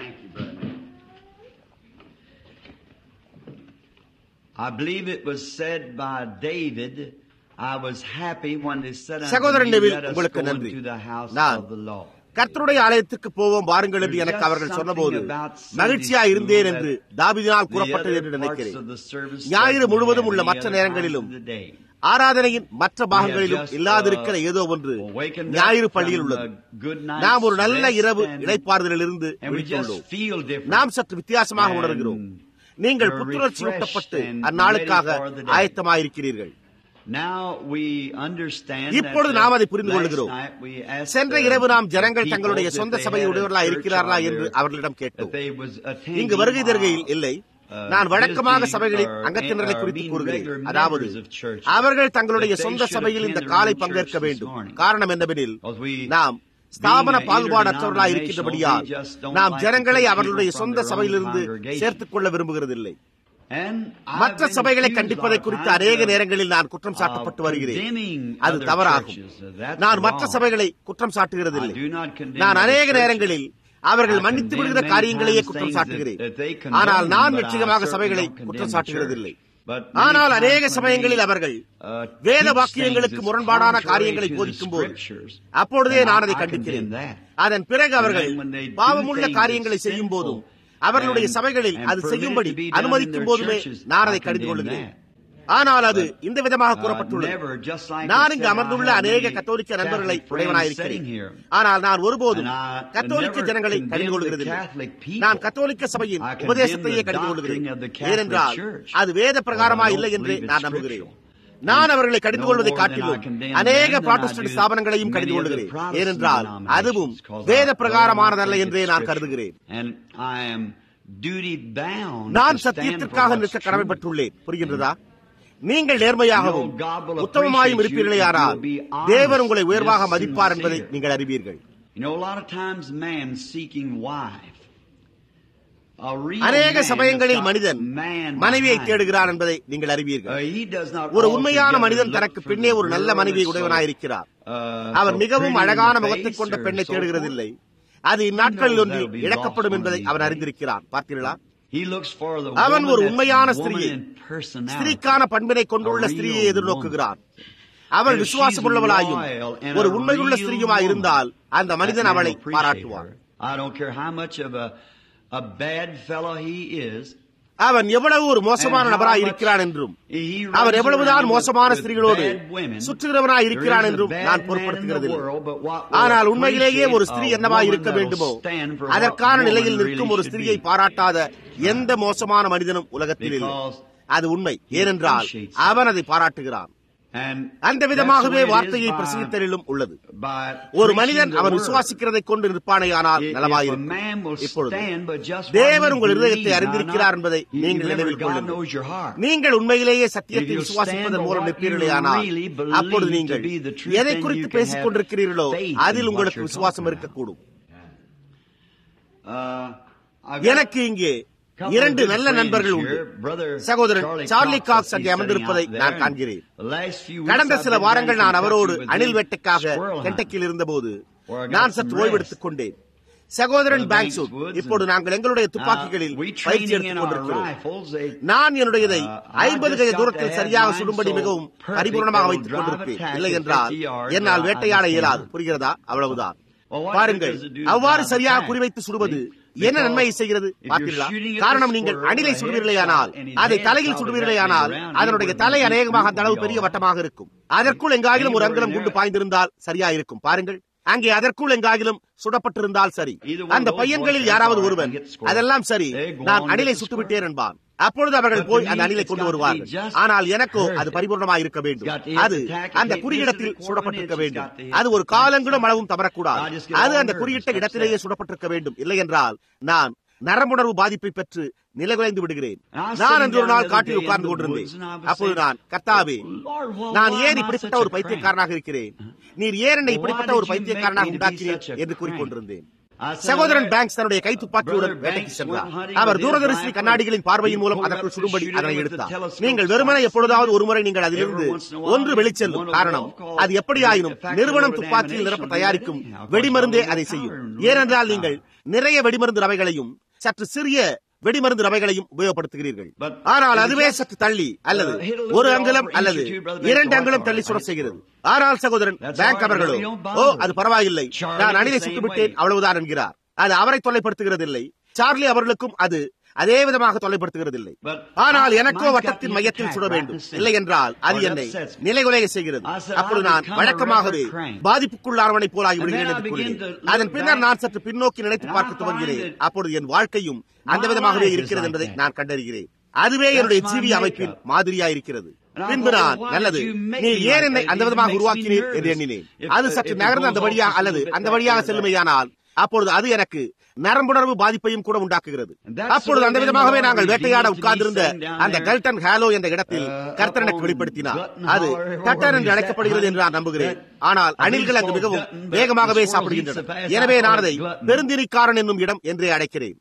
Thank you, brother. I believe it was said by David, I was happy when they said unto சகோதரன் me, David, let us உங்களுக்கு go நன்றி. into the house நான் of the Lord. கர்த்தருடைய ஆலயத்துக்கு போவோம் வாருங்கள் என்று எனக்கு அவர்கள் சொன்னபோது மகிழ்ச்சியா இருந்தேன் என்று தாவிதினால் கூறப்பட்டது என்று நினைக்கிறேன் ஞாயிறு முழுவதும் உள்ள மற்ற நேரங்களிலும் ஆராதனையின் மற்ற பாகங்களிலும் இல்லாதிருக்கிற ஏதோ ஒன்று ஞாயிறு பள்ளியில் உள்ளது நாம் ஒரு நல்ல இரவு இடைப்பாறுதலிலிருந்து விழித்துள்ளோம் நாம் சற்று வித்தியாசமாக உணர்கிறோம் நீங்கள் புத்துணர்ச்சி ஊட்டப்பட்டு அந்நாளுக்காக ஆயத்தமாயிருக்கிறீர்கள் இப்பொழுது நாம் அதை புரிந்து கொள்கிறோம் சென்ற இரவு நாம் ஜனங்கள் தங்களுடைய சொந்த சபை உடையவர்களா இருக்கிறார்களா என்று அவர்களிடம் கேட்டோம் இங்கு வருகை தருகையில் இல்லை நான் வழக்கமாக சபைகளின் அங்கத்தினரை குறித்து கூறுகிறேன் அதாவது அவர்கள் தங்களுடைய சொந்த சபையில் இந்த காலை பங்கேற்க வேண்டும் காரணம் என்னவெனில் நாம் ஸ்தாபன பாகுபாடற்றவர்களாக இருக்கின்றபடியால் நாம் ஜனங்களை அவர்களுடைய சொந்த சபையிலிருந்து சேர்த்துக் கொள்ள விரும்புகிறதில்லை மற்ற சபைகளை கண்டிப்பதை குறித்து அநேக நேரங்களில் நான் குற்றம் சாட்டப்பட்டு வருகிறேன் அது தவறாகும் நான் மற்ற சபைகளை குற்றம் சாட்டுகிறதில்லை நான் அநேக நேரங்களில் அவர்கள் மன்னித்து விடுகிற காரியங்களையே குற்றம் சாட்டுகிறேன் ஆனால் நான் நிச்சயமாக சபைகளை குற்றம் சாட்டுகிறதில்லை ஆனால் அநேக சமயங்களில் அவர்கள் வேத வாக்கியங்களுக்கு முரண்பாடான காரியங்களை போதிக்கும் போது அப்பொழுதே நான் அதை கண்டிக்கிறேன் அதன் பிறகு அவர்கள் பாவமுள்ள காரியங்களை செய்யும் போதும் அவர்களுடைய சபைகளில் அது செய்யும்படி அனுமதிக்கும் போதுமே நான் அதை கடிந்து கொள்கிறேன் ஆனால் அது இந்த விதமாக கூறப்பட்டுள்ளது நான் இங்கு அமர்ந்துள்ள அநேக கத்தோலிக்க நண்பர்களை உடையவனாயிருக்கிறேன் ஆனால் நான் ஒருபோதும் கத்தோலிக்க ஜனங்களை கடிந்து கொள்கிறதில்லை நான் கத்தோலிக்க சபையின் உபதேசத்தையே கடிந்து கொள்கிறேன் ஏனென்றால் அது வேத பிரகாரமா இல்லை என்று நான் நம்புகிறேன் நான் அவர்களை கடிந்து கொள்வதை காட்டிலும் அநேக புராட்டஸ்டன்ட் ஸ்தாபனங்களையும் கடிந்து கொள்கிறேன் ஏனென்றால் அதுவும் வேத பிரகாரமானதல்ல என்றே நான் கருதுகிறேன் நான் சத்தியத்திற்காக நிற்க கடமைப்பட்டுள்ளேன் புரிகின்றதா நீங்கள் நேர்மையாகவும் உத்தமமாயும் இருப்பீர்களேயானால் தேவர் உங்களை உயர்வாக மதிப்பார் என்பதை நீங்கள் அறிவீர்கள் அநேக சமயங்களில் மனிதன் மனைவியை தேடுகிறான் என்பதை நீங்கள் அறிவீர்கள் ஒரு உண்மையான மனிதன் தனக்கு பின்னே ஒரு நல்ல மனைவியை உடையவனாயிருக்கிறார் அவர் மிகவும் அழகான முகத்தை கொண்ட பெண்ணை தேடுகிறதில்லை அது இந்நாட்களில் ஒன்றில் இழக்கப்படும் என்பதை அவன் அறிந்திருக்கிறான் பார்த்தீர்களா அவன் ஒரு உண்மையான ஸ்திரியை ஸ்திரீக்கான பண்பினை கொண்டுள்ள ஸ்திரியை எதிர்நோக்குகிறான் அவள் விசுவாசமுள்ளவளாயும் ஒரு உண்மையுள்ள ஸ்திரீயுமாய் இருந்தால் அந்த மனிதன் அவளை பாராட்டுவான் அவன் எவ்வளவு ஒரு மோசமான நபராய் இருக்கிறான் என்றும் அவன் எவ்வளவுதான் மோசமான ஸ்திரீகளோடு சுற்றுகிறவனாய் இருக்கிறான் என்றும் நான் பொருட்படுத்துகிறது ஆனால் உண்மையிலேயே ஒரு ஸ்திரீ என்னவாய் இருக்க வேண்டுமோ அதற்கான நிலையில் நிற்கும் ஒரு ஸ்திரீயை பாராட்டாத எந்த மோசமான மனிதனும் உலகத்தில் இல்லை அது உண்மை ஏனென்றால் அவன் அதை பாராட்டுகிறான் அந்த விதமாகவே வார்த்தையை பிரசங்கித்தலிலும் உள்ளது ஒரு மனிதன் அவன் விசுவாசிக்கிறதை கொண்டு நிற்பானையானால் நலமாயிருக்கும் இப்பொழுது தேவன் உங்கள் இருதயத்தை அறிந்திருக்கிறார் என்பதை நீங்கள் நினைவில் கொள்ளுங்கள் நீங்கள் உண்மையிலேயே சத்தியத்தை விசுவாசிப்பதன் மூலம் நிற்பீர்களேயானால் அப்பொழுது நீங்கள் எதை குறித்து பேசிக் கொண்டிருக்கிறீர்களோ அதில் உங்களுக்கு விசுவாசம் இருக்கக்கூடும் எனக்கு இங்கே இரண்டு நல்ல நண்பர்கள் உண்டு சகோதரன் சார்லி காக்ஸ் அங்கே அமர்ந்திருப்பதை நான் காண்கிறேன் கடந்த சில வாரங்கள் நான் அவரோடு அணில் வேட்டைக்காக கெண்டக்கில் இருந்தபோது நான் சற்று ஓய்வெடுத்துக் கொண்டேன் சகோதரன் பேங்க்சூட் இப்போது நாங்கள் எங்களுடைய துப்பாக்கிகளில் பயிற்சி எடுத்துக் கொண்டிருக்கிறோம் நான் என்னுடையதை ஐம்பது கஜ தூரத்தில் சரியாக சுடும்படி மிகவும் பரிபூர்ணமாக வைத்துக் கொண்டிருப்பேன் இல்லை என்றால் என்னால் வேட்டையாட இயலாது புரிகிறதா அவ்வளவுதான் பாருங்கள் அவ்வாறு சரியாக குறிவைத்து சுடுவது என்ன நன்மையை செய்கிறது பார்த்தீர்களா காரணம் நீங்கள் அணிலை சுடுவீர்களேயானால் அதை தலையில் சுடுவீர்களேயானால் அதனுடைய தலை அநேகமாக அந்த அளவு பெரிய வட்டமாக இருக்கும் அதற்குள் எங்காகிலும் ஒரு அங்கலம் குண்டு பாய்ந்திருந்தால் சரியா இருக்கும் பாருங்கள் அங்கே அதற்குள் எங்காகிலும் சுடப்பட்டிருந்தால் சரி அந்த பையன்களில் யாராவது ஒருவன் அதெல்லாம் சரி நான் அணிலை சுட்டுவிட்டேன் என்பான் அப்பொழுது அவர்கள் போய் அந்த அணிலை கொண்டு வருவார்கள் ஆனால் எனக்கோ அது பரிபூர்ணமாக இருக்க வேண்டும் அது அந்த குறியிடத்தில் சுடப்பட்டிருக்க வேண்டும் அது ஒரு காலங்களும் அளவும் தவறக்கூடாது அது அந்த குறியிட்ட இடத்திலேயே சுடப்பட்டிருக்க வேண்டும் இல்லை என்றால் நான் நரம்புணர்வு பாதிப்பை பெற்று நிலைகுலைந்து விடுகிறேன் நான் அன்று ஒரு நாள் காட்டில் உட்கார்ந்து கொண்டிருந்தேன் அப்போது நான் கர்த்தாவே நான் ஏன் இப்படிப்பட்ட ஒரு பைத்தியக்காரனாக இருக்கிறேன் நீர் ஏன் என்னை இப்படிப்பட்ட ஒரு பைத்தியக்காரனாக உண்டாக்கினேன் என்று கூறிக்கொண்டிருந்தேன் சகோதரன் பேங்க்ஸ் தன்னுடைய கைத்துப்பாக்கியுடன் வேட்டைக்கு சென்றார் அவர் தூரதரிசி கண்ணாடிகளின் பார்வையின் மூலம் அதற்குள் சுடும்படி அதனை எடுத்தார் நீங்கள் வெறுமனை எப்பொழுதாவது ஒருமுறை நீங்கள் அதிலிருந்து ஒன்று வெளிச்செல்லும் காரணம் அது எப்படியாயினும் நிறுவனம் துப்பாக்கியில் நிரப்ப தயாரிக்கும் வெடிமருந்தே அதை செய்யும் ஏனென்றால் நீங்கள் நிறைய வெடிமருந்து ரவைகளையும் சற்று சிறிய வெடிமருந்து ரவைகளையும் உபயோகப்படுத்துகிறீர்கள் ஆனால் அதுவே சற்று தள்ளி அல்லது ஒரு அங்குலம் அல்லது இரண்டு அங்குலம் தள்ளி சுட செய்கிறது ஆனால் சகோதரன் பேங்க் அவர்களோ ஓ அது பரவாயில்லை நான் அணிலை சுட்டுவிட்டேன் அவ்வளவுதான் என்கிறார் அது அவரை தொல்லைப்படுத்துகிறதில்லை சார்லி அவர்களுக்கும் அது அதே விதமாக தொல்லைப்படுத்துகிறதில்லை ஆனால் எனக்கோ வட்டத்தின் மையத்தில் சுட வேண்டும் இல்லை என்றால் அது என்னை நிலைகுலைய செய்கிறது அப்பொழுது நான் வழக்கமாகவே பாதிப்புக்குள்ளானவனை போல் ஆகிவிடுகிறேன் என்று கூறினேன் அதன் பின்னர் நான் சற்று பின்னோக்கி நினைத்து பார்க்க துவங்கினேன் அப்பொழுது என் வாழ்க்கையும் அந்த விதமாகவே இருக்கிறது என்பதை நான் கண்டறிகிறேன் அதுவே என்னுடைய ஜீவி அமைப்பின் மாதிரியா இருக்கிறது பின்பு நான் நல்லது நீ ஏன் என்னை அந்த விதமாக உருவாக்கினீர் என்று எண்ணினேன் அது சற்று நகர்ந்து அந்த வழியாக அல்லது அந்த வழியாக செல்லுமையானால் அப்பொழுது அது எனக்கு நரம்புணர்வு பாதிப்பையும் கூட உண்டாக்குகிறது அப்பொழுது அந்த விதமாகவே நாங்கள் வேட்டையாட உட்கார்ந்திருந்த அந்த கல்டன் ஹாலோ என்ற இடத்தில் கர்த்தர் எனக்கு வெளிப்படுத்தினார் அது கட்டர் என்று அழைக்கப்படுகிறது என்று நான் நம்புகிறேன் ஆனால் அணில்கள் அங்கு மிகவும் வேகமாகவே சாப்பிடுகின்றன எனவே நான் அதை பெருந்திரிக்காரன் என்னும் இடம் என்றே அழைக்கிறேன்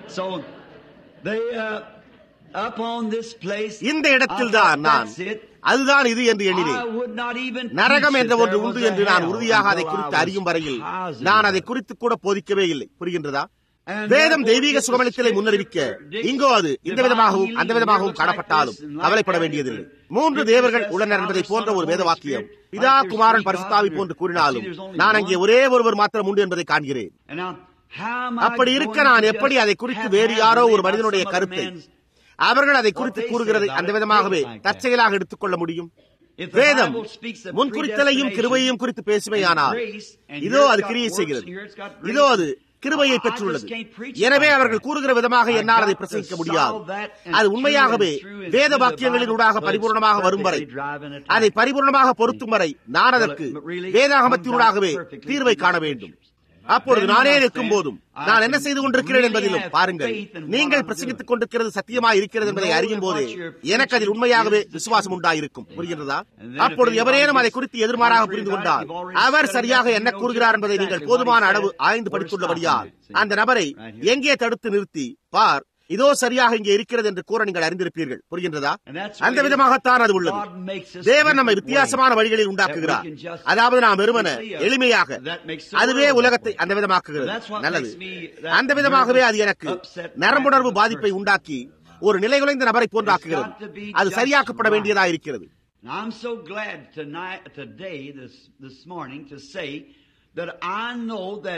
இந்த இடத்தில் தான் நான் அதுதான் இது என்று எண்ணினேன் நரகம் என்ற ஒன்று உண்டு என்று நான் உறுதியாக அதை குறித்து அறியும் வரையில் நான் அதை குறித்து கூட போதிக்கவே இல்லை புரிகின்றதா வேதம் தெய்வீக சுகமளித்தலை முன்னறிவிக்க இங்கோ அது இந்த விதமாகவும் அந்த விதமாகவும் காணப்பட்டாலும் கவலைப்பட வேண்டியதில்லை மூன்று தேவர்கள் உள்ளனர் என்பதை போன்ற ஒரு வேத வாக்கியம் பிதா குமாரன் பரிசுத்தாவி போன்று கூறினாலும் நான் அங்கே ஒரே ஒருவர் மாத்திரம் உண்டு என்பதை காண்கிறேன் அப்படி இருக்க நான் எப்படி அதை குறித்து வேறு யாரோ ஒரு மனிதனுடைய கருத்தை அவர்கள் அதை குறித்து கூறுகிறதை அந்த விதமாகவே தற்செயலாக எடுத்துக்கொள்ள முடியும் வேதம் முன்குறித்தலையும் கிருபையையும் குறித்து பேசுமையானால் இதோ அது கிரியை செய்கிறது இதோ அது கிருபையை பெற்றுள்ளது எனவே அவர்கள் கூறுகிற விதமாக என்னால் அதை பிரசங்கிக்க முடியாது அது உண்மையாகவே வேத வாக்கியங்களின் ஊடாக பரிபூர்ணமாக வரும் வரை அதை பரிபூர்ணமாக பொருத்தும் வரை நான் அதற்கு வேதாகமத்தினூடாகவே தீர்வை காண வேண்டும் அப்பொழுது நானே நிற்கும் போதும் நான் என்ன செய்து கொண்டிருக்கிறேன் என்பதிலும் பாருங்கள் நீங்கள் பிரசங்கித்துக் கொண்டிருக்கிறது சத்தியமா இருக்கிறது என்பதை அறியும் போதே எனக்கு அதில் உண்மையாகவே விசுவாசம் உண்டாயிருக்கும் புரிகின்றதா அப்பொழுது எவரேனும் அதை குறித்து எதிர்மாறாக புரிந்து கொண்டால் அவர் சரியாக என்ன கூறுகிறார் என்பதை நீங்கள் போதுமான அளவு ஆய்ந்து படித்துள்ளபடியால் அந்த நபரை எங்கே தடுத்து நிறுத்தி பார் இதோ சரியாக இங்கே இருக்கிறது என்று கூற நீங்கள் அறிந்திருப்பீர்கள் புரிகின்றதா அந்த விதமாகத்தான் அது உள்ளது தேவன் நம்மை வித்தியாசமான வழிகளில் உண்டாக்குகிறார் அதாவது நாம் வெறுமன எளிமையாக அதுவே உலகத்தை அந்த விதமாக்குகிறது நல்லது அந்த விதமாகவே அது எனக்கு நரம்புணர்வு பாதிப்பை உண்டாக்கி ஒரு நிலைகுலைந்த நபரை போன்றாக்குகிறது அது சரியாக்கப்பட வேண்டியதாக இருக்கிறது I'm so glad tonight, today, this, this morning, to say that I know that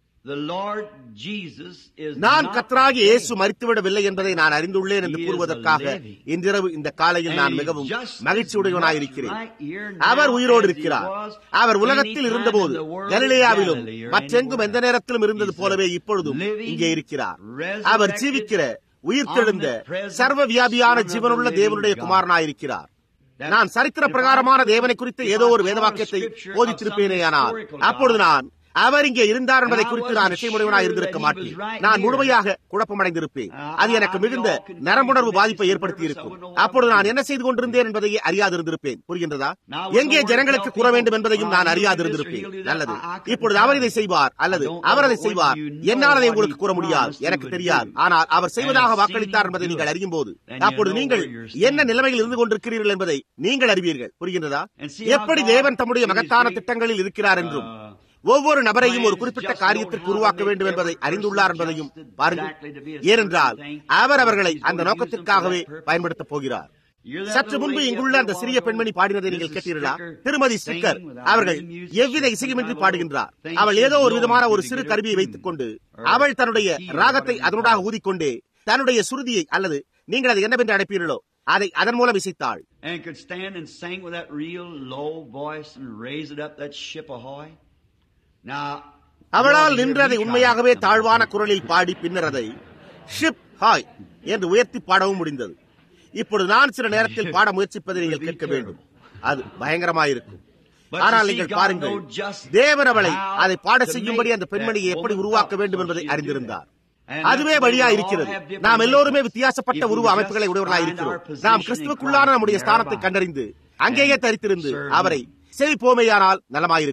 நான் கத்தராகி இயேசு மறித்துவிடவில்லை என்பதை நான் அறிந்துள்ளேன் என்று கூறுவதற்காக இன்றிரவு இந்த காலையில் நான் மிகவும் மகிழ்ச்சியுடையவனாயிருக்கிறேன் அவர் உயிரோடு இருக்கிறார் அவர் உலகத்தில் இருந்தபோது கலிலேயாவிலும் மற்றெங்கும் எந்த நேரத்திலும் இருந்தது போலவே இப்பொழுதும் இங்கே இருக்கிறார் அவர் ஜீவிக்கிற உயிர்த்தெழுந்த சர்வ வியாபியான ஜீவனுள்ள தேவனுடைய குமாரனாயிருக்கிறார் நான் சரித்திர பிரகாரமான தேவனை குறித்த ஏதோ ஒரு வேதவாக்கியத்தை போதித்திருப்பேனேயானால் அப்பொழுது நான் அவர் இங்கே இருந்தார் என்பதை குறித்து நான் நிச்சயமுடையவனாக இருந்திருக்க மாட்டேன் நான் முழுமையாக குழப்பமடைந்திருப்பேன் அது எனக்கு மிகுந்த நரம்புணர்வு பாதிப்பை ஏற்படுத்தி இருக்கும் அப்பொழுது நான் என்ன செய்து கொண்டிருந்தேன் என்பதையே அறியாதிருந்திருப்பேன் புரிகின்றதா எங்கே ஜனங்களுக்கு கூற வேண்டும் என்பதையும் நான் அறியாதிருந்திருப்பேன் நல்லது இப்பொழுது அவர் இதை செய்வார் அல்லது அவர் அதை செய்வார் என்னால் அதை உங்களுக்கு கூற முடியாது எனக்கு தெரியாது ஆனால் அவர் செய்வதாக வாக்களித்தார் என்பதை நீங்கள் அறியும் போது அப்பொழுது நீங்கள் என்ன நிலைமையில் இருந்து கொண்டிருக்கிறீர்கள் என்பதை நீங்கள் அறிவீர்கள் புரிகின்றதா எப்படி தேவன் தம்முடைய மகத்தான திட்டங்களில் இருக்கிறார் என்றும் ஒவ்வொரு நபரையும் ஒரு குறிப்பிட்ட காரியத்திற்கு உருவாக்க வேண்டும் என்பதை அறிந்துள்ளார் என்பதையும் பாருங்கள் ஏனென்றால் அவர் அவர்களை அந்த நோக்கத்திற்காகவே பயன்படுத்தப் போகிறார் சற்று முன்பு இங்குள்ள அந்த சிறிய பெண்மணி பாடினதை நீங்கள் கேட்டீர்களா திருமதி ஸ்டிக்கர் அவர்கள் எவ்வித இசையுமின்றி பாடுகின்றார் அவள் ஏதோ ஒரு விதமான ஒரு சிறு கருவியை வைத்துக் கொண்டு அவள் தன்னுடைய ராகத்தை அதனூடாக ஊதிக்கொண்டே தன்னுடைய சுருதியை அல்லது நீங்கள் அதை என்னவென்று அழைப்பீர்களோ அதை அதன் மூலம் இசைத்தாள் And could stand and sing with that real low voice and raise it up that ship ahoy. அவளால் நின்று அதை உண்மையாகவே தாழ்வான குரலில் பாடி பின்னர் அதை ஷிப் ஹாய் என்று உயர்த்தி பாடவும் முடிந்தது இப்பொழுது நான் சில நேரத்தில் பாட முயற்சிப்பதை நீங்கள் கேட்க வேண்டும் அது பயங்கரமாயிருக்கும் ஆனால் நீங்கள் பாருங்கள் தேவன் அவளை அதை பாட செய்யும்படி அந்த பெண்மணியை எப்படி உருவாக்க வேண்டும் என்பதை அறிந்திருந்தார் அதுவே வழியா இருக்கிறது நாம் எல்லோருமே வித்தியாசப்பட்ட உருவ அமைப்புகளை உடையவர்களாக இருக்கிறோம் நாம் கிறிஸ்துவுக்குள்ளான நம்முடைய ஸ்தானத்தை கண்டறிந்து அங்கேயே தரித்திருந்து அவரை செவிப்போமையானால் நலமாயிருக்கும்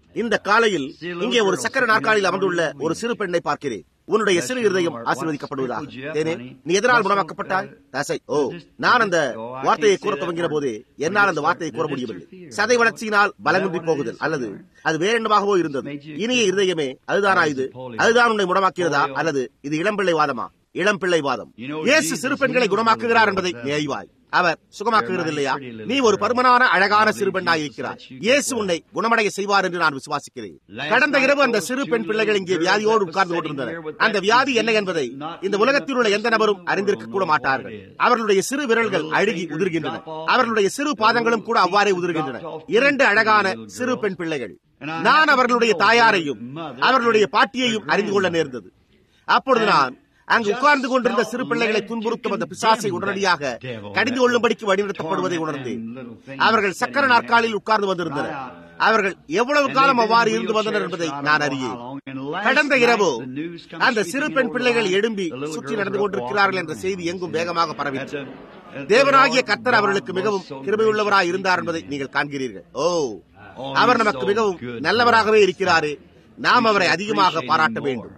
இந்த காலையில் இங்கே ஒரு சக்கர நாற்காலியில் அமர்ந்துள்ள ஒரு சிறு பெண்ணை பார்க்கிறேன் உன்னுடைய சிறு இருதயம் ஆசீர்வதிக்கப்படுவதாக தேனே நீ எதனால் குணமாக்கப்பட்டாய் தசை ஓ நான் அந்த வார்த்தையை கூற துவங்கின போதே என்னால் அந்த வார்த்தையை கூற முடியவில்லை சதை வளர்ச்சியினால் பலமின்றி போகுதல் அல்லது அது வேற என்னவாகவோ இருந்தது இனிய இருதயமே அதுதானா இது அதுதான் உன்னை குணமாக்கிறதா அல்லது இது இளம்பிள்ளை வாதமா இளம்பிள்ளை வாதம் இயேசு சிறு பெண்களை குணமாக்குகிறார் என்பதை நேய்வாய் அவர் சுகமாக்குகிறது இல்லையா நீ ஒரு பருமனான அழகான சிறு பெண்ணாய் இருக்கிறார் இயேசு உன்னை குணமடைய செய்வார் என்று நான் விசுவாசிக்கிறேன் கடந்த இரவு அந்த சிறு பெண் பிள்ளைகள் இங்கே வியாதியோடு உட்கார்ந்து கொண்டிருந்தனர் அந்த வியாதி என்ன என்பதை இந்த உலகத்தில் உள்ள எந்த நபரும் அறிந்திருக்க கூட மாட்டார்கள் அவர்களுடைய சிறு விரல்கள் அழுகி உதிர்கின்றன அவர்களுடைய சிறு பாதங்களும் கூட அவ்வாறே உதிர்கின்றன இரண்டு அழகான சிறு பெண் பிள்ளைகள் நான் அவர்களுடைய தாயாரையும் அவர்களுடைய பாட்டியையும் அறிந்து கொள்ள நேர்ந்தது அப்பொழுது நான் அங்கு உட்கார்ந்து கொண்டிருந்த சிறு பிள்ளைகளை துன்புறுத்தும் அந்த பிசாசை உடனடியாக கடிந்து கொள்ளும்படிக்கு வழிநடத்தப்படுவதை உணர்ந்தேன் அவர்கள் சக்கர நாற்காலில் உட்கார்ந்து வந்திருந்தனர் அவர்கள் எவ்வளவு காலம் அவ்வாறு இருந்து வந்தனர் என்பதை நான் அறியேன் கடந்த இரவு அந்த சிறு பெண் பிள்ளைகள் எழும்பி சுற்றி நடந்து கொண்டிருக்கிறார்கள் என்ற செய்தி எங்கும் வேகமாக பரவிற்று தேவனாகிய கத்தர் அவர்களுக்கு மிகவும் கிருபையுள்ளவராய் இருந்தார் என்பதை நீங்கள் காண்கிறீர்கள் ஓ அவர் நமக்கு மிகவும் நல்லவராகவே இருக்கிறாரே நாம் அவரை அதிகமாக பாராட்ட வேண்டும்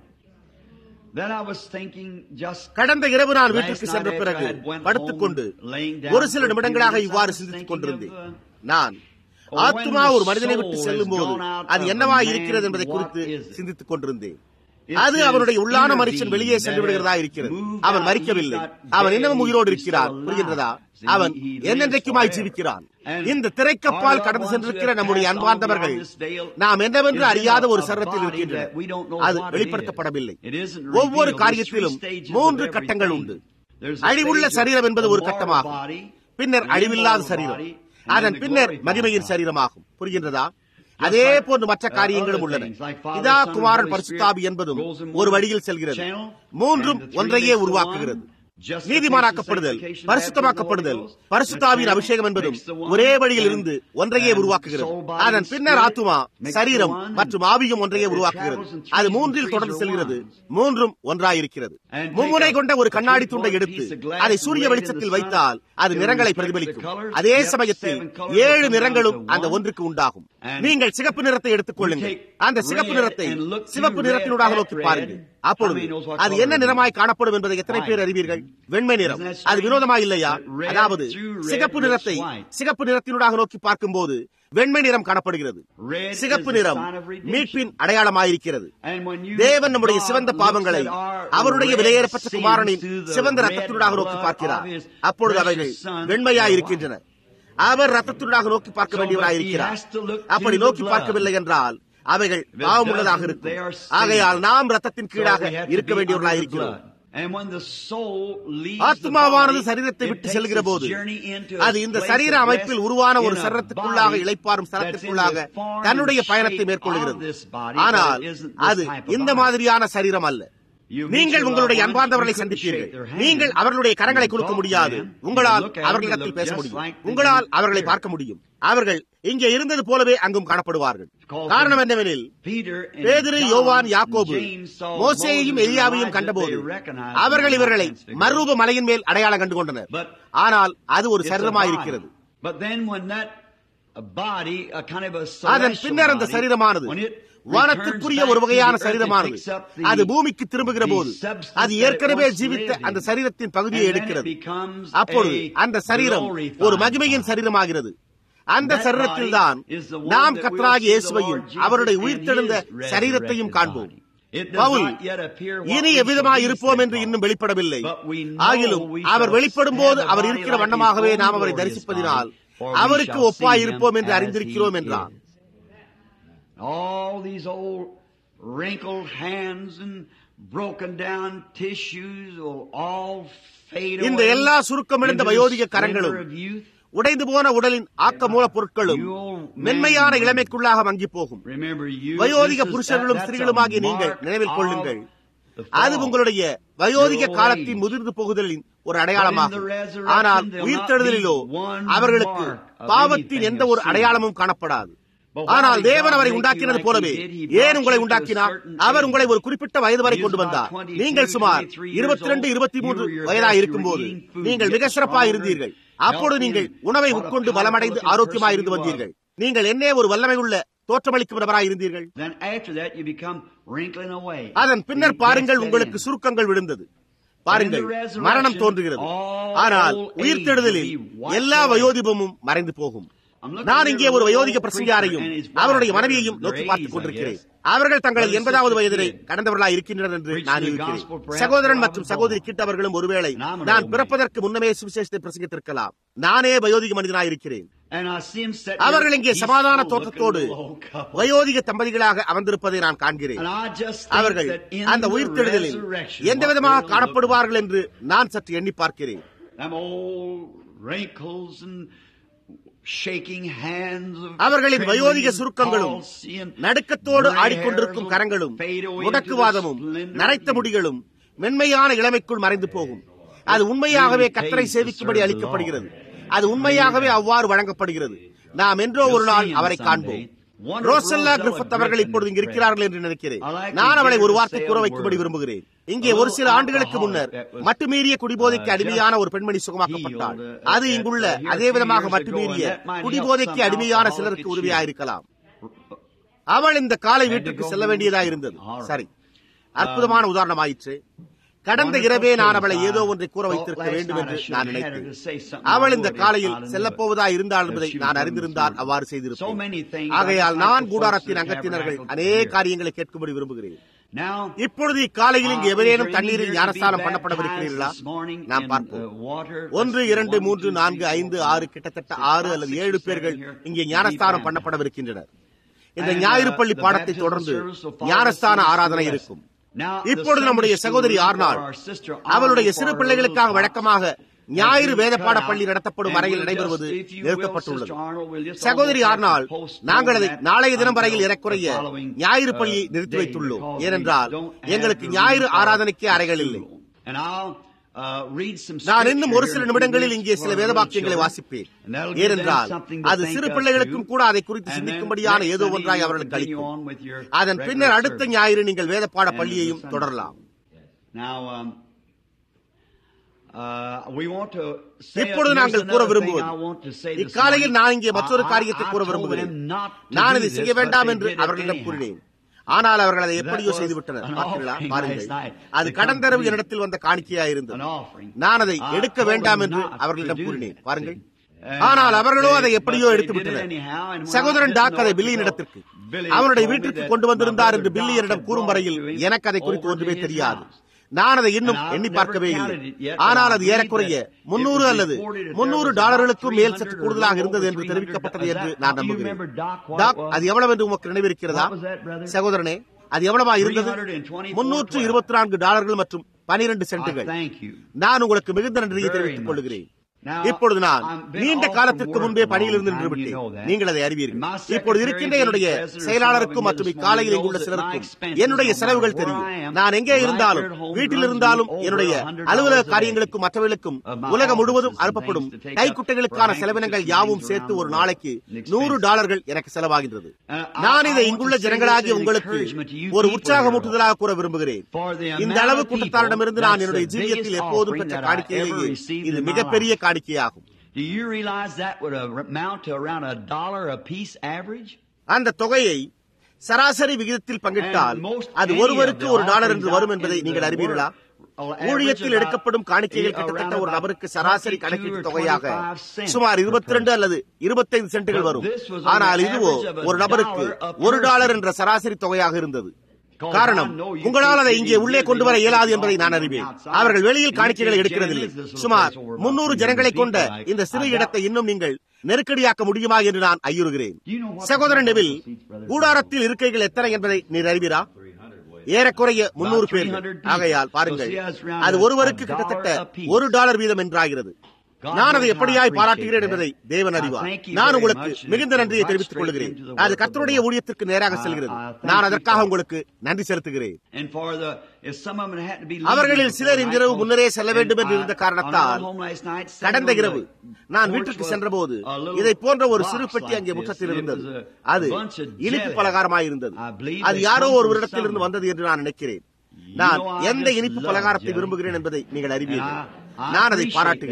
கடந்த இரவு நான் வீட்டிற்கு சென்ற பிறகு படுத்துக்கொண்டு ஒரு சில நிமிடங்களாக இவ்வாறு சிந்தித்துக் கொண்டிருந்தேன் நான் ஆத்மா ஒரு மனிதனை விட்டு செல்லும் போது அது என்னவா இருக்கிறது என்பதை குறித்து சிந்தித்துக் கொண்டிருந்தேன் அது அவனுடைய உள்ளான மனுஷன் வெளியே சென்று விடுகிறதா இருக்கிறது அவன் மறிக்கவில்லை அவன் இன்னமும் உயிரோடு இருக்கிறான் புரிகின்றதா அவன் என்னென்றைக்குமாய் ஜீவிக்கிறான் இந்த திரைக்கப்பால் கடந்து சென்றிருக்கிற நம்முடைய அன்பார்ந்தவர்கள் நாம் என்னவென்று அறியாத ஒரு சரத்தில் இருக்கின்றனர் அது வெளிப்படுத்தப்படவில்லை ஒவ்வொரு காரியத்திலும் மூன்று கட்டங்கள் உண்டு அழிவுள்ள சரீரம் என்பது ஒரு கட்டமாகும் பின்னர் அழிவில்லாத சரீரம் அதன் பின்னர் மகிமையின் சரீரமாகும் புரிகின்றதா அதே போன்று மற்ற காரியங்களும் உள்ளன இதா குமாரன் பரிசுத்தாபி என்பதும் ஒரு வழியில் செல்கிறது மூன்றும் ஒன்றையே உருவாக்குகிறது நீதிமானாக்கப்படுதல் பரிசுத்தமாக்கப்படுதல் பரிசுத்தாவின் அபிஷேகம் என்பதும் ஒரே வழியில் இருந்து ஒன்றையே உருவாக்குகிறது அதன் பின்னர் ஆத்துமா சரீரம் மற்றும் ஆவியும் ஒன்றையே உருவாக்குகிறது அது மூன்றில் தொடர்ந்து செல்கிறது மூன்றும் ஒன்றாயிருக்கிறது மும்முனை கொண்ட ஒரு கண்ணாடி துண்டை எடுத்து அதை சூரிய வெளிச்சத்தில் வைத்தால் அது நிறங்களை பிரதிபலிக்கும் அதே சமயத்தில் ஏழு நிறங்களும் அந்த ஒன்றுக்கு உண்டாகும் நீங்கள் சிகப்பு நிறத்தை எடுத்துக் கொள்ளுங்கள் அந்த சிகப்பு நிறத்தை சிவப்பு நிறத்தினூடாக நோக்கி பாருங்கள் அப்பொழுது அது என்ன நிறமாய் காணப்படும் என்பதை எத்தனை பேர் அறிவீர்கள் வெண்மை நிறம் அது வினோதமா இல்லையா அதாவது சிகப்பு நிறத்தை சிகப்பு நிறத்தினூடாக நோக்கி பார்க்கும் போது வெண்மை நிறம் காணப்படுகிறது சிகப்பு நிறம் மீட்பின் அடையாளமாயிருக்கிறது தேவன் நம்முடைய சிவந்த பாவங்களை அவருடைய விலையேறப்பட்ட குமாரனின் சிவந்த ரத்தத்தினூடாக நோக்கி பார்க்கிறார் அப்பொழுது அவைகள் வெண்மையாயிருக்கின்றன அவர் ரத்தத்தினூடாக நோக்கி பார்க்க வேண்டியவராயிருக்கிறார் அப்படி நோக்கி பார்க்கவில்லை என்றால் அவைகள் பாவமுள்ளதாக இருக்கும் ஆகையால் நாம் ரத்தத்தின் கீழாக இருக்க வேண்டியவர்களாக இருக்கிறோம் ஆத்மாவானது சரீரத்தை விட்டு செல்கிற போது அது இந்த சரீர அமைப்பில் உருவான ஒரு சரீரத்துக்குள்ளாக இழைப்பாரும் ஸ்தலத்திற்குள்ளாக தன்னுடைய பயணத்தை மேற்கொள்கிறது ஆனால் அது இந்த மாதிரியான சரீரம் அல்ல நீங்கள் உங்களுடைய அன்பார்ந்தவர்களை சந்திப்பீர்கள் நீங்கள் அவர்களுடைய கரங்களை கொடுக்க முடியாது உங்களால் அவர்களிடத்தில் பேச முடியும் உங்களால் அவர்களை பார்க்க முடியும் அவர்கள் இங்கே இருந்தது போலவே அங்கும் காணப்படுவார்கள் காரணம் என்னவெனில் பேதிரு யோவான் யாக்கோபு மோசேயையும் எலியாவையும் கண்டபோது அவர்கள் இவர்களை மறுரூப மலையின் மேல் அடையாளம் கண்டு கொண்டனர் ஆனால் அது ஒரு சரீரமாயிருக்கிறது அதன் பின்னர் அந்த சரீரமானது வானத்திற்குரிய ஒரு வகையான சரீரமானது அது பூமிக்கு திரும்புகிற போது அது ஏற்கனவே ஜீவித்த அந்த சரீரத்தின் பகுதியை எடுக்கிறது அப்பொழுது அந்த சரீரம் ஒரு மகிமையின் சரீரமாகிறது அந்த சரீரத்தில் தான் நாம் கத்தராகி இயேசுவையும் அவருடைய உயிர்த்தெழுந்த சரீரத்தையும் காண்போம் பவுல் இனி எவ்விதமாய் இருப்போம் என்று இன்னும் வெளிப்படவில்லை ஆகிலும் அவர் வெளிப்படும் போது அவர் இருக்கிற வண்ணமாகவே நாம் அவரை தரிசிப்பதினால் அவருக்கு ஒப்பாய் இருப்போம் என்று அறிந்திருக்கிறோம் என்றார் all these old wrinkled hands and broken down tissues will all fade இந்த எல்லா சுருக்கமிழந்த வயோதிக கரங்களும் உடைந்து போன உடலின் ஆக்க மூலப்பொருட்களும் மென்மையான இளமைக்குள்ளாக மங்கி போகும் வயோதிக புருஷர்களும் ஸ்திரீகளுமாகிய நீங்கள் நினைவில் கொள்ளுங்கள் அது உங்களுடைய வயோதிக காலத்தின் முதிர்ந்து போகுதலின் ஒரு அடையாளமாகும் ஆனால் உயிர்த்தெழுதலிலோ அவர்களுக்கு பாவத்தின் எந்த ஒரு அடையாளமும் காணப்படாது ஆனால் தேவன் அவரை உண்டாக்கினது போலவே ஏன் உங்களை உண்டாக்கினார் அவர் உங்களை ஒரு குறிப்பிட்ட வயது வரை கொண்டு வந்தார் நீங்கள் சுமார் இருபத்தி ரெண்டு இருபத்தி மூன்று வயதாக இருக்கும் போது நீங்கள் மிக சிறப்பாக இருந்தீர்கள் அப்பொழுது நீங்கள் உணவை உட்கொண்டு பலமடைந்து ஆரோக்கியமாக இருந்து வந்தீர்கள் நீங்கள் என்னே ஒரு வல்லமை உள்ள தோற்றமளிக்கும் நபராய் இருந்தீர்கள் Then after that, you become wrinkling away. அதன் பின்னர் பாருங்கள் உங்களுக்கு சுருக்கங்கள் விழுந்தது பாருங்கள் மரணம் தோன்றுகிறது ஆனால் உயிர்த்தெழுதலில் எல்லா வயோதிபமும் மறைந்து போகும் நான் இங்கே ஒரு வயோதிக பிரசங்கியாரையும் அவருடைய மனைவியையும் நோக்கி பார்த்துக் கொண்டிருக்கிறேன் அவர்கள் தங்கள் எண்பதாவது வயதிலே கடந்தவர்களாக இருக்கின்றனர் என்று நான் இருக்கிறேன் சகோதரன் மற்றும் சகோதரி கிட்ட அவர்களும் ஒருவேளை நான் பிறப்பதற்கு முன்னமே சுவிசேஷத்தை பிரசங்கித்திருக்கலாம் நானே வயோதிக மனிதனாக இருக்கிறேன் And I see him sitting அவர்கள் இங்கே peaceful, சமாதான looking தோற்றத்தோடு little old couple. வயோதிக தம்பதிகளாக அமர்ந்திருப்பதை நான் காண்கிறேன் And I just think அவர்கள் that in அந்த the உயிர்த்தெழுதலில் resurrection, எந்த what விதமாக they'll look காணப்படுவார்கள் என்று நான் சற்று எண்ணி பார்க்கிறேன் Them old wrinkles and shaking hands of அவர்களின் வயோதிக trembling சுருக்கங்களும் palsy and நடுக்கத்தோடு gray ஆடிக்கொண்டிருக்கும் hairs கரங்களும் will fade away முடக்குவாதமும் into the splendor நரைத்த of youth. முடிகளும் மென்மையான இளமைக்குள் மறைந்து போகும் அது உண்மையாகவே கத்தரை சேவிக்கும்படி அளிக்கப்படுகிறது அது உண்மையாகவே அவ்வாறு வழங்கப்படுகிறது நாம் என்றோ ஒரு நாள் அவரை காண்போம் ரோசல்லா கிரிஃபத் அவர்கள் இப்பொழுது இங்கு இருக்கிறார்கள் என்று நினைக்கிறேன் நான் அவளை ஒரு வார்த்தை கூற வைக்கும்படி விரும்புகிறேன் இங்கே ஒரு சில ஆண்டுகளுக்கு முன்னர் மட்டுமீறிய குடிபோதைக்கு அடிமையான ஒரு பெண்மணி சுகமாக்கப்பட்டாள் அது இங்குள்ள அதே விதமாக மட்டுமீறிய குடிபோதைக்கு அடிமையான சிலருக்கு உதவியாயிருக்கலாம் அவள் இந்த காலை வீட்டுக்கு செல்ல வேண்டியதாக இருந்தது சரி அற்புதமான உதாரணமாயிற்று கடந்த இரவே நான் அவளை ஏதோ ஒன்றை கூற வைத்திருக்க வேண்டும் என்று நான் நினைத்தேன் அவள் இந்த காலையில் செல்லப்போவதா இருந்தாள் என்பதை நான் அறிந்திருந்தால் அவ்வாறு செய்திருப்பேன் ஆகையால் நான் கூடாரத்தின் அங்கத்தினர்கள் அநேக காரியங்களை கேட்கும்படி விரும்புகிறேன் Now, இப்பொழுது இக்காலையில் இங்கு எவரேனும் தண்ணீரில் ஞானஸ்தானம் பண்ணப்படவிருக்கிறீர்களா நாம் பார்ப்போம் ஒன்று இரண்டு மூன்று நான்கு ஐந்து ஆறு கிட்டத்தட்ட ஆறு அல்லது ஏழு பேர்கள் இங்கே ஞானஸ்தானம் பண்ணப்படவிருக்கின்றனர் இந்த ஞாயிறு பள்ளி பாடத்தை தொடர்ந்து ஞானஸ்தான ஆராதனை இருக்கும் இப்பொழுது நம்முடைய சகோதரி ஆர்னாள் அவளுடைய சிறு பிள்ளைகளுக்காக வழக்கமாக ஞாயிறு வேத பாட பள்ளி நடத்தப்படும் அறையில் நடைபெறுவது நிறுத்தப்பட்டுள்ளது சகோதரி ஆர்னால் நாங்கள் அதை நாளைய தினம் வரையில் ஏறக்குறைய ஞாயிறு பள்ளியை நிறுத்தி வைத்துள்ளோம் ஏனென்றால் எங்களுக்கு ஞாயிறு ஆராதனைக்கே அறைகள் இல்லை நான் இன்னும் ஒரு சில நிமிடங்களில் இங்கே சில வேத வாக்கியங்களை வாசிப்பேன் ஏனென்றால் அது சிறு பிள்ளைகளுக்கும் கூட அதை குறித்து சிந்திக்கும்படியான ஏதோ ஒன்றாய் அவர்களுக்கு அளிக்கும் அதன் பின்னர் அடுத்த ஞாயிறு நீங்கள் வேத பாட பள்ளியையும் தொடரலாம் இப்பொழுது நாங்கள் கூற விரும்புவது இக்காலையில் நான் இங்கே மற்றொரு காரியத்தை கூற விரும்புகிறேன் நான் இதை செய்ய வேண்டாம் என்று அவர்களிடம் கூறினேன் ஆனால் அவர்கள் அதை எப்படியோ செய்துவிட்டனர் பார்த்தீர்களா பாருங்கள் அது கடந்தரவு என்னிடத்தில் வந்த காணிக்கையா இருந்தது நான் அதை எடுக்க வேண்டாம் என்று அவர்களிடம் கூறினேன் பாருங்கள் ஆனால் அவர்களோ அதை எப்படியோ எடுத்து விட்டனர் சகோதரன் டாக் அதை பில்லியின் இடத்திற்கு அவனுடைய வீட்டிற்கு கொண்டு வந்திருந்தார் என்று பில்லி என்னிடம் கூறும் வரையில் எனக்கு அதை குறித்து ஒன்றுமே தெரியாது நான் அதை இன்னும் எண்ணி பார்க்கவே இல்லை ஆனால் அது ஏறக்குறைய முன்னூறு அல்லது முன்னூறு டாலர்களுக்கும் மேல் சற்று கூடுதலாக இருந்தது என்று தெரிவிக்கப்பட்டது என்று நான் நம்புகிறேன் டாக் அது எவ்வளவு என்று உமக்கு நினைவிருக்கிறதா சகோதரனே அது எவ்வளவா இருந்தது முன்னூற்று இருபத்தி நான்கு டாலர்கள் மற்றும் பனிரெண்டு சென்ட்டுகள் நான் உங்களுக்கு மிகுந்த நன்றியை தெரிவித்துக் கொள்கிறேன் இப்பொழுது நான் நீண்ட காலத்திற்கு முன்பே பணியில் இருந்து நின்று விட்டேன் நீங்கள் அதை அறிவீர்கள் இப்பொழுது இருக்கின்ற என்னுடைய செயலாளருக்கும் மற்றும் இக்காலையில் இங்குள்ள சிலருக்கும் என்னுடைய செலவுகள் தெரியும் நான் எங்கே இருந்தாலும் வீட்டில் இருந்தாலும் என்னுடைய அலுவலக காரியங்களுக்கும் மற்றவர்களுக்கும் உலகம் முழுவதும் அனுப்பப்படும் கைக்குட்டைகளுக்கான செலவினங்கள் யாவும் சேர்த்து ஒரு நாளைக்கு நூறு டாலர்கள் எனக்கு செலவாகின்றது நான் இதை இங்குள்ள ஜனங்களாகிய உங்களுக்கு ஒரு உற்சாகமூட்டுதலாக கூற விரும்புகிறேன் இந்த அளவு கூட்டத்தாரிடமிருந்து நான் என்னுடைய ஜீவியத்தில் எப்போதும் பெற்ற காணிக்கையிலேயே இது மிகப்பெரிய காணிக்கையாகும் Do you realize that would amount to around a dollar a piece average? அந்த தொகையை சராசரி விகிதத்தில் பங்கிட்டால் அது ஒருவருக்கு ஒரு டாலர் என்று வரும் என்பதை நீங்கள் அறிவீர்களா ஊழியத்தில் எடுக்கப்படும் காணிக்கைகள் கிட்டத்தட்ட ஒரு நபருக்கு சராசரி கணக்கீட்டு தொகையாக சுமார் இருபத்தி ரெண்டு அல்லது இருபத்தைந்து சென்ட்டுகள் வரும் ஆனால் இதுவோ ஒரு நபருக்கு ஒரு டாலர் என்ற சராசரி தொகையாக இருந்தது காரணம் உங்களால் அதை இங்கே உள்ளே கொண்டு வர இயலாது என்பதை நான் அறிவேன் அவர்கள் வெளியில் காணிக்கைகளை எடுக்கிறதில்லை சுமார் முன்னூறு ஜனங்களை கொண்ட இந்த சிறு இடத்தை இன்னும் நீங்கள் நெருக்கடியாக்க முடியுமா என்று நான் ஐயுறுகிறேன் சகோதரன் நெவில் கூடாரத்தில் இருக்கைகள் எத்தனை என்பதை நீர் அறிவீரா ஏறக்குறைய முன்னூறு பேர் ஆகையால் பாருங்கள் அது ஒருவருக்கு கிட்டத்தட்ட ஒரு டாலர் வீதம் என்றாகிறது நான் அதை எப்படியாய் பாராட்டுகிறேன் என்பதை தேவன் அறிவார் நான் உங்களுக்கு மிகுந்த நன்றியை தெரிவித்துக் கொள்கிறேன் அது கத்தருடைய ஊழியத்திற்கு நேராக செல்கிறது நான் அதற்காக உங்களுக்கு நன்றி செலுத்துகிறேன் அவர்களில் சிலர் இன்றிரவு முன்னரே செல்ல வேண்டும் என்று இருந்த காரணத்தால் கடந்த இரவு நான் வீட்டுக்கு சென்றபோது இதை போன்ற ஒரு சிறு பெட்டி அங்கே முற்றத்தில் இருந்தது அது இனிப்பு பலகாரமாயிருந்தது அது யாரோ ஒருவரிடத்தில் இருந்து வந்தது என்று நான் நினைக்கிறேன் நான் எந்த இனிப்பு பலகாரத்தை விரும்புகிறேன் என்பதை நீங்கள் அறிவீர்கள் நான் அதை பாராட்டுகிறேன்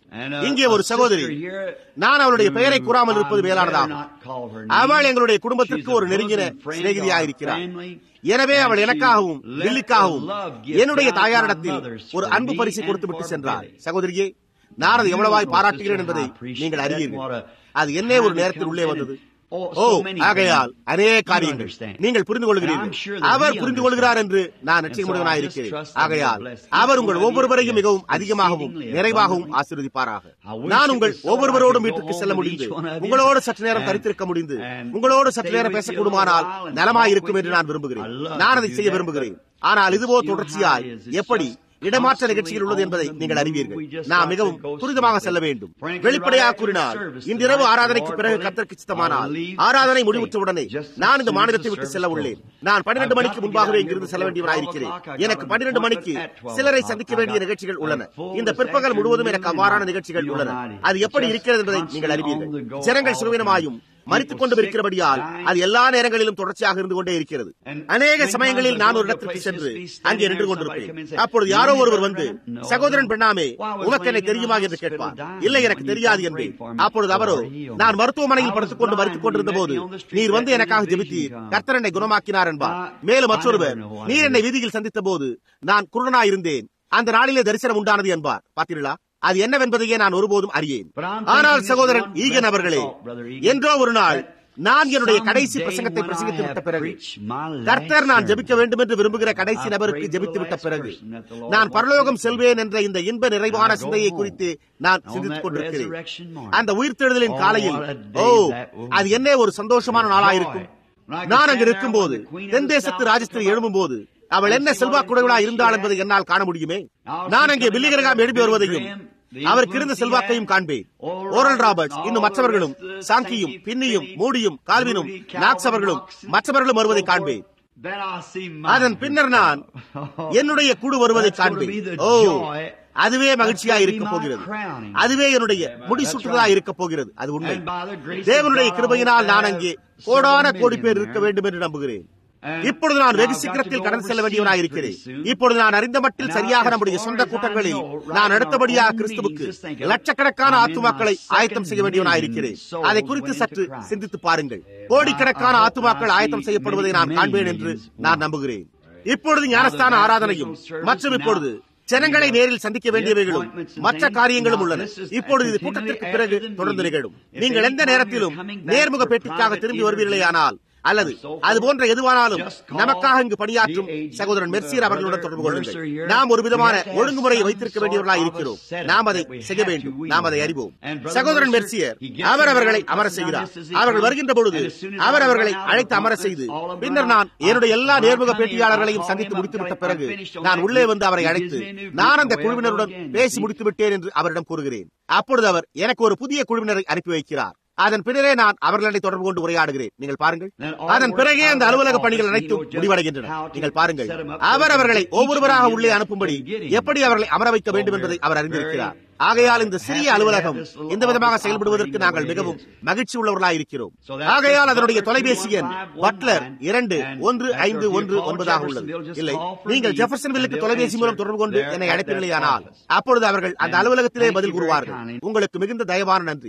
இங்கே ஒரு சகோதரி நான் அவளுடைய பெயரை கூறாமல் இருப்பது மேலானதாகும் அவள் எங்களுடைய குடும்பத்திற்கு ஒரு நெருங்கின சிநேகிதியாயிருக்கிறார் எனவே அவள் எனக்காகவும் டெல்லிக்காகவும் என்னுடைய தாயாரிடத்தில் ஒரு அன்பு பரிசு கொடுத்து விட்டு சென்றார் சகோதரியே நான் அதை எவ்வளவாய் பாராட்டுகிறேன் என்பதை நீங்கள் அறிவீர்கள் அது என்ன ஒரு நேரத்தில் உள்ளே வந்தது ஓ ஆகையால் அநேக காரியங்கள் நீங்கள் புரிந்து கொள்கிறீர்கள் அவர் புரிந்து கொள்கிறார் என்று நான் நிச்சயமுடனாயிருக்கிறேன் ஆகையால் அவர் உங்கள் ஒவ்வொருவரையும் மிகவும் அதிகமாகவும் நிறைவாகவும் ஆசீர்வதிப்பாராக நான் உங்கள் ஒவ்வொருவரோடும் வீட்டுக்கு செல்ல முடிந்து உங்களோடு சற்று நேரம் தரித்திருக்க முடிந்து உங்களோடு சற்று நேரம் பேசக்கூடுமானால் நலமாயிருக்கும் என்று நான் விரும்புகிறேன் நான் அதை செய்ய விரும்புகிறேன் ஆனால் இதுவோ தொடர்ச்சியாய் எப்படி இடமாற்ற நிகழ்ச்சியில் உள்ளது என்பதை நீங்கள் அறிவீர்கள் நாம் மிகவும் துரிதமாக செல்ல வேண்டும் வெளிப்படையாக கூறினால் இன்றிரவு ஆராதனைக்கு பிறகு கத்தற்கு சித்தமானால் ஆராதனை முடிவுற்றவுடனே நான் இந்த மாநிலத்தை விட்டு செல்ல உள்ளேன் நான் பன்னிரண்டு மணிக்கு முன்பாகவே இங்கிருந்து செல்ல வேண்டியவராயிருக்கிறேன் எனக்கு பன்னிரண்டு மணிக்கு சிலரை சந்திக்க வேண்டிய நிகழ்ச்சிகள் உள்ளன இந்த பிற்பகல் முழுவதும் எனக்கு அவ்வாறான நிகழ்ச்சிகள் உள்ளன அது எப்படி இருக்கிறது என்பதை நீங்கள் அறிவீர்கள் ஜனங்கள் சுருவினமாயும் மறித்துக் கொண்டு இருக்கிறபடியால் அது எல்லா நேரங்களிலும் தொடர்ச்சியாக இருந்து கொண்டே இருக்கிறது அநேக சமயங்களில் நான் ஒரு இடத்திற்கு சென்று அங்கே நின்று கொண்டிருப்பேன் அப்பொழுது யாரோ ஒருவர் வந்து சகோதரன் பெண்ணாமே உனக்கு என்னை தெரியுமா என்று கேட்பார் இல்லை எனக்கு தெரியாது என்பேன் அப்பொழுது அவரோ நான் மருத்துவமனையில் படுத்துக் கொண்டு மறித்துக் கொண்டிருந்த போது நீர் வந்து எனக்காக ஜெபித்தீர் கர்த்தர் என்னை குணமாக்கினார் என்பார் மேலும் மற்றொருவர் நீர் என்னை வீதியில் சந்தித்த போது நான் குருடனாயிருந்தேன் அந்த நாளிலே தரிசனம் உண்டானது என்பார் பார்த்தீர்களா அது என்னவென்பதையே நான் ஒருபோதும் அறியேன் ஆனால் சகோதரன் ஈகன் அவர்களே என்றோ ஒரு நாள் நான் என்னுடைய கடைசி பிரசங்கத்தை பிரசங்கித்து விட்ட பிறகு கர்த்தர் நான் ஜெபிக்க வேண்டும் என்று விரும்புகிற கடைசி நபருக்கு ஜெபித்து விட்ட பிறகு நான் பரலோகம் செல்வேன் என்ற இந்த இன்ப நிறைவான சிந்தையை குறித்து நான் சிந்தித்துக் கொண்டிருக்கிறேன் அந்த உயிர்த்தெழுதலின் காலையில் ஓ அது என்ன ஒரு சந்தோஷமான நாளாயிருக்கும் நான் அங்கு இருக்கும் போது தென் தேசத்து ராஜஸ்திரி எழும்பும் போது அவள் என்ன செல்வாக்குடையவளா இருந்தாள் என்பதை என்னால் காண முடியுமே நான் அங்கே பில்லிகரகாம் எழுப்பி வருவதையும் அவருக்கு இருந்த செல்வாக்கையும் காண்பேன் ஓரல் ராபர்ட்ஸ் இன்னும் மற்றவர்களும் சாங்கியும் பின்னியும் மூடியும் கால்வினும் நாக்ஸ் அவர்களும் மற்றவர்களும் வருவதை காண்பேன் அதன் பின்னர் நான் என்னுடைய குழு வருவதை காண்பேன் ஓ அதுவே மகிழ்ச்சியா இருக்க போகிறது அதுவே என்னுடைய முடிசூட்டுதலா இருக்க போகிறது அது உண்மை தேவனுடைய கிருபையினால் நான் அங்கே கோடான கோடி பேர் இருக்க வேண்டும் என்று நம்புகிறேன் இப்பொழுது நான் வெகு சீக்கிரத்தில் கடந்து செல்ல வேண்டியவனாக இருக்கிறேன் இப்பொழுது நான் அறிந்த மட்டில் சரியாக நம்முடைய சொந்த கூட்டங்களில் நான் அடுத்தபடியாக கிறிஸ்துவுக்கு லட்சக்கணக்கான ஆத்துமாக்களை ஆயத்தம் செய்ய வேண்டியவனாக இருக்கிறேன் அதை குறித்து சற்று சிந்தித்து பாருங்கள் கோடிக்கணக்கான ஆத்துமாக்கள் ஆயத்தம் செய்யப்படுவதை நான் காண்பேன் என்று நான் நம்புகிறேன் இப்பொழுது ஞானஸ்தான ஆராதனையும் மற்றும் இப்பொழுது ஜனங்களை நேரில் சந்திக்க வேண்டியவைகளும் மற்ற காரியங்களும் உள்ளன இப்பொழுது இது கூட்டத்திற்கு பிறகு தொடர்ந்து நிகழும் நீங்கள் எந்த நேரத்திலும் நேர்முக பேட்டிக்காக திரும்பி வருவீர்களே ஆனால் அல்லது அது போன்ற எதுவானாலும் நமக்காக இங்கு பணியாற்றும் சகோதரன் மெர்சியர் அவர்களுடன் தொடர்பு கொள்ளுங்கள் நாம் ஒரு விதமான ஒழுங்குமுறையை வைத்திருக்க வேண்டியவர்களாக இருக்கிறோம் நாம் அதை செய்ய வேண்டும் நாம் அதை அறிவோம் சகோதரன் மெர்சியர் அவர் அவர்களை அமர செய்கிறார் அவர்கள் வருகின்ற பொழுது அவர் அவர்களை அழைத்து அமர செய்து பின்னர் நான் என்னுடைய எல்லா நேர்முக பேட்டியாளர்களையும் சந்தித்து முடித்துவிட்ட பிறகு நான் உள்ளே வந்து அவரை அழைத்து நான் அந்த குழுவினருடன் பேசி முடித்து விட்டேன் என்று அவரிடம் கூறுகிறேன் அப்பொழுது அவர் எனக்கு ஒரு புதிய குழுவினரை அனுப்பி வைக்கிறார் அதன் பிறரே நான் அவர்களை தொடர்பு கொண்டு உரையாடுகிறேன் நீங்கள் பாருங்கள் அதன் பிறகே அந்த அலுவலக பணிகள் அனைத்தும் முடிவடைகின்றன நீங்கள் பாருங்கள் அவர் அவர்களை ஒவ்வொருவராக உள்ளே அனுப்பும்படி எப்படி அவர்களை அமர வைக்க வேண்டும் என்பதை அவர் அறிந்திருக்கிறார் ஆகையால் இந்த சிறிய அலுவலகம் இந்த விதமாக செயல்படுவதற்கு நாங்கள் மிகவும் மகிழ்ச்சி உள்ளவர்களாக இருக்கிறோம் ஆகையால் அதனுடைய தொலைபேசி எண் பட்லர் இரண்டு ஒன்று ஐந்து ஒன்று ஒன்பதாக உள்ளது இல்லை நீங்கள் ஜெஃபர்சன்வில்லுக்கு தொலைபேசி மூலம் தொடர்பு கொண்டு என்னை அழைப்பீர்களேயானால் அப்பொழுது அவர்கள் அந்த அலுவலகத்திலே பதில் கூறுவார்கள் உங்களுக்கு மிகுந்த தயவான நன்றி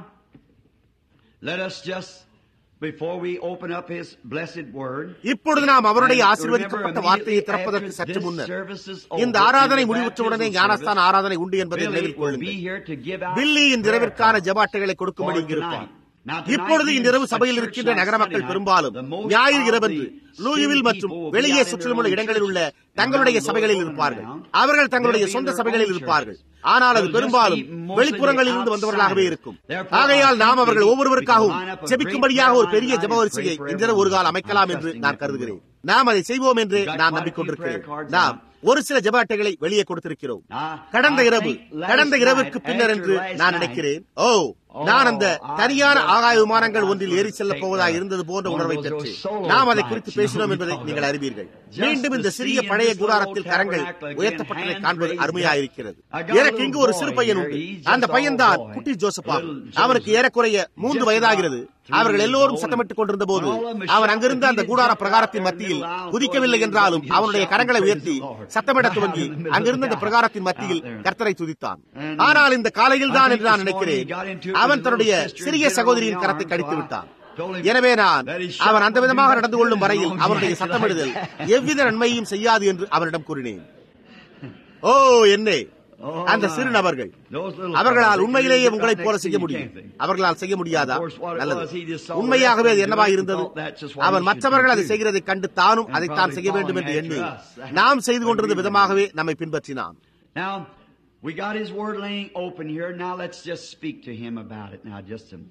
Let us just before we open up his blessed word இப்பொழுது நாம் அவருடைய ஆசீர்வதிக்கப்பட்ட வார்த்தையை திறப்பதற்கு சற்று முன்னர் இந்த ஆராதனை முடிவுற்றவுடனே ஞானஸ்தான ஆராதனை உண்டு என்பதை நினைவில் கொள்ளுங்கள் பில்லி இந்த இரவிற்கான ஜபாட்டைகளை கொடுக்கும்படி இங்கிருப்பார் இப்பொழுது இந்த இரவு சபையில் இருக்கின்ற நகர மக்கள் பெரும்பாலும் ஞாயிறு இரவன்று லூயுவில் மற்றும் வெளியே சுற்றிலுமுள்ள இடங்களில் உள்ள தங்களுடைய சபைகளில் இருப்பார்கள் அவர்கள் தங்களுடைய சொந்த சபைகளில் இருப்பார்கள் ஆனால் அது பெரும்பாலும் வெளிப்புறங்களில் இருந்து வந்தவர்களாகவே இருக்கும் ஆகையால் நாம் அவர்கள் ஒவ்வொருவருக்காகவும் செபிக்கும்படியாக ஒரு பெரிய ஜப வரிசையை இந்த ஒரு கால் அமைக்கலாம் என்று நான் கருதுகிறேன் நாம் அதை செய்வோம் என்று நான் நம்பிக்கொண்டிருக்கிறேன் நாம் ஒரு சில ஜப அட்டைகளை வெளியே கொடுத்திருக்கிறோம் கடந்த இரவு கடந்த இரவுக்கு பின்னர் என்று நான் நினைக்கிறேன் ஓ நான் அந்த தனியான ஆகாய விமானங்கள் ஒன்றில் ஏறி செல்ல போவதா இருந்தது போன்ற உணர்வை பெற்று நாம் அதை குறித்து பேசினோம் என்பதை நீங்கள் அறிவீர்கள் மீண்டும் இந்த சிறிய பழைய கூடாரத்தில் கரங்கள் உயர்த்தப்பட்டதை காண்பது அருமையாயிருக்கிறது எனக்கு இங்கு ஒரு சிறு பையன் உண்டு அந்த பையன் தான் குட்டி ஜோசப் ஆகும் அவனுக்கு ஏறக்குறைய மூன்று வயதாகிறது அவர்கள் எல்லோரும் சத்தமிட்டுக் கொண்டிருந்த போது அவன் அங்கிருந்த அந்த கூடார பிரகாரத்தின் மத்தியில் குதிக்கவில்லை என்றாலும் அவனுடைய கரங்களை உயர்த்தி சத்தமிட துவங்கி அங்கிருந்த அந்த பிரகாரத்தின் மத்தியில் கர்த்தரை துதித்தான் ஆனால் இந்த காலையில் தான் என்று நான் நினைக்கிறேன் அவன் தன்னுடைய சிறிய சகோதரியின் கரத்தை கடித்து விட்டான் எனவே நான் அவன் அந்த விதமாக நடந்து கொள்ளும் வரையில் அவனுடைய சத்தமிடுதல் எவ்வித நன்மையும் செய்யாது என்று அவனிடம் கூறினேன் ஓ என்னே அந்த சிறு நபர்கள் அவர்களால் உண்மையிலேயே உங்களைப் போல செய்ய முடியும் அவர்களால் செய்ய முடியாதா நல்லது உண்மையாகவே அது என்னவா இருந்தது அவன் மற்றவர்கள் அதை செய்கிறதை கண்டு தானும் அதைத்தான் செய்ய வேண்டும் என்று எண்ணி நாம் செய்து கொண்டிருந்த விதமாகவே நம்மை பின்பற்றினான் Now, we got his word laying open here. Now let's just speak to him about it now, just a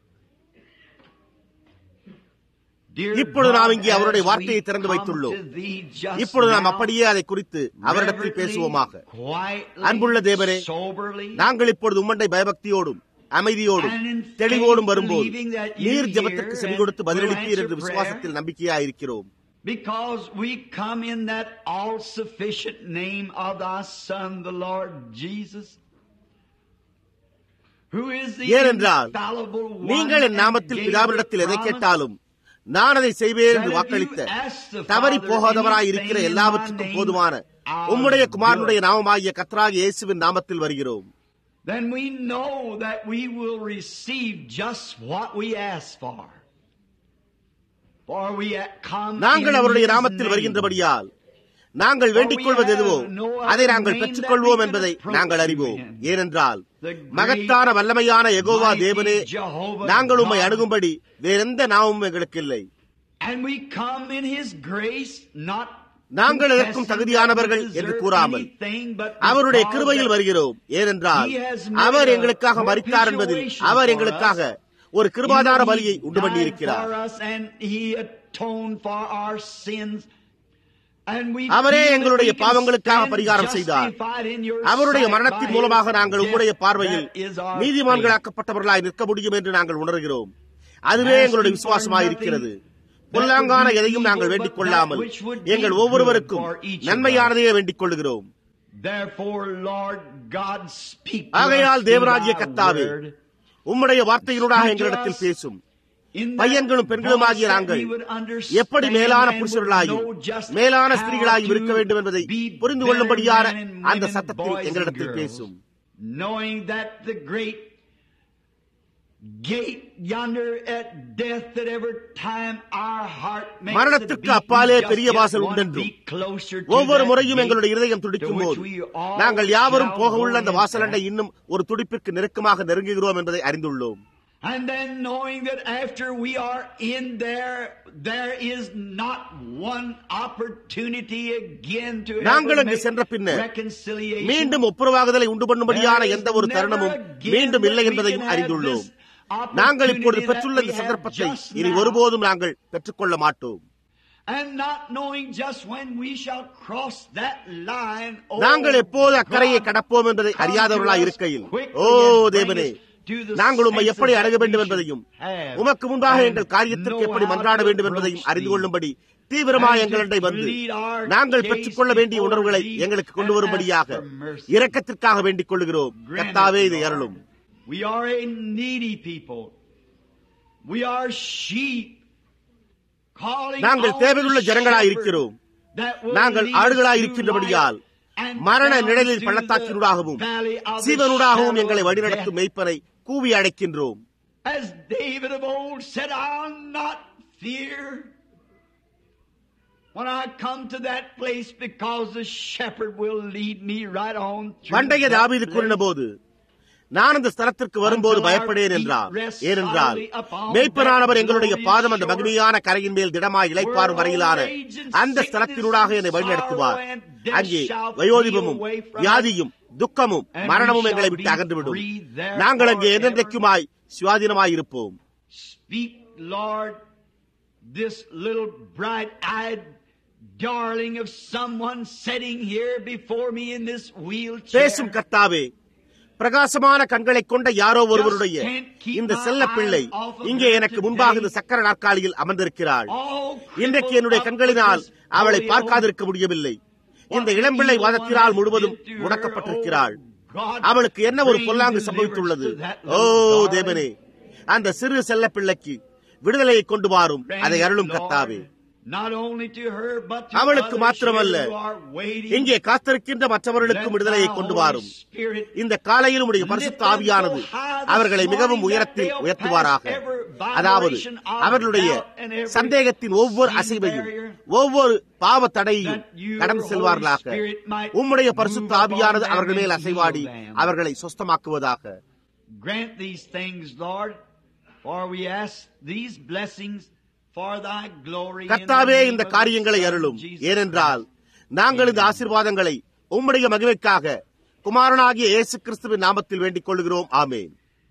இப்பொழுது நாம் இங்கே அவருடைய வார்த்தையை திறந்து வைத்துள்ளோம் இப்பொழுது நாம் அப்படியே அதை குறித்து அவரிடத்தில் பேசுவோமாக அன்புள்ள தேவரே நாங்கள் இப்பொழுது உம்மண்டை பயபக்தியோடும் அமைதியோடும் தெளிவோடும் வரும்போது நீர் ஜபத்திற்கு செவி கொடுத்து பதிலளிப்பீர் என்று விசுவாசத்தில் நம்பிக்கையாயிருக்கிறோம் Because we come in that all sufficient name of thy Son, the Lord Jesus. Who is the ஏனென்றால் infallible one நீங்கள் என் நாமத்தில் பிதாவினிடத்தில் எதை கேட்டாலும் நான் அதை செய்வேன் என்று வாக்களித்த தவறி போகாதவராய் இருக்கிற எல்லாவற்றுக்கும் போதுமான உம்முடைய குமாரனுடைய நாமமாகிய கத்ராக இயேசுவின் நாமத்தில் வருகிறோம் then we know that we will receive just what we ask for. For we come நாங்கள் in அவருடைய His நாமத்தில் name. வருகின்றபடியால் நாங்கள் வேண்டிக் கொள்வது எதுவோ அதை நாங்கள் பெற்றுக்கொள்வோம் என்பதை நாங்கள் அறிவோம் ஏனென்றால் மகத்தான வல்லமையான எகோவா தேவனே நாங்கள் உம்மை அணுகும்படி வேறெந்த நாமும் எங்களுக்கு இல்லை And we come in His grace, not நாங்கள் எதற்கும் தகுதியானவர்கள் என்று கூறாமல் அவருடைய கிருபையில் வருகிறோம் ஏனென்றால் அவர் எங்களுக்காக மறித்தார் என்பதில் அவர் எங்களுக்காக ஒரு கிருபாதார பலியை உண்டு பண்ணியிருக்கிறார் அவரே எங்களுடைய பாவங்களுக்காக பரிகாரம் செய்தார் அவருடைய மரணத்தின் மூலமாக நாங்கள் உம்முடைய பார்வையில் நீதிமான்களாக்கப்பட்டவர்களாய் நிற்க முடியும் என்று நாங்கள் உணர்கிறோம் அதுவே எங்களுடைய விசுவாசமாயிருக்கிறது பொல்லாங்கான எதையும் நாங்கள் வேண்டிக் கொள்ளாமல் எங்கள் ஒவ்வொருவருக்கும் நன்மையானதையே வேண்டிக் கொள்ளுகிறோம் ஆகையால் தேவராஜ்ய கத்தாவே உம்முடைய வார்த்தையினூடாக எங்களிடத்தில் பேசும் பையன்களும் பெண்களும் ஆகிய நாங்கள் எப்படி மேலான புருஷர்களாயும் மேலான ஸ்திரீகளாயும் இருக்க வேண்டும் என்பதை புரிந்து கொள்ளும்படியான அந்த சத்தத்தில் எங்களிடத்தில் பேசும் knowing that the great gate yonder at death that every time our heart makes மரணத்திற்கு அப்பாலே பெரிய வாசல் உண்டென்றும் ஒவ்வொரு முறையும் எங்களுடைய இருதயம் துடிக்கும் போது நாங்கள் யாவரும் போக உள்ள அந்த வாசலண்டை இன்னும் ஒரு துடிப்பிற்கு நெருக்கமாக நெருங்குகிறோம் என்பதை அறிந்துள்ளோம் And then knowing that after we are in there, there is not one opportunity again to நாங்கள் ever அங்கு make சென்ற பின்னர் reconciliation. மீண்டும் ஒப்புரவாகுதலை உண்டு பண்ணும்படியான எந்த ஒரு தருணமும் மீண்டும் இல்லை என்பதையும் அறிந்துள்ளோம் நாங்கள் இப்பொழுது பெற்றுள்ள இந்த சந்தர்ப்பத்தை இனி ஒருபோதும் நாங்கள் பெற்றுக்கொள்ள மாட்டோம் And not knowing just when we shall cross that line. oh நாங்கள் எப்போது அக்கறையை God, கடப்போம் என்பதை come அறியாதவர்களாய் to us இருக்கையில் quickly ஓ and bring தேவனே us to the நாங்கள் உம்மை எப்படி senses அணுக that வேண்டும் we என்பதையும் should have. உமக்கு முன்பாக And எங்கள் காரியத்திற்கு know எப்படி how மன்றாட to வேண்டும் என்பதையும் approach அறிந்து thee. கொள்ளும்படி தீவிரமாய் And எங்களிடை to வந்து plead our நாங்கள் case பெற்றுக்கொள்ள வேண்டிய before உணர்வுகளை thee எங்களுக்கு கொண்டு and வரும்படியாக ask for mercy. இரக்கத்திற்காக வேண்டிக் கொள்ளுகிறோம் Grant கத்தாவே it, இதை Lord. அருளும் We are a needy people. We are sheep. Calling நாங்கள் on தேவையுள்ள the ஜனங்களாய் shepherd இருக்கிறோம் that will நாங்கள் lead us ஆடுகளாய் through இருக்கின்றபடியால் life and மரண down நிழலில் to பள்ளத்தாக்கினூடாகவும் the valley of the சீவனூடாகவும் shadow எங்களை of வழிநடத்தும் death. மெய்ப்பனை கூவி அழைக்கின்றோம் As David of old said, I'll not fear when I come to that place because the shepherd will lead me right on through பண்டைய that தாவீது place. கூறின போது நான் அந்த ஸ்தலத்திற்கு வரும்போது பயப்படேன் என்றார் ஏனென்றால் மேய்ப்பனானவர் எங்களுடைய பாதம் அந்த மகிமையான கரையின் மேல் திடமாய் இளைப்பாறும் வரையிலான அந்த ஸ்தலத்தினூடாக என்னை வழிநடத்துவார் அங்கே வயோதிபமும் வியாதியும் துக்கமும் மரணமும் எங்களை விட்டு அகன்றுவிடும் நாங்கள் அங்கே என்றென்றைக்குமாய் சுவாதீனமாய் இருப்போம் Speak, Lord, this little bright-eyed darling of someone sitting here before me in this wheelchair. பேசும் கர்த்தாவே பிரகாசமான கண்களை கொண்ட யாரோ ஒருவருடைய இந்த செல்ல பிள்ளை இங்கே எனக்கு முன்பாக இந்த சக்கர நாற்காலியில் அமர்ந்திருக்கிறாள் இன்றைக்கு என்னுடைய கண்களினால் அவளை பார்க்காதிருக்க முடியவில்லை இந்த இளம்பிள்ளை வாதத்தினால் முழுவதும் முடக்கப்பட்டிருக்கிறாள் அவளுக்கு என்ன ஒரு பொல்லாங்கு சம்பவித்துள்ளது ஓ தேவனே அந்த சிறு செல்ல பிள்ளைக்கு விடுதலையை கொண்டு வாரும் அதை அருளும் கத்தாவே அவளுக்கு மாத்திரமல்ல இங்கே காத்திருக்கின்ற மற்றவர்களுக்கும் விடுதலையை கொண்டு வாரும் இந்த காலையில் உடைய பரிசுத்த ஆவியானது அவர்களை மிகவும் உயரத்தில் உயர்த்துவாராக அதாவது அவர்களுடைய சந்தேகத்தின் ஒவ்வொரு அசைவையும் ஒவ்வொரு பாவ தடையையும் கடந்து செல்வார்களாக உம்முடைய பரிசுத்த ஆவியானது அவர்கள் மேல் அசைவாடி அவர்களை சொஸ்தமாக்குவதாக Grant these things, Lord, for we ask these blessings கர்த்தாவே இந்த காரியங்களை அருளும் ஏனென்றால் நாங்கள் இந்த ஆசீர்வாதங்களை உம்முடைய மகிமைக்காக குமாரனாகிய இயேசு கிறிஸ்துவின் நாமத்தில் வேண்டிக் கொள்கிறோம் ஆமேன்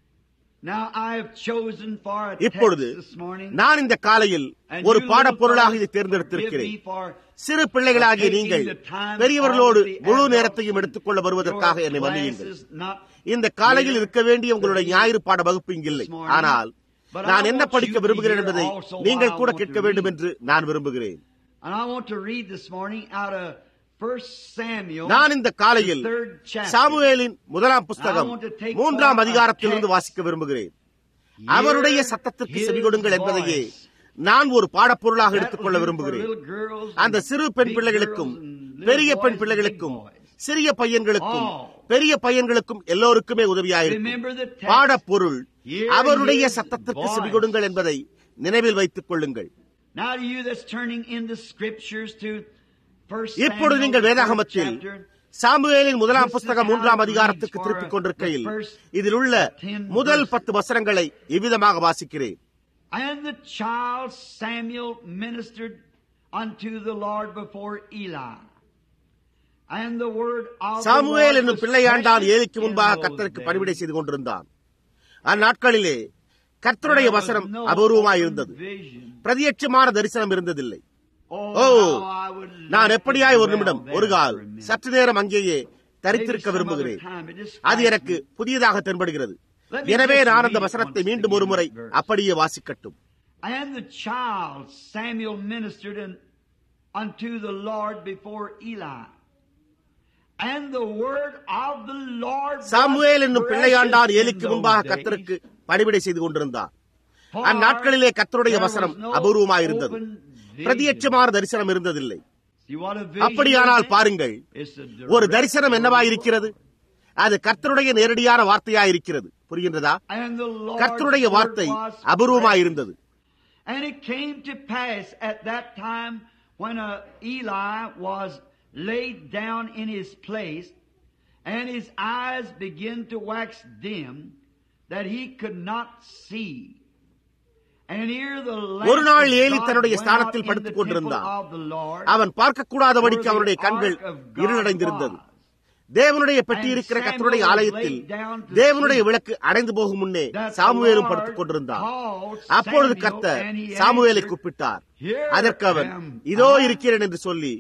இப்பொழுது நான் இந்த காலையில் ஒரு பாடப்பொருளாக இதை தேர்ந்தெடுத்திருக்கிறேன் சிறு பிள்ளைகளாகிய நீங்கள் பெரியவர்களோடு முழு நேரத்தையும் எடுத்துக்கொள்ள வருவதற்காக என்னை மன்னியுங்கள் இந்த காலையில் இருக்க வேண்டிய உங்களுடைய ஞாயிறு பாட வகுப்பு இங்கில்லை ஆனால் நான் என்ன படிக்க விரும்புகிறேன் என்பதை நீங்கள் கூட கேட்க வேண்டும் என்று நான் விரும்புகிறேன் நான் இந்த காலையில் சாமுவேலின் முதலாம் புஸ்தகம் மூன்றாம் அதிகாரத்திலிருந்து வாசிக்க விரும்புகிறேன் அவருடைய சத்தத்திற்கு செவிகொடுங்கள் என்பதையே நான் ஒரு பாடப்பொருளாக எடுத்துக்கொள்ள விரும்புகிறேன் அந்த சிறு பெண் பிள்ளைகளுக்கும் பெரிய பெண் பிள்ளைகளுக்கும் சிறிய பையன்களுக்கும் பெரிய பையன்களுக்கும் எல்லோருக்குமே உதவியாயிருக்கும் பாடப்பொருள் அவருடைய சத்தத்திற்கு செவிகொடுங்கள் என்பதை நினைவில் வைத்துக் கொள்ளுங்கள் இப்பொழுது நீங்கள் வேதாகமத்தில் சாமுவேலின் முதலாம் புஸ்தகம் மூன்றாம் அதிகாரத்துக்கு திருப்பிக் கொண்டிருக்கையில் இதில் உள்ள முதல் பத்து வசனங்களை இவ்விதமாக வாசிக்கிறேன் And the child Samuel ministered unto the Lord before Eli. And the word of Samuel என்னும் பிள்ளையாண்டான் ஏலிக்கு முன்பாக கர்த்தருக்கு பணிவிடை செய்து கொண்டிருந்தான் அந்நாட்களிலே கர்த்தருடைய வசனம் அபூர்வமாய் இருந்தது பிரதியட்சமான தரிசனம் இருந்ததில்லை ஓ நான் எப்படியாய் ஒரு நிமிடம் ஒரு கால் சற்று நேரம் அங்கேயே தரித்திருக்க விரும்புகிறேன் அது எனக்கு புதியதாக தென்படுகிறது எனவே நான் அந்த வசனத்தை மீண்டும் ஒரு முறை அப்படியே வாசிக்கட்டும் And the child Samuel ministered unto the Lord before Eli. And the word of the Lord Samuel என்னும் பிள்ளையாண்டார் ஏலிக்கு முன்பாக கர்த்தருக்கு பணிவிடை செய்து கொண்டிருந்தார் அந்நாட்களிலே கர்த்தருடைய வசனம் அபூர்வமாயிருந்தது பிரதியட்சமான தரிசனம் இருந்ததில்லை அப்படியானால் பாருங்கள் ஒரு தரிசனம் என்னவாயிருக்கிறது அது கர்த்தருடைய நேரடியான வார்த்தையாயிருக்கிறது புரிகின்றதா கர்த்தருடைய வார்த்தை அபூர்வமாயிருந்தது And it came to pass at that time when uh, Eli was laid down in his place, and his eyes began to wax dim, that he could not see. ஒரு நாள் ஏலி தன்னுடைய ஸ்தானத்தில் படுத்துக் கொண்டிருந்தான் அவன் பார்க்கக்கூடாதபடிக்கு அவனுடைய கண்கள் இருளடைந்திருந்தது தேவனுடைய பெட்டி இருக்கிற கத்தருடைய ஆலயத்தில் தேவனுடைய விளக்கு அடைந்து போகும் முன்னே சாமுவேலும் படுத்துக் கொண்டிருந்தான் அப்பொழுது கர்த்தர் சாமுவேலை கூப்பிட்டார் அதற்கு அவன் இதோ இருக்கிறேன் என்று சொல்லி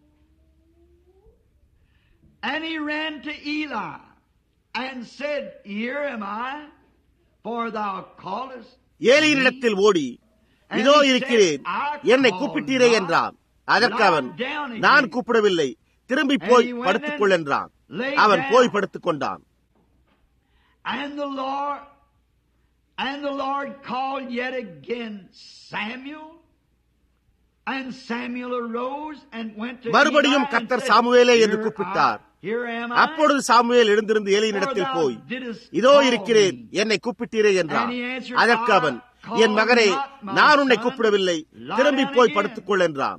And he ran to Eli and said, Here am I, for thou callest. ஏலியினிடத்தில் ஓடி இதோ இருக்கிறேன் என்னை கூப்பிட்டீரே என்றான் அதற்கு அவன் நான் கூப்பிடவில்லை திரும்பி போய் படுத்துக் கொள் என்றான் அவன் போய் படுத்துக் கொண்டான் And the Lord and the Lord called yet again Samuel. And Samuel arose and went to மறுபடியும் கர்த்தர் சாமுவேலே என்று கூப்பிட்டார் அப்பொழுது சாமுவேல் எழுந்திருந்து ஏலியினிடத்தில் போய் இதோ இருக்கிறேன் என்னை கூப்பிட்டீரே என்றான் அதற்கு அவன் என் மகனே நான் உன்னை கூப்பிடவில்லை திரும்பி போய் படுத்துக்கொள் என்றான்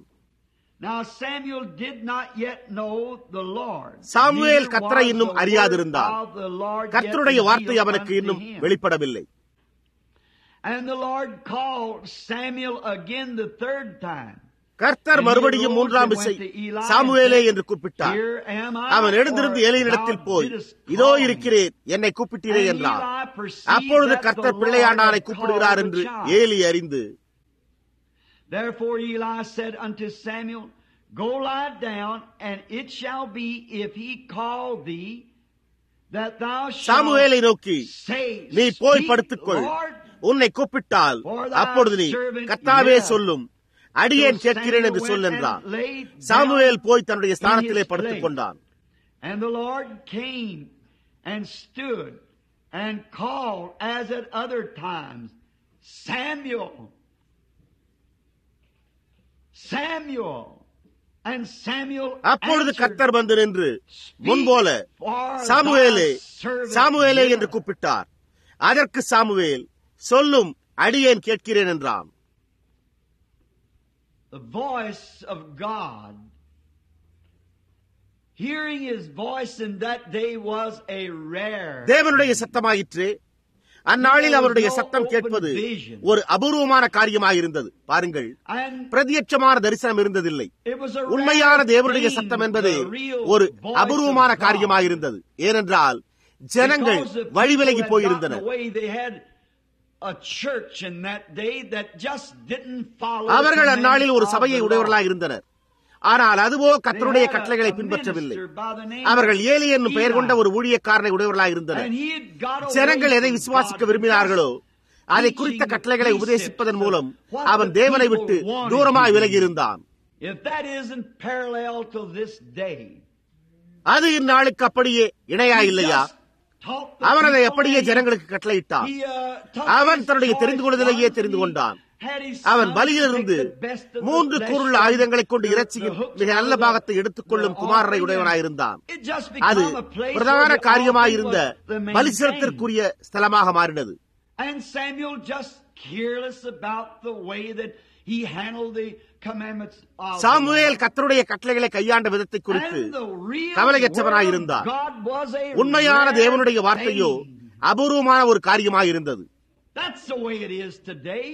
சாமுவேல் கத்தரை இன்னும் அறியாதிருந்தான் கர்த்தருடைய வார்த்தை அவனுக்கு இன்னும் வெளிப்படவில்லை And the Lord called Samuel again the third time. கர்த்தர் மறுபடியும் மூன்றாம் விசை சாமுவேலே என்று கூப்பிட்டார் அவன் எழுந்திருந்து ஏழையிடத்தில் போய் இதோ இருக்கிறேன் என்னை கூப்பிட்டீரே என்றார் அப்பொழுது கர்த்தர் பிள்ளையாண்டானை கூப்பிடுகிறார் என்று ஏலி அறிந்து Therefore Eli said unto Samuel, Go lie down, and it shall be if he call thee, that thou சாமுவேலை shalt நோக்கி say, நீ போய் Speak, படுத்துக்கொள் Lord, உன்னை கூப்பிட்டால் for thy அப்பொழுது நீ servant கர்த்தாவே heareth." சொல்லும் அடியேன் So கேட்கிறேன் என்று Samuel சொல் went என்றான் and laid சாமுவேல் down போய் தன்னுடைய in ஸ்தானத்திலே his படுத்துக் place. கொண்டான் And the Lord came and stood and called as at other times, Samuel, Samuel. And Samuel அப்பொழுது answered, கர்த்தர் வந்து நின்று "Speak, முன்போல for சாமுவேலே thy servant சாமுவேலே heareth." என்று கூப்பிட்டார் அதற்கு சாமுவேல் சொல்லும் அடியேன் கேட்கிறேன் என்றான் the voice of God. Hearing his voice in that day was a rare. தேவனுடைய சத்தமாயிற்று அந்நாளில் அவருடைய சத்தம் கேட்பது ஒரு அபூர்வமான காரியமாயிருந்தது பாருங்கள் And பிரதியட்சமான தரிசனம் இருந்ததில்லை it was a உண்மையான rare தேவனுடைய thing, சத்தம் என்பது the real ஒரு voice அபூர்வமான of God. காரியமாயிருந்தது ஏனென்றால் ஜனங்கள் Because the people வழிவிலகி had gotten போயிருந்தனர் away, they had a church in that day that just didn't follow அவர்கள் the அந்நாளில் ஒரு commandments of சபையை the உடையவர்களாக Lord. இருந்தனர் ஆனால் அதுவோ They கர்த்தருடைய had a- கட்டளைகளை a பின்பற்றவில்லை minister by the name அவர்கள் of ஏலி என்னும் பெயர் கொண்ட Eli. ஒரு ஊழியக்காரனை உடையவர்களாக இருந்தனர் And he had got away ஜனங்கள் எதை from விசுவாசிக்க God விரும்பினார்களோ just அதை teaching குறித்த the கட்டளைகளை precepts உபதேசிப்பதன் of மூலம் what அவன் the தேவனை people விட்டு wanted தூரமாய் to விலகி do. இருந்தான் If that isn't parallel to this day, அது இந்நாளுக்கு அப்படியே இணையா இல்லையா அவன் அதை அப்படியே ஜனங்களுக்கு கட்டளையிட்டான் அவன் தன்னுடைய தெரிந்து கொள்வதிலேயே தெரிந்து கொண்டான் அவன் பலியிலிருந்து மூன்று குருள் ஆயுதங்களைக் கொண்டு இறைச்சியின் மிக நல்ல பாகத்தை எடுத்துக்கொள்ளும் குமாரரை உடையவனாயிருந்தான் அது பிரதான காரியமாயிருந்த பலி செலுத்திற்குரிய ஸ்தலமாக மாறினது And Samuel just careless about the way that he handled the commandments of the Samuel Lord. கர்த்தருடைய கட்டளைகளை கையாண்ட விதத்தை குறித்து And the real கவலையற்றவனாயிருந்தான். word of God was a உண்மையான rare தேவனுடைய வார்த்தையோ thing. அபூர்வமான ஒரு காரியமாயிருந்தது That's the way it is today.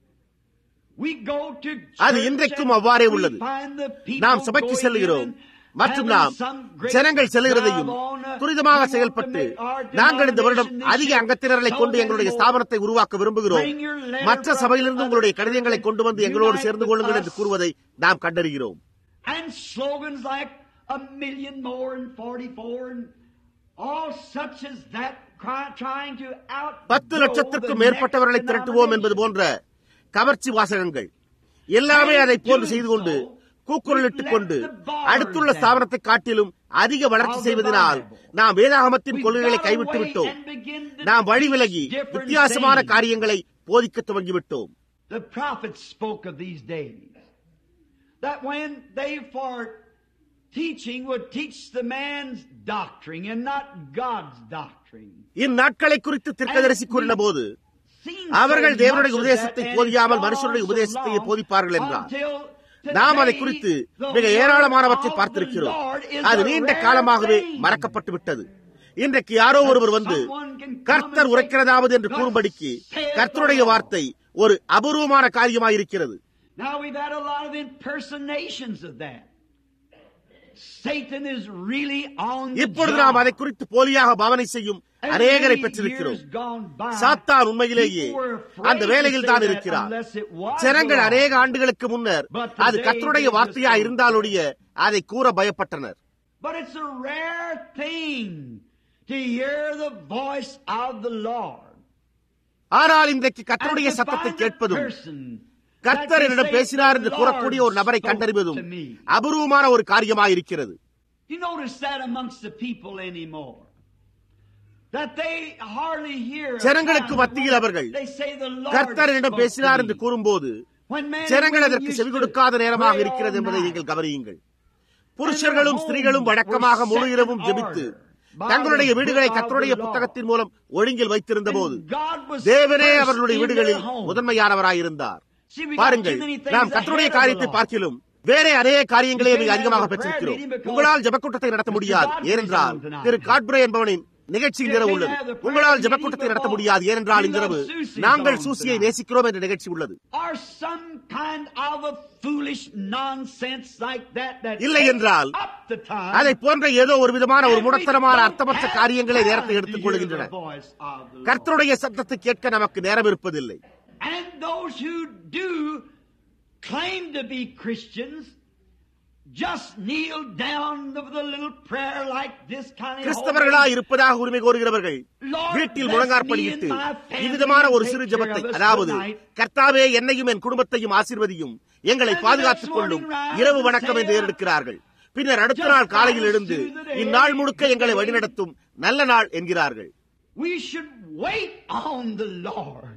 We go to அது church இன்றைக்கும் and அவ்வாறே we உள்ளது. find the people நாம் சபைக்கு going செல்லுகிறோம் in and மற்றும் having நாம் some great ஜனங்கள் செல்லுகிறதையும் job on, uh, துரிதமாக we want to செயல்பட்டு make our நாங்கள் இந்த வருடம் denomination அதிக this year அங்கத்தினர்களை so கொண்டு many எங்களுடைய more. ஸ்தாபனத்தை உருவாக்க விரும்புகிறோம் Bring your letter மற்ற from சபையிலிருந்து other உங்களுடைய churches கடிதங்களை கொண்டு வந்து and எங்களோடு unite சேர்ந்து with கொள்ளுங்கள் us. என்று கூறுவதை நாம் கண்டறிகிறோம் And slogans like a million more and 44 and all such as that cry- trying to out பத்து லட்சத்திற்கும் மேற்பட்டவர்களை திரட்டுவோம் என்பது போன்ற கவர்ச்சி வாசகங்கள் எல்லாமே அதை போன்று செய்து கொண்டு கூக்குரலிட்டுக் கொண்டு அடுத்துள்ள ஸ்தாபனத்தை காட்டிலும் அதிக வளர்ச்சி செய்வதனால் நாம் வேதாகமத்தின் கொள்கைகளை கைவிட்டு விட்டோம் நாம் வழி விலகி வித்தியாசமான காரியங்களை போதிக்க துவங்கிவிட்டோம் The prophets spoke of these days. That when they for teaching would teach the man's doctrine and not God's doctrine. இந்நாட்களை குறித்து திருக்கதரிசி கூறின போது Seen அவர்கள் so தேவனுடைய much of உபதேசத்தை that, and போதியாமல் it's மனுஷனுடைய gone so உபதேசத்தையே long போதிப்பார்கள் என்றார் until நாம் அதை today குறித்து the மிக word ஏராளமானவற்றை of பார்த்திருக்கிறோம் the Lord is அது a நீண்ட rare காலமாகவே thing. மறக்கப்பட்டு விட்டது இன்றைக்கு யாரோ ஒருவர் வந்து கர்த்தர் உரைக்கிறதாவது என்று கூறும்படிக்கு கர்த்தருடைய வார்த்தை ஒரு அபூர்வமான காரியமாயிருக்கிறது Now we've had a lot of impersonations of that. Satan is really on the இப்பொழுது job. நாம் அதை குறித்து போலியாக பாவனை செய்யும் And அநேகரை many பெற்றிருக்கிறோம் years gone by, சாத்தான் உண்மையிலேயே people were afraid அந்த to வேலையில் say தான் that இருக்கிறார் unless it was ஜனங்கள் the Lord. அநேக ஆண்டுகளுக்கு முன்னர் But அது today கர்த்தருடைய they just வார்த்தையா don't இருந்தாலொழிய அதை கூற பயப்பட்டனர் But it's a rare thing to hear the voice of the Lord. ஆனால் இன்றைக்கு And கர்த்தருடைய to சத்தத்தை find a கேட்பதும் person கர்த்தர் that can என்னிடம் say, பேசினார் என்று "The கூறக்கூடிய ஒரு Lord நபரை spoke கண்டறிவதும் to me." அபூர்வமான ஒரு காரியமாயிருக்கிறது You notice that amongst the people anymore. That they hardly hear. a ஜனங்களுக்கு time மத்தியில் when அவர்கள் they say the Lord கர்த்தர் என்னிடம் spoke பேசினார் to என்று me. கூறும்போது When men and ஜனங்கள் women அதற்கு used செவி to கொடுக்காத நேரமாக pray இருக்கிறது all என்பதை night. நீங்கள் கவனியுங்கள் புருஷர்களும் ஸ்திரீகளும் வழக்கமாக முழு இரவும் ஜெபித்து தங்களுடைய வீடுகளை கர்த்தருடைய புத்தகத்தின் மூலம் ஒழுங்கில் வைத்திருந்த போது And God was தேவனே first அவர்களுடைய in வீடுகளில் their home. முதன்மையானவராயிருந்தார் See, we got பாருங்கள் too many things நாம் கர்த்தருடைய ahead of the காரியத்தை Lord. பார்க்கிலும் வேற அநேக காரியங்களே You மிக can't அதிகமாக have a prayer பெற்றிருக்கிறோம் meeting because உங்களால் ஜெபக்கூட்டத்தை நடத்த Mr. முடியாது Godfrey's ஏனென்றால் on tonight. திரு காட்பரே என்பவனின் நிகழ்ச்சி You இரவு can't உள்ளது have the prayer உங்களால் meeting ஜெபக்கூட்டத்தை நடத்த because முடியாது ஏனென்றால் we இந்த இரவு love Susie's நாங்கள் on சூசியை tonight. நேசிக்கிறோம் என்ற நிகழ்ச்சி உள்ளது Or some kind of a foolish nonsense like that that இல்லை takes என்றால் up the time. அதை போன்ற ஏதோ ஒரு விதமான ஒரு And we முடத்தனமான don't அர்த்தமற்ற have காரியங்களை time நேரத்தை to எடுத்துக் hear கொள்கின்றன the voice of the Lord. கர்த்தருடைய சத்தத்தை கேட்க நமக்கு நேரம் இருப்பதில்லை And those who do claim to be Christians just kneel down with a little prayer like this kind of கிறிஸ்தவர்களா இருப்பதாக உரிமை கோருகிறவர்கள் வீட்டில் முழங்காற்படியிட்டு இவ்விதமான ஒரு சிறு ஜபத்தை அதாவது கர்த்தாவே என்னையும் என் குடும்பத்தையும் ஆசீர்வதியும் எங்களை பாதுகாத்துக் கொள்ளும் இரவு வணக்கம் என்று ஏறெடுக்கிறார்கள் பின்னர் அடுத்த நாள் காலையில் எழுந்து இந்நாள் முழுக்க எங்களை வழிநடத்தும் நல்ல நாள் என்கிறார்கள் We should wait on the Lord.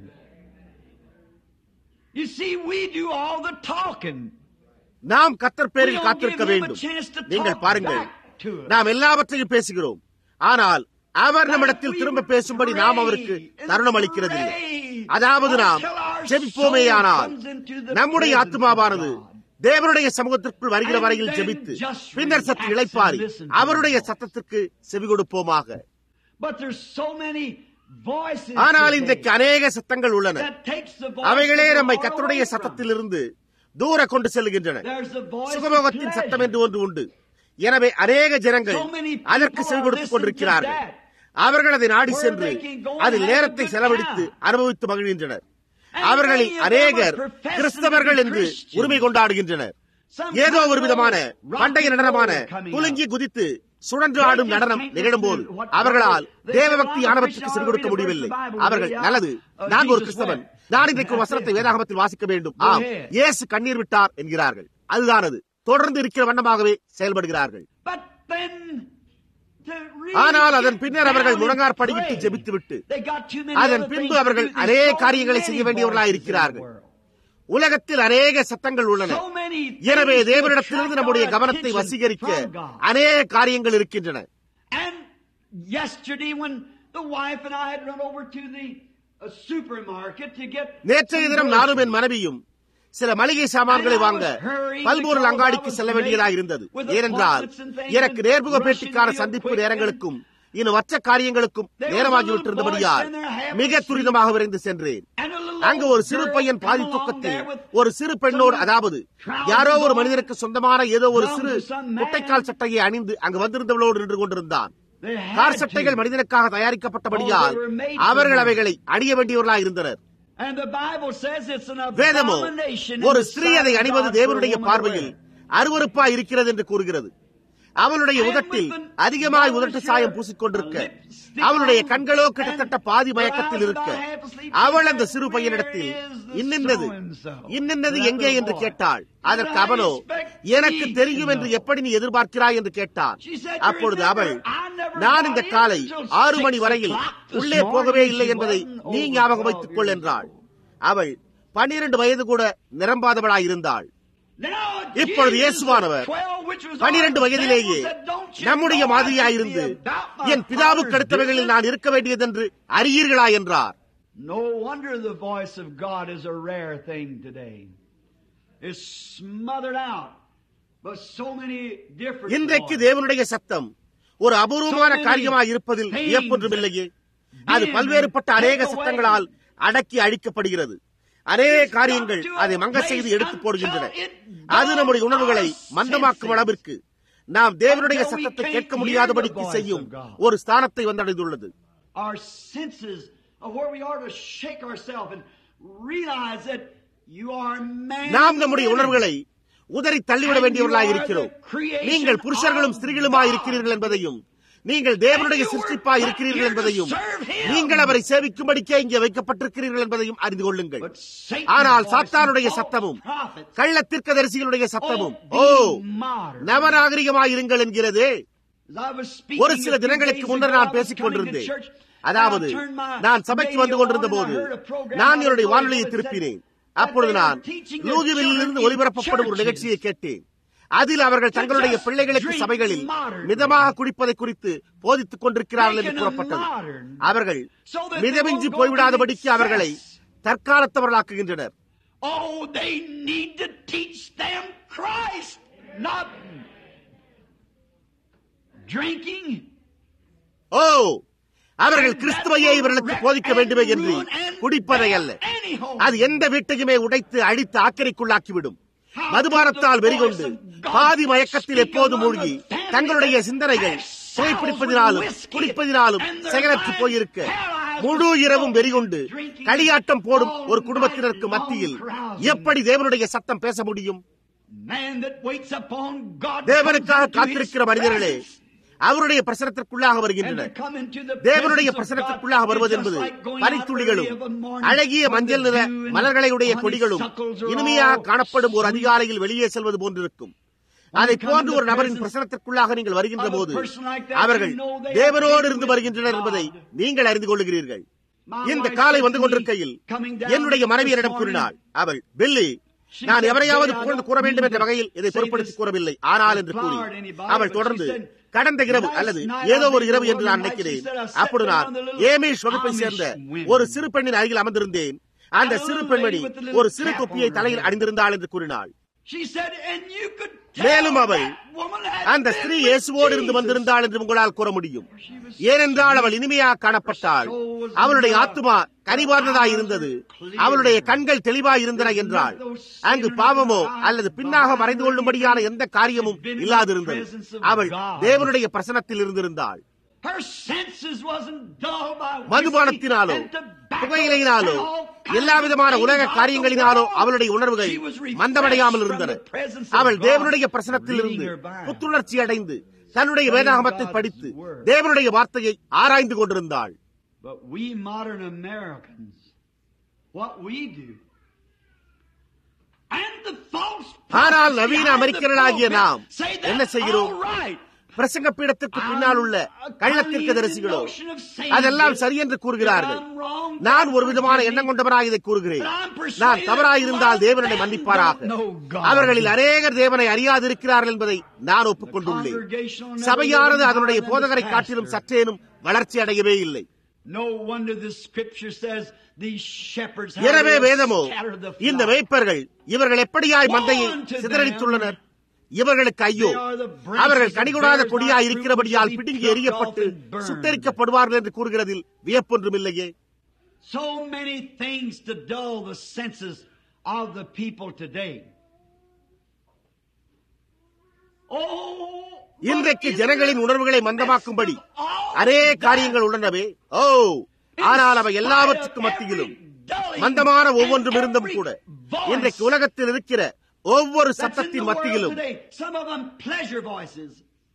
You see, we do all the talking. நாம் கத்தர் We பேரில் don't காத்திருக்க give him a வேண்டும் chance to நீங்கள் talk பாருங்கள் back to us. நாம் எல்லாவற்றையும் பேசுகிறோம் ஆனால் அவர் நம்மிடத்தில் திரும்ப பேசும்படி நாம் அவருக்கு தருணம் அளிக்கிறதில்லை அதாவது நாம் ஜெபிப்போமேயானால் நம்முடைய ஆத்மாவானது தேவனுடைய சமூகத்திற்குள் வருகிற வரையில் ஜெபித்து பின்னர் சற்று இளைப்பாரி அவருடைய சத்தத்திற்கு செவி கொடுப்போமாக But there's so many voices ஆனால் today இன்றைக்கு அநேக சத்தங்கள் உள்ளன that takes the voice அவைகளே of the நம்மை Lord கத்தருடைய away from us. சத்தத்திலிருந்து தூர கொண்டு செல்கின்றன There's the voice of சுகமோகத்தின் pleasure. சத்தம் என்று ஒன்று உண்டு எனவே அநேக ஜனங்கள் So many people அதற்கு செவி are கொடுத்துக் கொண்டிருக்கிறார்கள் listening to அவர்கள் அதை நாடி Where சென்று they can go and அதில் have a நேரத்தை good செலவழித்து time. அனுபவித்து மகிழ்கின்றனர் And அவர்களில் many of them அநேகர் are professing கிறிஸ்தவர்கள் to be என்று Christians. உரிமை கொண்டாடுகின்றனர் Some ஏதோ kind ஒரு of விதமான rock பண்டைய and நடனமான roll coming குலுங்கி up. குதித்து சுழன்று ஆடும் நடனம் நிகழும் போது அவர்களால் தேவபக்தி ஆனவற்றுக்கு செவி கொடுக்க முடியவில்லை அவர்கள் நல்லது நான் ஒரு கிறிஸ்தவன் நான் இன்றைக்கு ஒரு வசனத்தை வேதாகமத்தில் வாசிக்க வேண்டும் ஆம் இயேசு கண்ணீர் விட்டார் என்கிறார்கள் அதுதான் அது தொடர்ந்து இருக்கிற வண்ணமாகவே செயல்படுகிறார்கள் But then to really ஆனால் அதன் get பின்னர் அவர்கள் down and முழங்கார் படியிட்டு pray, ஜெபித்துவிட்டு they got too many அதன் other பின்பு things to அவர்கள் do. There's அநேக so காரியங்களை many செய்ய வேண்டியவர்களாய் voices in the இருக்கிறார்கள் world. உலகத்தில் அநேக சத்தங்கள் உள்ளன So many எனவே things to தேவனிடத்திலிருந்து attract நம்முடைய our கவனத்தை attention வசீகரிக்க from God. அநேக காரியங்கள் இருக்கின்றன And yesterday when the wife and I had run over to the uh, supermarket to get நேற்றைய some தினம் நானும் என் groceries. மனைவியும் சில மளிகை சாமான்களை வாங்க பல்பொருள் அங்காடிக்கு செல்ல வேண்டியதாக இருந்தது ஏனென்றால் எனக்கு நேர்முக பேட்டிக்கான சந்திப்பு நேரங்களுக்கும் இன்னும் மற்ற காரியங்களுக்கும் நேரமாகிவிட்டிருந்தபடியால் மிக துரிதமாக விரைந்து சென்றேன் And a little அங்கு ஒரு சிறு girl பையன் come பாதி along தூக்கத்தில் there with ஒரு சிறு பெண்ணோடு அதாவது யாரோ ஒரு மனிதனுக்கு சொந்தமான ஏதோ ஒரு சிறு குட்டைக்கால் சட்டையை அணிந்து அங்கு வந்திருந்தவளோடு நின்று கொண்டிருந்தான் They had கார் to. சட்டைகள் மனிதனுக்காக தயாரிக்கப்பட்டபடியால் அவர்கள் அவைகளை அணிய வேண்டியவர்களாக இருந்தனர் And the Bible says it's an வேதமோ abomination in ஒரு the ஸ்திரீ sight அதை of அணிவது God for a தேவனுடைய woman to பார்வையில் wear. அருவருப்பா இருக்கிறது என்று கூறுகிறது அவளுடைய உதட்டில் அதிகமாய் உதட்டு சாயம் பூசிக்கொண்டிருக்க அவளுடைய கண்களோ கிட்டத்தட்ட பாதி மயக்கத்தில் இருக்க அவள் அந்த சிறு பையனிடத்தில் இன்னின்னது இன்னின்னது எங்கே என்று கேட்டாள் அதற்கு அவனோ எனக்கு தெரியும் என்று எப்படி நீ எதிர்பார்க்கிறாய் என்று கேட்டான் அப்பொழுது அவள் நான் இந்த காலை ஆறு மணி வரையில் உள்ளே போகவே இல்லை என்பதை நீ ஞாபகம் வைத்துக் கொள் என்றாள் அவள் பன்னிரண்டு வயது கூட நிரம்பாதவளாய் இருந்தாள் இப்பொழுது இயேசுவானவர் பனிரெண்டு வயதிலேயே நம்முடைய மாதிரியாயிருந்து என் பிதாவுக்கு அடுத்தவைகளில் நான் இருக்க வேண்டியதென்று அறியீர்களா என்றார் No wonder the voice of God is a rare thing today. It's smothered out by so many different இன்றைக்கு voices. தேவனுடைய சத்தம் ஒரு அபூர்வமான காரியமாய் இருப்பதில் வியப்பொன்றுமில்லையே அது பல்வேறுபட்ட அநேக சத்தங்களால் அடக்கி அழிக்கப்படுகிறது அநேக காரியங்கள் அதை மங்க செய்து எடுத்து போடுகின்றன அது நம்முடைய உணர்வுகளை மந்தமாக்கும் அளவிற்கு நாம் தேவனுடைய சத்தத்தை கேட்க முடியாதபடிக்கு செய்யும் ஒரு ஸ்தானத்தை வந்தடைந்துள்ளது Our senses of where we are to shake ourselves and realize that you are man. நாம் நம்முடைய உணர்வுகளை உதறி தள்ளிவிட வேண்டியவர்களாக இருக்கிறோம் நீங்கள் புருஷர்களும் ஸ்திரீகளுமாய் இருக்கிறீர்கள் என்பதையும் நீங்கள் தேவனுடைய சிருஷ்டிப்பாய் இருக்கிறீர்கள் என்பதையும் நீங்கள் அவரை சேவிக்கும்படிக்கே இங்கே வைக்கப்பட்டிருக்கிறீர்கள் என்பதையும் அறிந்து கொள்ளுங்கள் But Satan's ஆனால் voice சாத்தானுடைய and சத்தமும் false prophets, கள்ளத்திற்க தரிசிகளுடைய சத்தமும் oh, O be modern. நவநாகரிகமாயிருங்கள் என்கிறதே As I was speaking ஒரு சில a few தினங்களுக்கு days முன்னர் ago, நான் I was basic coming to கொண்டிருந்தேன் church, அதாவது and I turned my நான் சபைக்கு வந்து radio கொண்டிருந்த on and I போது heard a program நான் on என்னுடைய the வானொலியை radio that திருப்பினேன் said அப்பொழுது that they நான் were teaching their லூகிவிலிருந்து children ஒலிபரப்பப்படும் ஒரு in நிகழ்ச்சியை churches கேட்டேன் அதில் அவர்கள் தங்களுடைய just பிள்ளைகளுக்கு drink சபைகளில் modern மிதமாக குடிப்பதை குறித்து போதித்துக் கொண்டிருக்கிறார்கள் என்று Making them கூறப்பட்டது modern. அவர்கள் So that they மிதமிஞ்சி won't go போய்விடாதபடிக்கு to அவர்களை excess. தற்காலத்தவர்களாக்குகின்றனர் Oh, they need to teach them Christ, not drinking. ஓ அவர்கள் கிறிஸ்துவையே இவர்களுக்கு போதிக்க வேண்டுமே என்று குடிப்பதை அல்ல அது எந்த வீட்டையுமே உடைத்து அழித்து ஆக்கிரைக்குள்ளாக்கிவிடும் மதுபானத்தால் வெறிகொண்டு பாதி மயக்கத்தில் எப்போது மூழ்கி தங்களுடைய சிந்தனைகள் புகைப்பிடிப்பதினாலும் குடிப்பதினாலும் செயலற்று போயிருக்க முழு இரவும் வெறிகொண்டு களியாட்டம் போடும் ஒரு குடும்பத்தினருக்கு மத்தியில் எப்படி தேவனுடைய சத்தம் பேச முடியும் man that waits upon God தேவனுக்காக comes into காத்திருக்கிற his மனிதர்களே presence. அவருடைய பிரசனத்திற்குள்ளாக And வருகின்றனர் to come into the தேவனுடைய presence of பிரசனத்திற்குள்ளாக God வருவது is என்பது just like going out பனித்துளிகளும் early of a morning அழகிய when மஞ்சள் the நிற dew and மலர்களுடைய honeysuckles கொடிகளும் are இனிமையாக all காணப்படும் ஒரு sweet. அதிகாலையில் வெளியே செல்வது போன்றிருக்கும் அதை போன்று ஒரு நபரின் பிரசனத்திற்குள்ளாக நீங்கள் வருகின்ற போது அவர்கள் தேவனோடு இருந்து வருகின்றனர் என்பதை நீங்கள் அறிந்து கொள்ளுகிறீர்கள் இந்த காலை வந்து கொண்டிருக்கையில் என்னுடைய மனைவி என்னிடம் கூறினாள் அவள் பில்லி நான் எவரையாவது புகழ்ந்து கூற வேண்டும் என்ற வகையில் இதை பொருட்படுத்தி கூறவில்லை ஆனால் என்று கூறி அவள் தொடர்ந்து கடந்த இரவு அல்லது ஏதோ ஒரு இரவு என்று நான் நினைக்கிறேன் அப்போது நான் ஏமேஷ் வகுப்பை சேர்ந்த ஒரு சிறு பெண்ணின் அருகில் அமர்ந்திருந்தேன் அந்த சிறு பெண்மணி ஒரு சிறு தொப்பியை தலையில் அணிந்திருந்தாள் என்று கூறினாள் She said, and you could மேலும் tell அவள் that woman had அந்த been ஸ்திரீ with இயேசுவோடு இருந்து Jesus. வந்திருந்தாள் என்று உங்களால் கூற முடியும் ஏனென்றால் அவள் இனிமையாக காணப்பட்டாள் அவளுடைய ஆத்துமா கனிவார்ந்ததாய் இருந்தது அவளுடைய கண்கள் தெளிவாய் இருந்தன என்றாள் அங்கு பாவமோ அல்லது பின்னாக மறைந்து கொள்ளும்படியான எந்த காரியமும் இல்லாதிருந்தது அவள் தேவனுடைய பிரசனத்தில் இருந்திருந்தாள் Her senses wasn't dulled by மதுபானத்தினாலோ whiskey and tobacco புகையிலையினாலோ and all kinds எல்லா of விதமான things உலக of the காரியங்களினாலோ world. அவளுடைய உணர்வுகள் She was refreshed மந்தமடையாமல் from இருந்தன the presence of அவள் God, தேவனுடைய பிரசனத்தில் இருந்து reading her Bible. புத்துணர்ச்சி அடைந்து தன்னுடைய வேதாகமத்தை God's படித்து word. தேவனுடைய வார்த்தையை ஆராய்ந்து கொண்டிருந்தாள் But we modern Americans, what we do, and the false ஆனால் prophets நவீன behind the அமெரிக்கர்களாகிய pulpit நாம் say that's என்ன செய்கிறோம்? all right. பிரசங்க பீடத்திற்கு பின்னால் உள்ள கள்ளத்திற்கு தரிசிகளோ அதெல்லாம் சரி என்று கூறுகிறார்கள் நான் ஒரு விதமான எண்ணம் கொண்டவராக இதை கூறுகிறேன் நான் தவறாயிருந்தால் தேவனை மன்னிப்பாராக அவர்களில் அநேகர் தேவனை அறியாதிருக்கிறார்கள் என்பதை நான் ஒப்புக்கொண்டுள்ளேன் சபையானது அதனுடைய போதகரை காட்டிலும் சற்றேனும் வளர்ச்சி அடையவே இல்லை No wonder the scripture says these shepherds எனவே have வேதமோ scattered the இந்த flock. மேய்ப்பர்கள் இவர்கள் எப்படியாய் மந்தையை சிதறடித்துள்ளனர் இவர்களுக்கு ஐயோ அவர்கள் கனிகொடாத கொடியாய் இருக்கிறபடியால் பிடுங்கி எறியப்பட்டு சுட்டரிக்கப்படுவார்கள் என்று கூறுகிறதில் வியப்பொன்றுமில்லையே So many things to dull the senses of the people today. Oh, இன்றைக்கு ஜனங்களின் உணர்வுகளை மந்தமாக்கும்படி அநேக காரியங்கள் உள்ளனவே ஓ ஆனால் அவை எல்லாவற்றுக்கும் மத்தியிலும் மந்தமான ஒவ்வொன்றும் இருந்தும் கூட இன்றைக்கு உலகத்தில் இருக்கிற ஒவ்வொரு சத்தத்தின் மத்தியிலும் Some of them pleasure voices.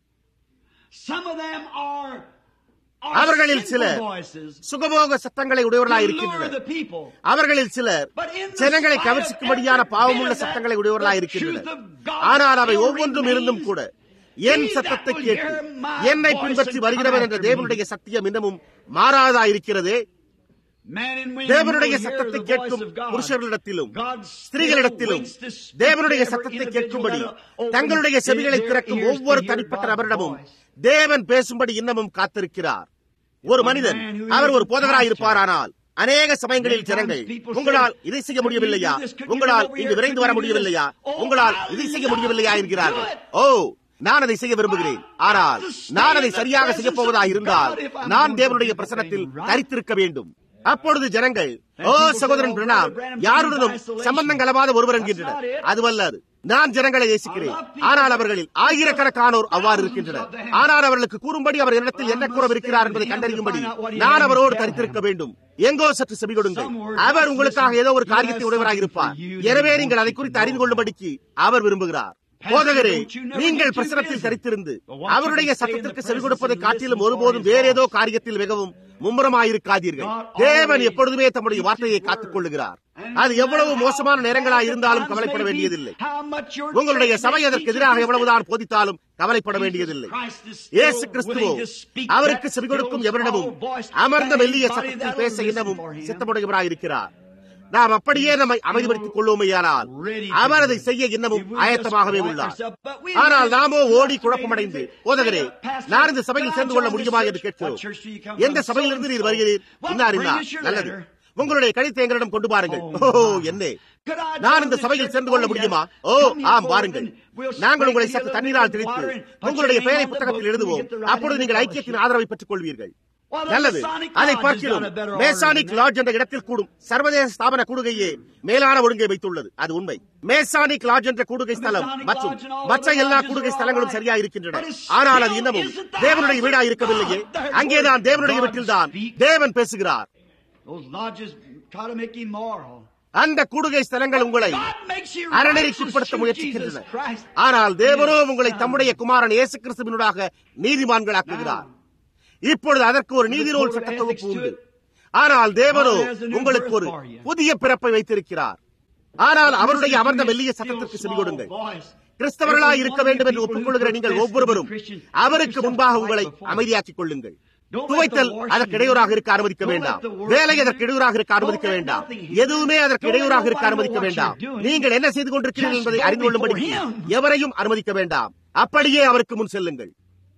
Some of them are, are அவர்களில் sinful சிலர் voices. சுகபோக சத்தங்களை உடையவர்களாய் To lure இருக்கின்றனர் the people. அவர்களில் சிலர் But in the ஜனங்களை spite of கவர்ச்சிக்கும்படியான every பாவமுள்ள bit of சத்தங்களை that, உடையவர்களாய் the இருக்கின்றனர் truth of God ஆனால் அவை still ஒவ்வொன்றும் இருந்தும் remains. கூட என் He சத்தத்தை that will கேட்டு hear my என்னை voice பின்பற்றி and வருகிறவன் come என்ற after me. தேவனுடைய சத்தியம் இன்னமும் மாறாதா இருக்கிறதே Man and women தேவனுடைய will hear சத்தத்தை the கேட்கும் voice of God. புருஷர்களிடத்திலும் God ஸ்திரீகளிடத்திலும் still waits to speak தேவனுடைய to every சத்தத்தை individual கேட்கும்படி that open தங்களுடைய செவிகளை their திறக்கும் ears to ஒவ்வொரு hear தனிப்பட்ட God's நபரிடமும் voice. தேவன் பேசும்படி இன்னமும் காத்திருக்கிறார் ஒரு மனிதன் அவர் ஒரு போதகராய் இருப்பாரானால் அநேக சமயங்களில் ஜனங்கள் உங்களால் இதை செய்ய முடியவில்லையா உங்களால் இங்கு விரைந்து வர முடியவில்லையா உங்களால் இதை செய்ய முடியவில்லையா என்கிறார்கள் ஓ நான் அதை செய்ய விரும்புகிறேன் ஆனால் நான் அதை சரியாக செய்ய போவதாக இருந்தால் நான் தேவனுடைய பிரசனத்தில் தரித்திருக்க வேண்டும் அப்பொழுது ஜனங்கள் ஓ சகோதரன் பிரணாம் யாருடனும் சம்பந்தம் கலவாத ஒருவர் என்கின்றனர் அதுவல்ல அது நான் ஜனங்களை நேசிக்கிறேன் ஆனால் அவர்களில் ஆயிரக்கணக்கானோர் அவ்வாறு இருக்கின்றனர் ஆனால் அவர்களுக்கு கூறும்படி அவர் என்னிடத்தில் என்ன கூறவிருக்கிறார் என்பதை கண்டறியும்படி நான் அவரோடு தரித்திருக்க வேண்டும் எங்கோ சற்று செவி கொடுங்கள் அவர் உங்களுக்காக ஏதோ ஒரு காரியத்தை உடையவராக இருப்பார் எனவே நீங்கள் அதை குறித்து அறிந்து கொள்ளும்படிக்கு அவர் விரும்புகிறார் போதகரே நீங்கள் பிரசனத்தில் தரித்திருந்து அவருடைய சத்தத்திற்கு செவி கொடுப்பதை காட்டிலும் ஒருபோதும் வேறேதோ காரியத்தில் மிகவும் மும்முரமாயிருக்காதீர்கள் தேவன் எப்பொழுதுமே தம்முடைய வார்த்தையை காத்துக் கொள்ளுகிறார் அது எவ்வளவு மோசமான நேரங்களாக இருந்தாலும் கவலைப்பட வேண்டியதில்லை உங்களுடைய சபை அதற்கு எதிராக எவ்வளவுதான் போதித்தாலும் கவலைப்பட வேண்டியதில்லை இயேசு கிறிஸ்துவோ அவருக்கு செவி கொடுக்கும் எவரிடமும் அமர்ந்த மெல்லிய சத்தத்தில் பேச இன்னமும் சித்தமுடையவராயிருக்கிறார் நாம் அப்படியே நம்மை அமைதிப்படுத்திக் கொள்வோமையானால் அவர் அதை செய்ய இன்னமும் ஆயத்தமாகவே உள்ளார் ஆனால் நாமோ ஓடி குழப்பமடைந்து போதகரே நான் இந்த சபையில் சேர்ந்து கொள்ள முடியுமா என்று கேட்கிறோம் எந்த சபையிலிருந்து நீர் வருகிறீர் இன்னார் இன்னார் நல்லது உங்களுடைய கடிதத்தை எங்களிடம் கொண்டு பாருங்கள் ஓ என்னே நான் இந்த சபையில் சேர்ந்து கொள்ள முடியுமா ஓ ஆம் வாருங்கள் நாங்கள் உங்களை சற்று தண்ணீரால் திரித்து உங்களுடைய பெயரை புத்தகத்தில் எழுதுவோம் அப்பொழுது நீங்கள் ஐக்கியத்தின் ஆதரவை பெற்றுக் கொள்வீர்கள் நல்லது அதை பார்க்கிறோம் மேசானிக் லாட்ஜ் என்ற இடத்தில் கூடும் சர்வதேச ஸ்தாபன கூடுகையே மேலான ஒழுங்கை வைத்துள்ளது அது உண்மை மேசானிக் லாட்ஜ் என்ற கூடுகை ஸ்தலம் மற்றும் மற்ற எல்லா கூடுகை ஸ்தலங்களும் சரியா இருக்கின்றன ஆனால் அது இன்னமும் தேவனுடைய வீடா இருக்கவில்லையே அங்கேதான் தேவனுடைய வீட்டில் தான் தேவன் பேசுகிறார் அந்த கூடுகை ஸ்தலங்கள் உங்களை அறநெறிக்குட்படுத்த முயற்சிக்கின்றன ஆனால் தேவனோ உங்களை தம்முடைய குமாரன் இயேசு கிறிஸ்துவினூடாக நீதிமான்களாக்குகிறார் இப்பொழுது அதற்கு ஒரு நீதி நூல் சட்ட தொகுப்பு உண்டு ஆனால் தேவனோ உங்களுக்கு ஒரு புதிய பிறப்பை வைத்திருக்கிறார் ஆனால் அவருடைய அமர்ந்த மெல்லிய சட்டத்திற்கு செவி கொடுங்கள் கிறிஸ்தவர்களாய் இருக்க வேண்டும் என்று ஒப்புக்கொள்கிற நீங்கள் ஒவ்வொருவரும் அவருக்கு முன்பாக உங்களை அமைதியாக்கிக் கொள்ளுங்கள் துவைத்தல் அதற்கு இடையூறாக இருக்க அனுமதிக்க வேண்டாம் வேலை அதற்கு இடையூறாக இருக்க அனுமதிக்க வேண்டாம் எதுவுமே அதற்கு இடையூறாக இருக்க அனுமதிக்க வேண்டாம் நீங்கள் என்ன செய்து கொண்டிருக்கிறீர்கள் என்பதை அறிந்து கொள்ளும்படி எவரையும் அனுமதிக்க வேண்டாம் அப்படியே அவருக்கு முன் செல்லுங்கள்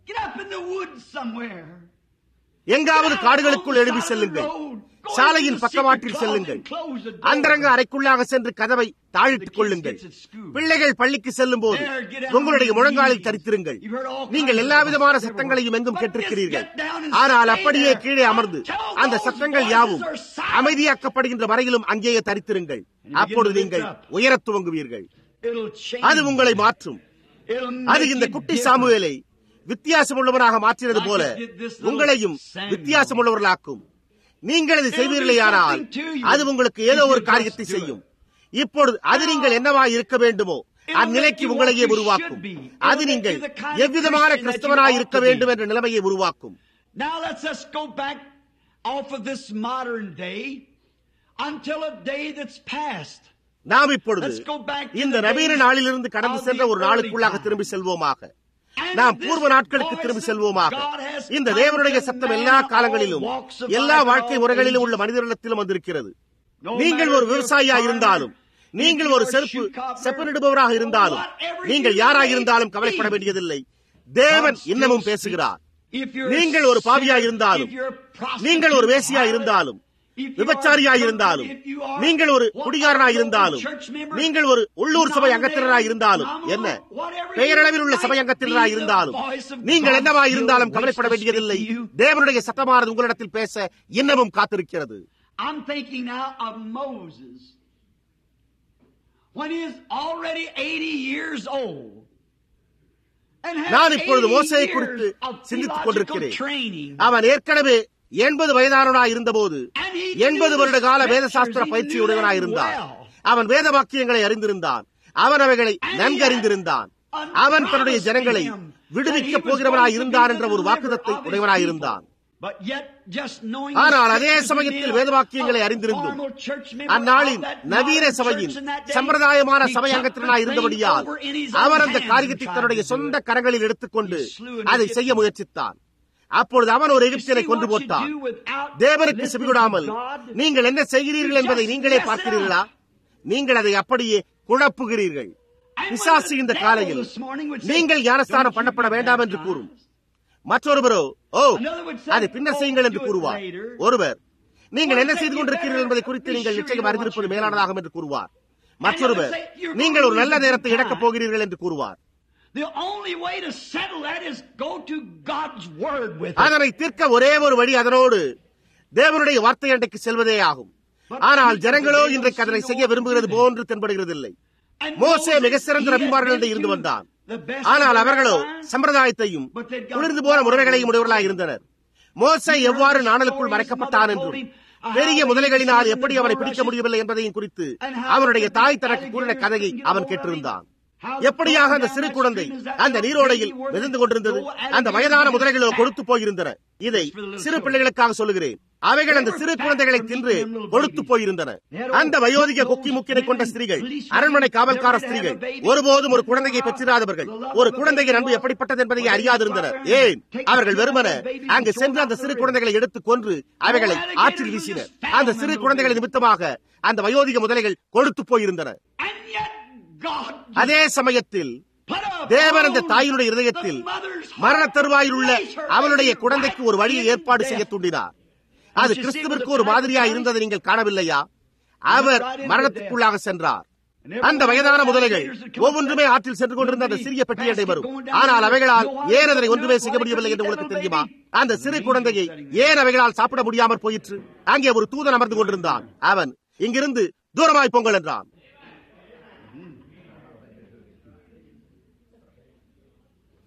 எங்காவது காடுகளுக்குள் எழுப்பி செல்லுங்கள் சாலையின் பக்கவாட்டில் செல்லுங்கள் அந்தரங்க அறைக்குள்ளாக சென்று கதவை தாழிட்டுக் கொள்ளுங்கள் பிள்ளைகள் பள்ளிக்கு செல்லும் போது உங்களுடைய முழங்காலில் தரித்திருங்கள் நீங்கள் எல்லா விதமான சத்தங்களையும் எங்கும் கேட்டிருக்கிறீர்கள் ஆனால் அப்படியே கீழே அமர்ந்து அந்த சத்தங்கள் யாவும் அமைதியாக்கப்படுகின்ற வரையிலும் அங்கேயே தரித்திருங்கள் அப்பொழுது நீங்கள் உயரத் துவங்குவீர்கள் அது உங்களை மாற்றும் அது இந்த குட்டி சாமுவேலை வித்தியாசம் உள்ளவராக மாற்றினது போல உங்களையும் வித்தியாசம் உள்ளவர்களாக்கும் நீங்கள் இதை செய்வீர்களேயானால் அது உங்களுக்கு ஏதோ ஒரு காரியத்தை செய்யும் இப்பொழுது அது நீங்கள் என்னவா இருக்க வேண்டுமோ அந்நிலைக்கு உங்களையே உருவாக்கும் அது நீங்கள் எவ்விதமான கிறிஸ்தவனாய் இருக்க வேண்டும் என்ற நிலைமையை உருவாக்கும் Now let's just go back off of this modern day until a day that's past. நாம் இப்பொழுது இந்த நவீன நாளிலிருந்து கடந்து சென்ற ஒரு நாளுக்குள்ளாக திரும்பி செல்வோமாக நாம் பூர்வ நாட்களுக்கு திரும்பி செல்வோமாக இந்த தேவனுடைய சத்தம் எல்லா காலங்களிலும் எல்லா வாழ்க்கை முறைகளிலும் உள்ள மனிதர்களிடத்திலும் வந்திருக்கிறது நீங்கள் ஒரு விவசாயியா இருந்தாலும் நீங்கள் ஒரு செருப்பு செப்பனிடுபவராக இருந்தாலும் நீங்கள் யாராக இருந்தாலும் கவலைப்பட வேண்டியதில்லை தேவன் இன்னமும் பேசுகிறார் நீங்கள் ஒரு பாவியா இருந்தாலும் நீங்கள் ஒரு வேசியா இருந்தாலும் விபச்சாரியாய் இருந்தாலும் நீங்கள் ஒரு குடிகாரனாய் இருந்தாலும் நீங்கள் ஒரு உள்ளூர் சபை அங்கத்தினராய் இருந்தாலும் என்ன பெயரளவில் உள்ள சபை அங்கத்தினராய் இருந்தாலும் நீங்கள் என்னவா இருந்தாலும் கவலைப்பட வேண்டியதில்லை தேவனுடைய சட்டமானது உங்களிடத்தில் பேச இன்னமும் காத்திருக்கிறது I'm thinking now of Moses when he is already 80 years old. நான் இப்பொழுது மோசையை குறித்து சிந்தித்துக் கொண்டிருக்கிறேன் அவன் ஏற்கனவே எண்பது வயதானவனாய் இருந்தபோது எண்பது வருட கால வேத சாஸ்திர பயிற்சியுடையவனாய் இருந்தான் அவன் வேத வாக்கியங்களை அறிந்திருந்தான் அவன் அவைகளை நன்கு அறிந்திருந்தான் அவன் தன்னுடைய ஜனங்களை விடுவிக்கப் போகிறவனாய் இருந்தான் என்ற ஒரு வாக்குதத்தை உடையவனாய் இருந்தான் ஆனால் அதே சமயத்தில் வேத வாக்கியங்களை அறிந்திருந்தும் அந்நாளின் நவீன சபையின் சம்பிரதாயமான சபை அங்கத்தினாய் இருந்தபடியால் அவர் அந்த காரியத்தை தன்னுடைய சொந்த கரங்களில் எடுத்துக்கொண்டு அதை செய்ய முயற்சித்தான் அப்பொழுது அவன் ஒரு எகிப்தியனை கொண்டு போட்டான் தேவனுக்கு செவிகொடாமல் நீங்கள் என்ன செய்கிறீர்கள் என்பதை நீங்களே பார்க்கிறீர்களா நீங்கள் அதை அப்படியே குழப்புகிறீர்கள் பிசாசு இந்த காலையில் நீங்கள் ஞானஸ்தானம் பண்ணப்பட வேண்டாம் என்று கூறும் மற்றொருவரோ ஓ அதை பின்னர் செய்யுங்கள் என்று கூறுவார் ஒருவர் நீங்கள் என்ன செய்து கொண்டிருக்கிறீர்கள் என்பதை குறித்து நீங்கள் நிச்சயம் அறிந்திருப்பது மேலானதாகும் என்று கூறுவார் மற்றொருவர் நீங்கள் ஒரு நல்ல நேரத்தை இழக்கப் போகிறீர்கள் என்று கூறுவார் அதனை தீர்க்க ஒரே ஒரு வழி அதனோடு தேவனுடைய வார்த்தை அண்டைக்கு செல்வதே ஆகும் ஆனால் ஜனங்களோ இன்றைக்கு அதனை செய்ய விரும்புகிறது போன்று தென்படுகிறதில்லை மோசே மிக சிறந்த ரபிமார்கள் இருந்து வந்தான் ஆனால் அவர்களோ சம்பிரதாயத்தையும் குளிர்ந்து போன முறைகளையும் உடையவர்களாக இருந்தனர் மோசை எவ்வாறு நாணலுக்குள் மறைக்கப்பட்டான் என்றும் பெரிய முதலைகளினால் எப்படி அவனை பிடிக்க முடியவில்லை என்பதையும் குறித்து அவனுடைய தாய் தனக்கு கூறின கதையை அவன் கேட்டிருந்தான் எப்படியாக அந்த சிறு குழந்தை அந்த நீரோடையில் மிதந்து கொண்டிருந்தது அந்த வயதான முதலைகளோ கொடுத்து போயிருந்தன இதை சிறு பிள்ளைகளுக்காக சொல்லுகிறேன் அவைகள் அந்த சிறு குழந்தைகளை தின்று கொடுத்து போயிருந்தன அந்த வயோதிக கொக்கி முக்கினை கொண்ட ஸ்திரீகள் அரண்மனை காவல்கார ஸ்திரீகள் ஒருபோதும் ஒரு குழந்தையை பெற்றிராதவர்கள் ஒரு குழந்தையின் அன்பு எப்படிப்பட்டது என்பதை அறியாதிருந்தனர் ஏன் அவர்கள் வெறுமன அங்கு சென்று அந்த சிறு குழந்தைகளை எடுத்துக் கொன்று அவைகளை ஆற்றில் வீசினர் அந்த சிறு குழந்தைகள் நிமித்தமாக அந்த வயோதிக முதலைகள் கொடுத்து போயிருந்தன அதே சமயத்தில் தேவன் அந்த தாயினுடைய இருதயத்தில் மரண தருவாயில் உள்ள அவளுடைய குழந்தைக்கு ஒரு வழியை ஏற்பாடு செய்ய தூண்டினார் அது கிறிஸ்துவிற்கு ஒரு மாதிரியா இருந்ததை நீங்கள் காணவில்லையா அவர் மரணத்துக்குள்ளாக சென்றார் அந்த வயதான முதலைகள் ஒவ்வொன்றுமே ஆற்றில் சென்று கொண்டிருந்த அந்த சிறிய பெட்டியண்டை வரும் ஆனால் அவைகளால் ஏன் அதனை ஒன்றுமே செய்ய முடியவில்லை என்று உங்களுக்கு தெரியுமா அந்த சிறு குழந்தையை ஏன் அவைகளால் சாப்பிட முடியாமல் போயிற்று அங்கே ஒரு தூதன் அமர்ந்து கொண்டிருந்தான் அவன் இங்கிருந்து தூரமாய் பொங்கல் என்றான்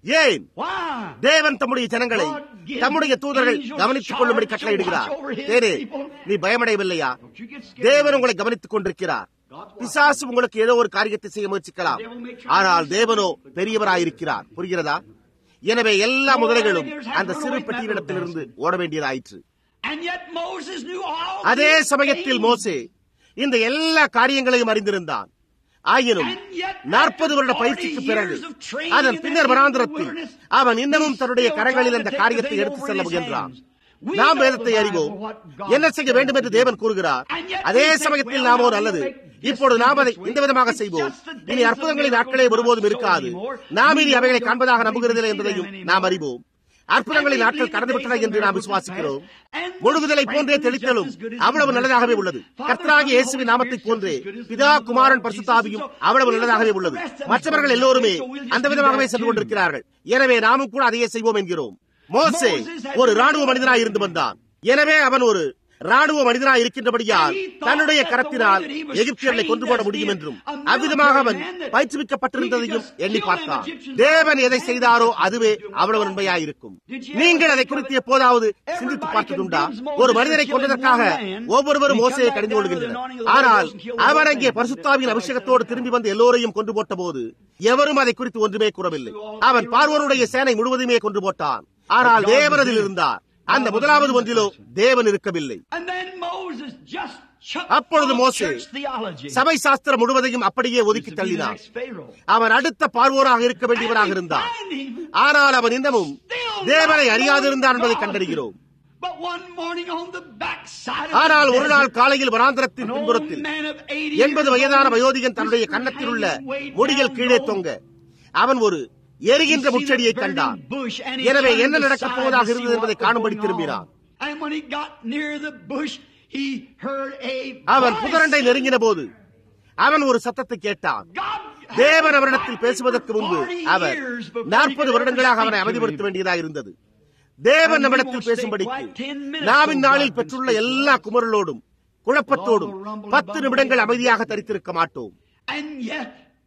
ஏன் Why? தேவன் தம்முடைய ஜனங்களை தம்முடைய தூதர்கள் கவனித்துக் கொள்ளும்படி கட்டளையிடுகிறார் தேனே நீ பயமடையவில்லையா Don't you get scared. தேவன் உங்களை கவனித்துக் கொண்டிருக்கிறார் பிசாசு உங்களுக்கு ஏதோ ஒரு காரியத்தை செய்ய முயற்சிக்கலாம் ஆனால் தேவனோ பெரியவராயிருக்கிறார் புரிகிறதா எனவே எல்லா முதலைகளும் அந்த சிறு பெட்டியிடத்திலிருந்து ஓட வேண்டியதாயிற்று And yet Moses knew all அதே these சமயத்தில் things. மோசே இந்த எல்லா காரியங்களையும் அறிந்திருந்தான் ஆயினும் நாற்பது வருட பயிற்சிக்கு பிறகு அதன் பின்னர் வராந்திரத்தில் அவன் இன்னமும் தன்னுடைய கரங்களில் அந்த காரியத்தை எடுத்து செல்ல முயன்றான் நாம் வேதத்தை அறிவோம் என்ன செய்ய வேண்டும் என்று தேவன் கூறுகிறார் அதே சமயத்தில் நாமோ நல்லது இப்பொழுது நாம் அதை இந்த விதமாக செய்வோம் இனி அற்புதங்களின் நாட்களே ஒருபோதும் இருக்காது நாம் இனி அவைகளை காண்பதாக நம்புகிறதில்லை என்பதையும் நாம் அறிவோம் அற்புதங்களின் நாட்கள் கடந்துவிட்டன என்று நாம் விசுவாசிக்கிறோம் முழுகுதலை போன்றே தெளித்தலும் அவ்வளவு நல்லதாகவே உள்ளது கர்த்தராகிய இயேசுவின் நாமத்தை போன்றே பிதா குமாரன் பரிசுத்தாவியும் அவ்வளவு நல்லதாகவே உள்ளது மற்றவர்கள் எல்லோருமே அந்த விதமாகவே சென்று கொண்டிருக்கிறார்கள் எனவே நாமும் கூட அதையே செய்வோம் என்கிறோம் மோசே ஒரு ராணுவ மனிதனாய் இருந்து வந்தான் எனவே அவன் ஒரு ராணுவ மனிதனாய் இருக்கின்றபடியால் தன்னுடைய கரத்தினால் எகிப்தியர்களை கொண்டு போட முடியும் என்றும் அவ்விதமாக அவன் பயிற்றுவிக்கப்பட்டிருந்ததையும் எண்ணி பார்த்தான் தேவன் எதை செய்தாரோ அதுவே அவ்வளவு நன்மையாயிருக்கும் நீங்கள் அதை குறித்து எப்போதாவது சிந்தித்து பார்த்ததுண்டா ஒரு மனிதனை கொண்டதற்காக ஒவ்வொருவரும் மோசையை கடிந்து கொள்கின்றனர் ஆனால் அவன் அங்கே பரிசுத்தாவின் அபிஷேகத்தோடு திரும்பி வந்து எல்லோரையும் கொண்டு போட்ட போது எவரும் அதை குறித்து ஒன்றுமே கூறவில்லை அவன் பார்வோருடைய சேனை முழுவதுமே கொண்டு போட்டான் ஆனால் தேவனதில் இருந்தார் அந்த முதலாவது ஒன்றிலோ தேவன் இருக்கவில்லை And then Moses just chucked அப்பொழுது all மோசே church theology. சபை சாஸ்திரம் முழுவதையும் அப்படியே ஒதுக்கி To be the தள்ளினான் next Pharaoh. அவன் அடுத்த பார்வோராக இருக்க வேண்டியவராக இருந்தான் ஆனால் அவன் இன்னமும் தேவனை அறியாதிருந்தான் என்பதை கண்டறிகிறோம் But one morning on the backside of ஆனால் the ஒரு desert, நாள் காலையில் வராந்திரத்தின் an old பின்புறத்தில் man of 80 எண்பது years வயதான old, வயோதிகன் தன்னுடைய whispered கன்னத்தில் உள்ள hanging way முடிகள் down கீழே low. தொங்க அவன் ஒரு எரிகின்ற He seen முச்செடியை a burning கண்டான் bush and he எனவே turned என்ன aside நடக்கப் to போவதாக see இருந்தது what என்பதை was காணும்படி going திரும்பினான் on. And when he got near the bush, he heard a அவன் voice. புதரண்டை நெருங்கின போது அவன் ஒரு சத்தத்தை கேட்டான் God தேவன் அவரிடத்தில் பேசுவதற்கு முன்பு 40 அவர் years before he நாற்பது could வருடங்களாக ever அவனை speak to அவதிப்படுத்த him. வேண்டியதாக இருந்தது தேவன் நம்மிடத்தில் பேசும்படிக்கு நாவின் நாளில் பெற்றுள்ள எல்லா குமரலோடும் குழப்பத்தோடும் பத்து நிமிடங்கள் அமைதியாக தரித்திருக்க மாட்டோம் And yet,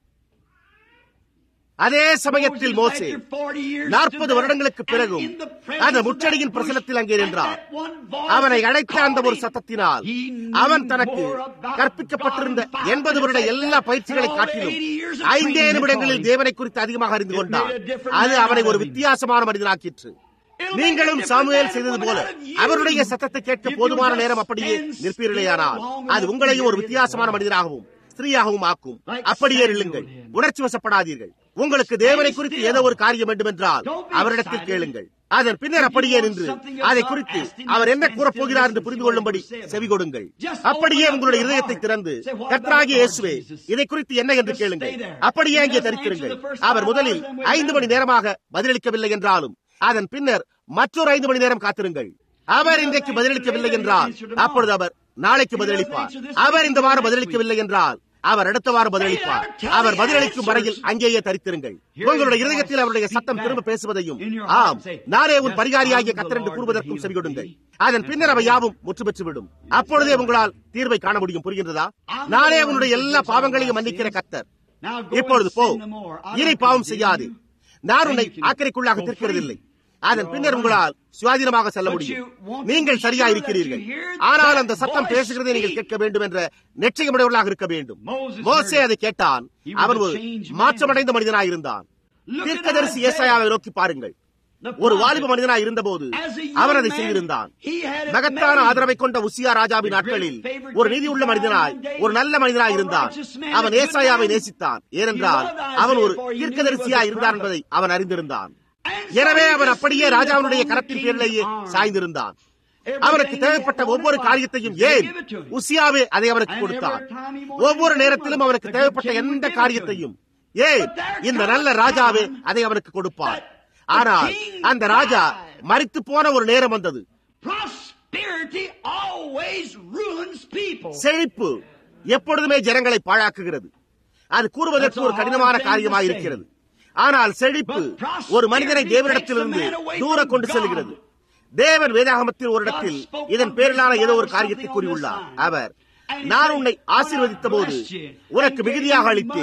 அதே சமயத்தில் Moses, மோசே after 40 years நாற்பது stood வருடங்களுக்கு there, பிறகும் and in the presence அந்த of முச்சடியின் that bush, பிரசனத்தில் அங்கே and நின்றார் that one voice அவனை that அழைத்த அந்த ஒரு called him, சத்தத்தினால் he knew அவன் தனக்கு more about கற்பிக்கப்பட்டிருந்த God in எண்பது five வருட minutes எல்லா than பயிற்சிகளை all the காட்டிலும் 80 years of ஐந்தே training நிமிடங்களில் they taught him. தேவனை குறித்து அதிகமாக அறிந்து It கொண்டார் made a different அது man அவனை out ஒரு of him. வித்தியாசமான மனிதனாக்கிற்று It'll make நீங்களும் a different சாமுவேல் man செய்தது coming போல out of you. அவருடைய சத்தத்தை கேட்க If you போதுமான just நேரம் அப்படியே stand நிற்பீர்களேயானால் still long அது enough உங்களையும் ஒரு to hear வித்தியாசமான his மனிதராகவும் ஸ்திரீயாகவும் ஆக்கும் Like அப்படியே Samuel நில்லுங்கள் did. உணர்ச்சி வசப்படாதீர்கள் உங்களுக்கு தேவனை Stand குறித்து still. ஏதோ ஒரு காரியம் வேண்டுமென்றால் Don't be அவரிடத்தில் excited. கேளுங்கள் அதன் பின்னர் If you அப்படியே want நின்று something of அதை God, குறித்து ask him அவர் to என்ன stand கூறப் still போகிறார் and என்று listen புரிந்து to what கொள்ளும்படி he says. செவி கொடுங்கள் Just அப்படியே open up உங்களுடைய your இதயத்தை heart. திறந்து Say, what about கர்த்தராகிய Lord இயேசுவே Jesus? இதை குறித்து என்ன என்று Just கேளுங்கள் stay there. அப்படியே He அங்கே doesn't தரித்திருங்கள் answer the first our five முதலில் hours and wait ஐந்து a மணி minute. நேரமாக பதிலளிக்கவில்லை என்றாலும் அதன் பின்னர் மற்றொரு ஐந்து மணி நேரம் காத்திருங்கள் அவர் இன்றைக்கு பதிலளிக்கவில்லை என்றால் அப்பொழுது அவர் நாளைக்கு பதிலளிப்பார் அவர் இந்த வாரம் பதிலளிக்கவில்லை என்றால் அவர் அடுத்த வாரம் பதிலளிப்பார் அவர் பதிலளிக்கும் வரையில் அங்கேயே தரித்திருங்கள் உங்களுடைய இருதயத்தில் அவருடைய சத்தம் திரும்ப பேசுவதையும் ஆம் நானே உன் பரிகாரியாகிய கத்தர் என்று கூறுவதற்கும் செவிகொடுங்கள் அதன் பின்னர் அவை யாவும் முற்று பெற்றுவிடும் அப்பொழுதே உங்களால் தீர்வை காண முடியும் புரிகின்றதா நானே உன்னுடைய எல்லா பாவங்களையும் மன்னிக்கிற கத்தர் Now go இப்பொழுது and போ sin no more. I இனி don't பாவம் condemn செய்யாது you. நான் உன்னை Thank you. ஆக்கிரைக்குள்ளாக Go தீர்க்கிறதில்லை free. அதன் பின்னர் உங்களால் சுவாதீனமாக செல்ல But முடியும் you want to நீங்கள் be சரியா sure இருக்கிறீர்கள் that you hear ஆனால் that அந்த சத்தம் voice பேசுகிறதை நீங்கள் speak. கேட்க வேண்டும் என்ற நிச்சயமுடையவர்களாக இருக்க வேண்டும் Moses மோசே heard அதை கேட்டான் He was அவன் a ஒரு changed man. மாற்றமடைந்த மனிதனாயிருந்தான் Look at தீர்க்கதரிசி Isaiah. ஏசாயாவை நோக்கி பாருங்கள் The ஒரு prophet. வாலிப மனிதனாய் இருந்தபோது As a young அவன் அதை man, செய்திருந்தான் he had it மகத்தான made. ஆதரவை கொண்ட உசியா ராஜாவின் The great நாட்களில் favorite ஒரு king நீதி உள்ள of மனிதனாய் God one day, ஒரு நல்ல மனிதனாய் a இருந்தான் righteous man அவன் that ஏசாயாவை good நேசித்தான் ஏனென்றால் He loved அவன் ஒரு Isaiah, for he knew he தீர்க்கதரிசியாய் was a இருந்தான் prophet. என்பதை அவன் அறிந்திருந்தான் And so எனவே he அவன் just அப்படியே leaned ராஜாவினுடைய upon the கரத்தின் king's பேரிலேயே arm. சாய்ந்திருந்தான் Everything அவனுக்கு he தேவைப்பட்ட had ஒவ்வொரு wanted, காரியத்தையும் he ஏன் gave it to him. உசியாவே அதை அவனுக்கு And கொடுத்தான் every time he wanted ஒவ்வொரு to give நேரத்திலும் him, அவனுக்கு the தேவைப்பட்ட king would எந்த give it to காரியத்தையும் ஏன் But there இந்த comes நல்ல a ராஜாவே time அதை அவனுக்கு கொடுப்பார் that ஆனால் the king அந்த ராஜா died. மரித்து போன ஒரு நேரம் வந்தது Prosperity always ruins people. செழிப்பு எப்பொழுதுமே ஜனங்களை பாழாக்குகிறது அது கூறுவதற்கு ஒரு கடினமான காரியமாக இருக்கிறது ஆனால் செழிப்பு ஒரு மனிதனை தேவனிடத்திலிருந்து தூர கொண்டு செல்கிறது தேவன் வேதாகமத்தில் ஒரு இடத்தில் இதன் பேரிலான ஏதோ ஒரு காரியத்தை கூறியுள்ளார் அவர் நான் உன்னை ஆசீர்வதித்த போது உனக்கு மிகுதியாக அளித்தேன்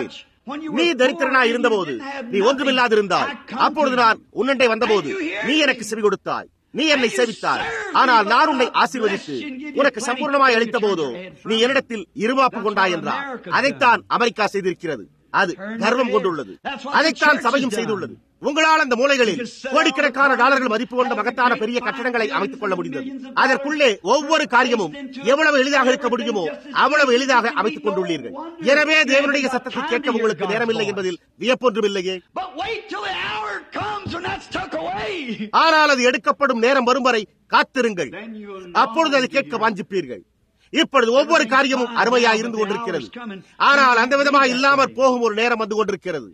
நீ தரித்திரனாய் இருந்தபோது நீ ஒன்றுமில்லாதிருந்தாய் அப்பொழுது நான் உன்னண்டை வந்தபோது நீ எனக்கு செவி கொடுத்தாய் நீ என்னை சேவித்தாய் ஆனால் நான் உன்னை ஆசீர்வதித்து உனக்கு சம்பூர்ணமாய் அளித்த போதோ நீ என்னிடத்தில் இருமாப்பு கொண்டாய் என்றார் அதைத்தான் அமெரிக்கா செய்திருக்கிறது அது கர்வம் கொண்டுள்ளது அதைத்தான் சபையும் செய்துள்ளது உங்களால் அந்த மூலைகளில் கோடிக்கணக்கான டாலர்கள் மதிப்பு கொண்ட மகத்தான பெரிய கட்டடங்களை அமைத்துக் கொள்ள முடிந்தது அதற்குள்ளே ஒவ்வொரு காரியமும் எவ்வளவு எளிதாக இருக்க முடியுமோ அவ்வளவு எளிதாக அமைத்துக் கொண்டுள்ளீர்கள் எனவே தேவனுடைய சத்தத்தை கேட்க உங்களுக்கு நேரமில்லை என்பதில் வியப்பொன்றுமில்லையே ஆனால் அது எடுக்கப்படும் நேரம் வரும் வரை காத்திருங்கள் அப்பொழுது அதை கேட்க வாஞ்சிப்பீர்கள் இப்பொழுது ஒவ்வொரு காரியமும் அருமையாக இருந்து கொண்டிருக்கிறது ஆனால் அந்த விதமாக இல்லாமற் போகும் ஒரு நேரம் வந்து கொண்டிருக்கிறது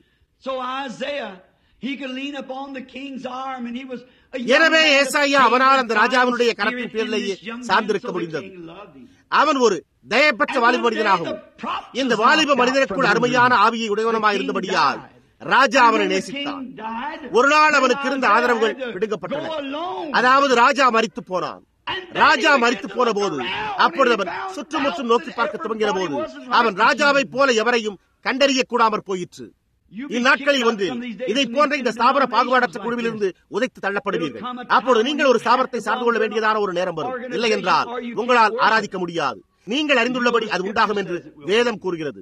எனவே ஏசாயா அவனால் அந்த ராஜாவினுடைய கரத்தின் பேரிலேயே சார்ந்திருக்க முடிந்தது அவன் ஒரு தயப்பற்ற வாலிப மனிதனாகவும் இந்த வாலிப மனிதனுக்குள் அருமையான ஆவியை உடையவனமாக இருந்தபடியால் ராஜா அவனை நேசித்தான் ஒரு நாள் அவனுக்கு இருந்த ஆதரவுகள் பிடுங்கப்பட்டன அதாவது ராஜா மறித்து போனான் ராஜா மறித்து போன போது அப்பொழுது அவன் சுற்றுமுற்றும் நோக்கி பார்க்க துவங்கின போது அவன் ராஜாவை போல எவரையும் கண்டறிய கூடாமற் போயிற்று இந்நாட்களில் வந்து இதை போன்ற இந்த ஸ்தாபன பாகுபாடற்ற குழுவிலிருந்து உதைத்து தள்ளப்படுவீர்கள் அப்பொழுது நீங்கள் ஒரு ஸ்தாபனத்தை சார்ந்து கொள்ள வேண்டியதான ஒரு நேரம் வரும் இல்லை என்றால் உங்களால் ஆராதிக்க முடியாது நீங்கள் அறிந்துள்ளபடி அது உண்டாகும் என்று வேதம் கூறுகிறது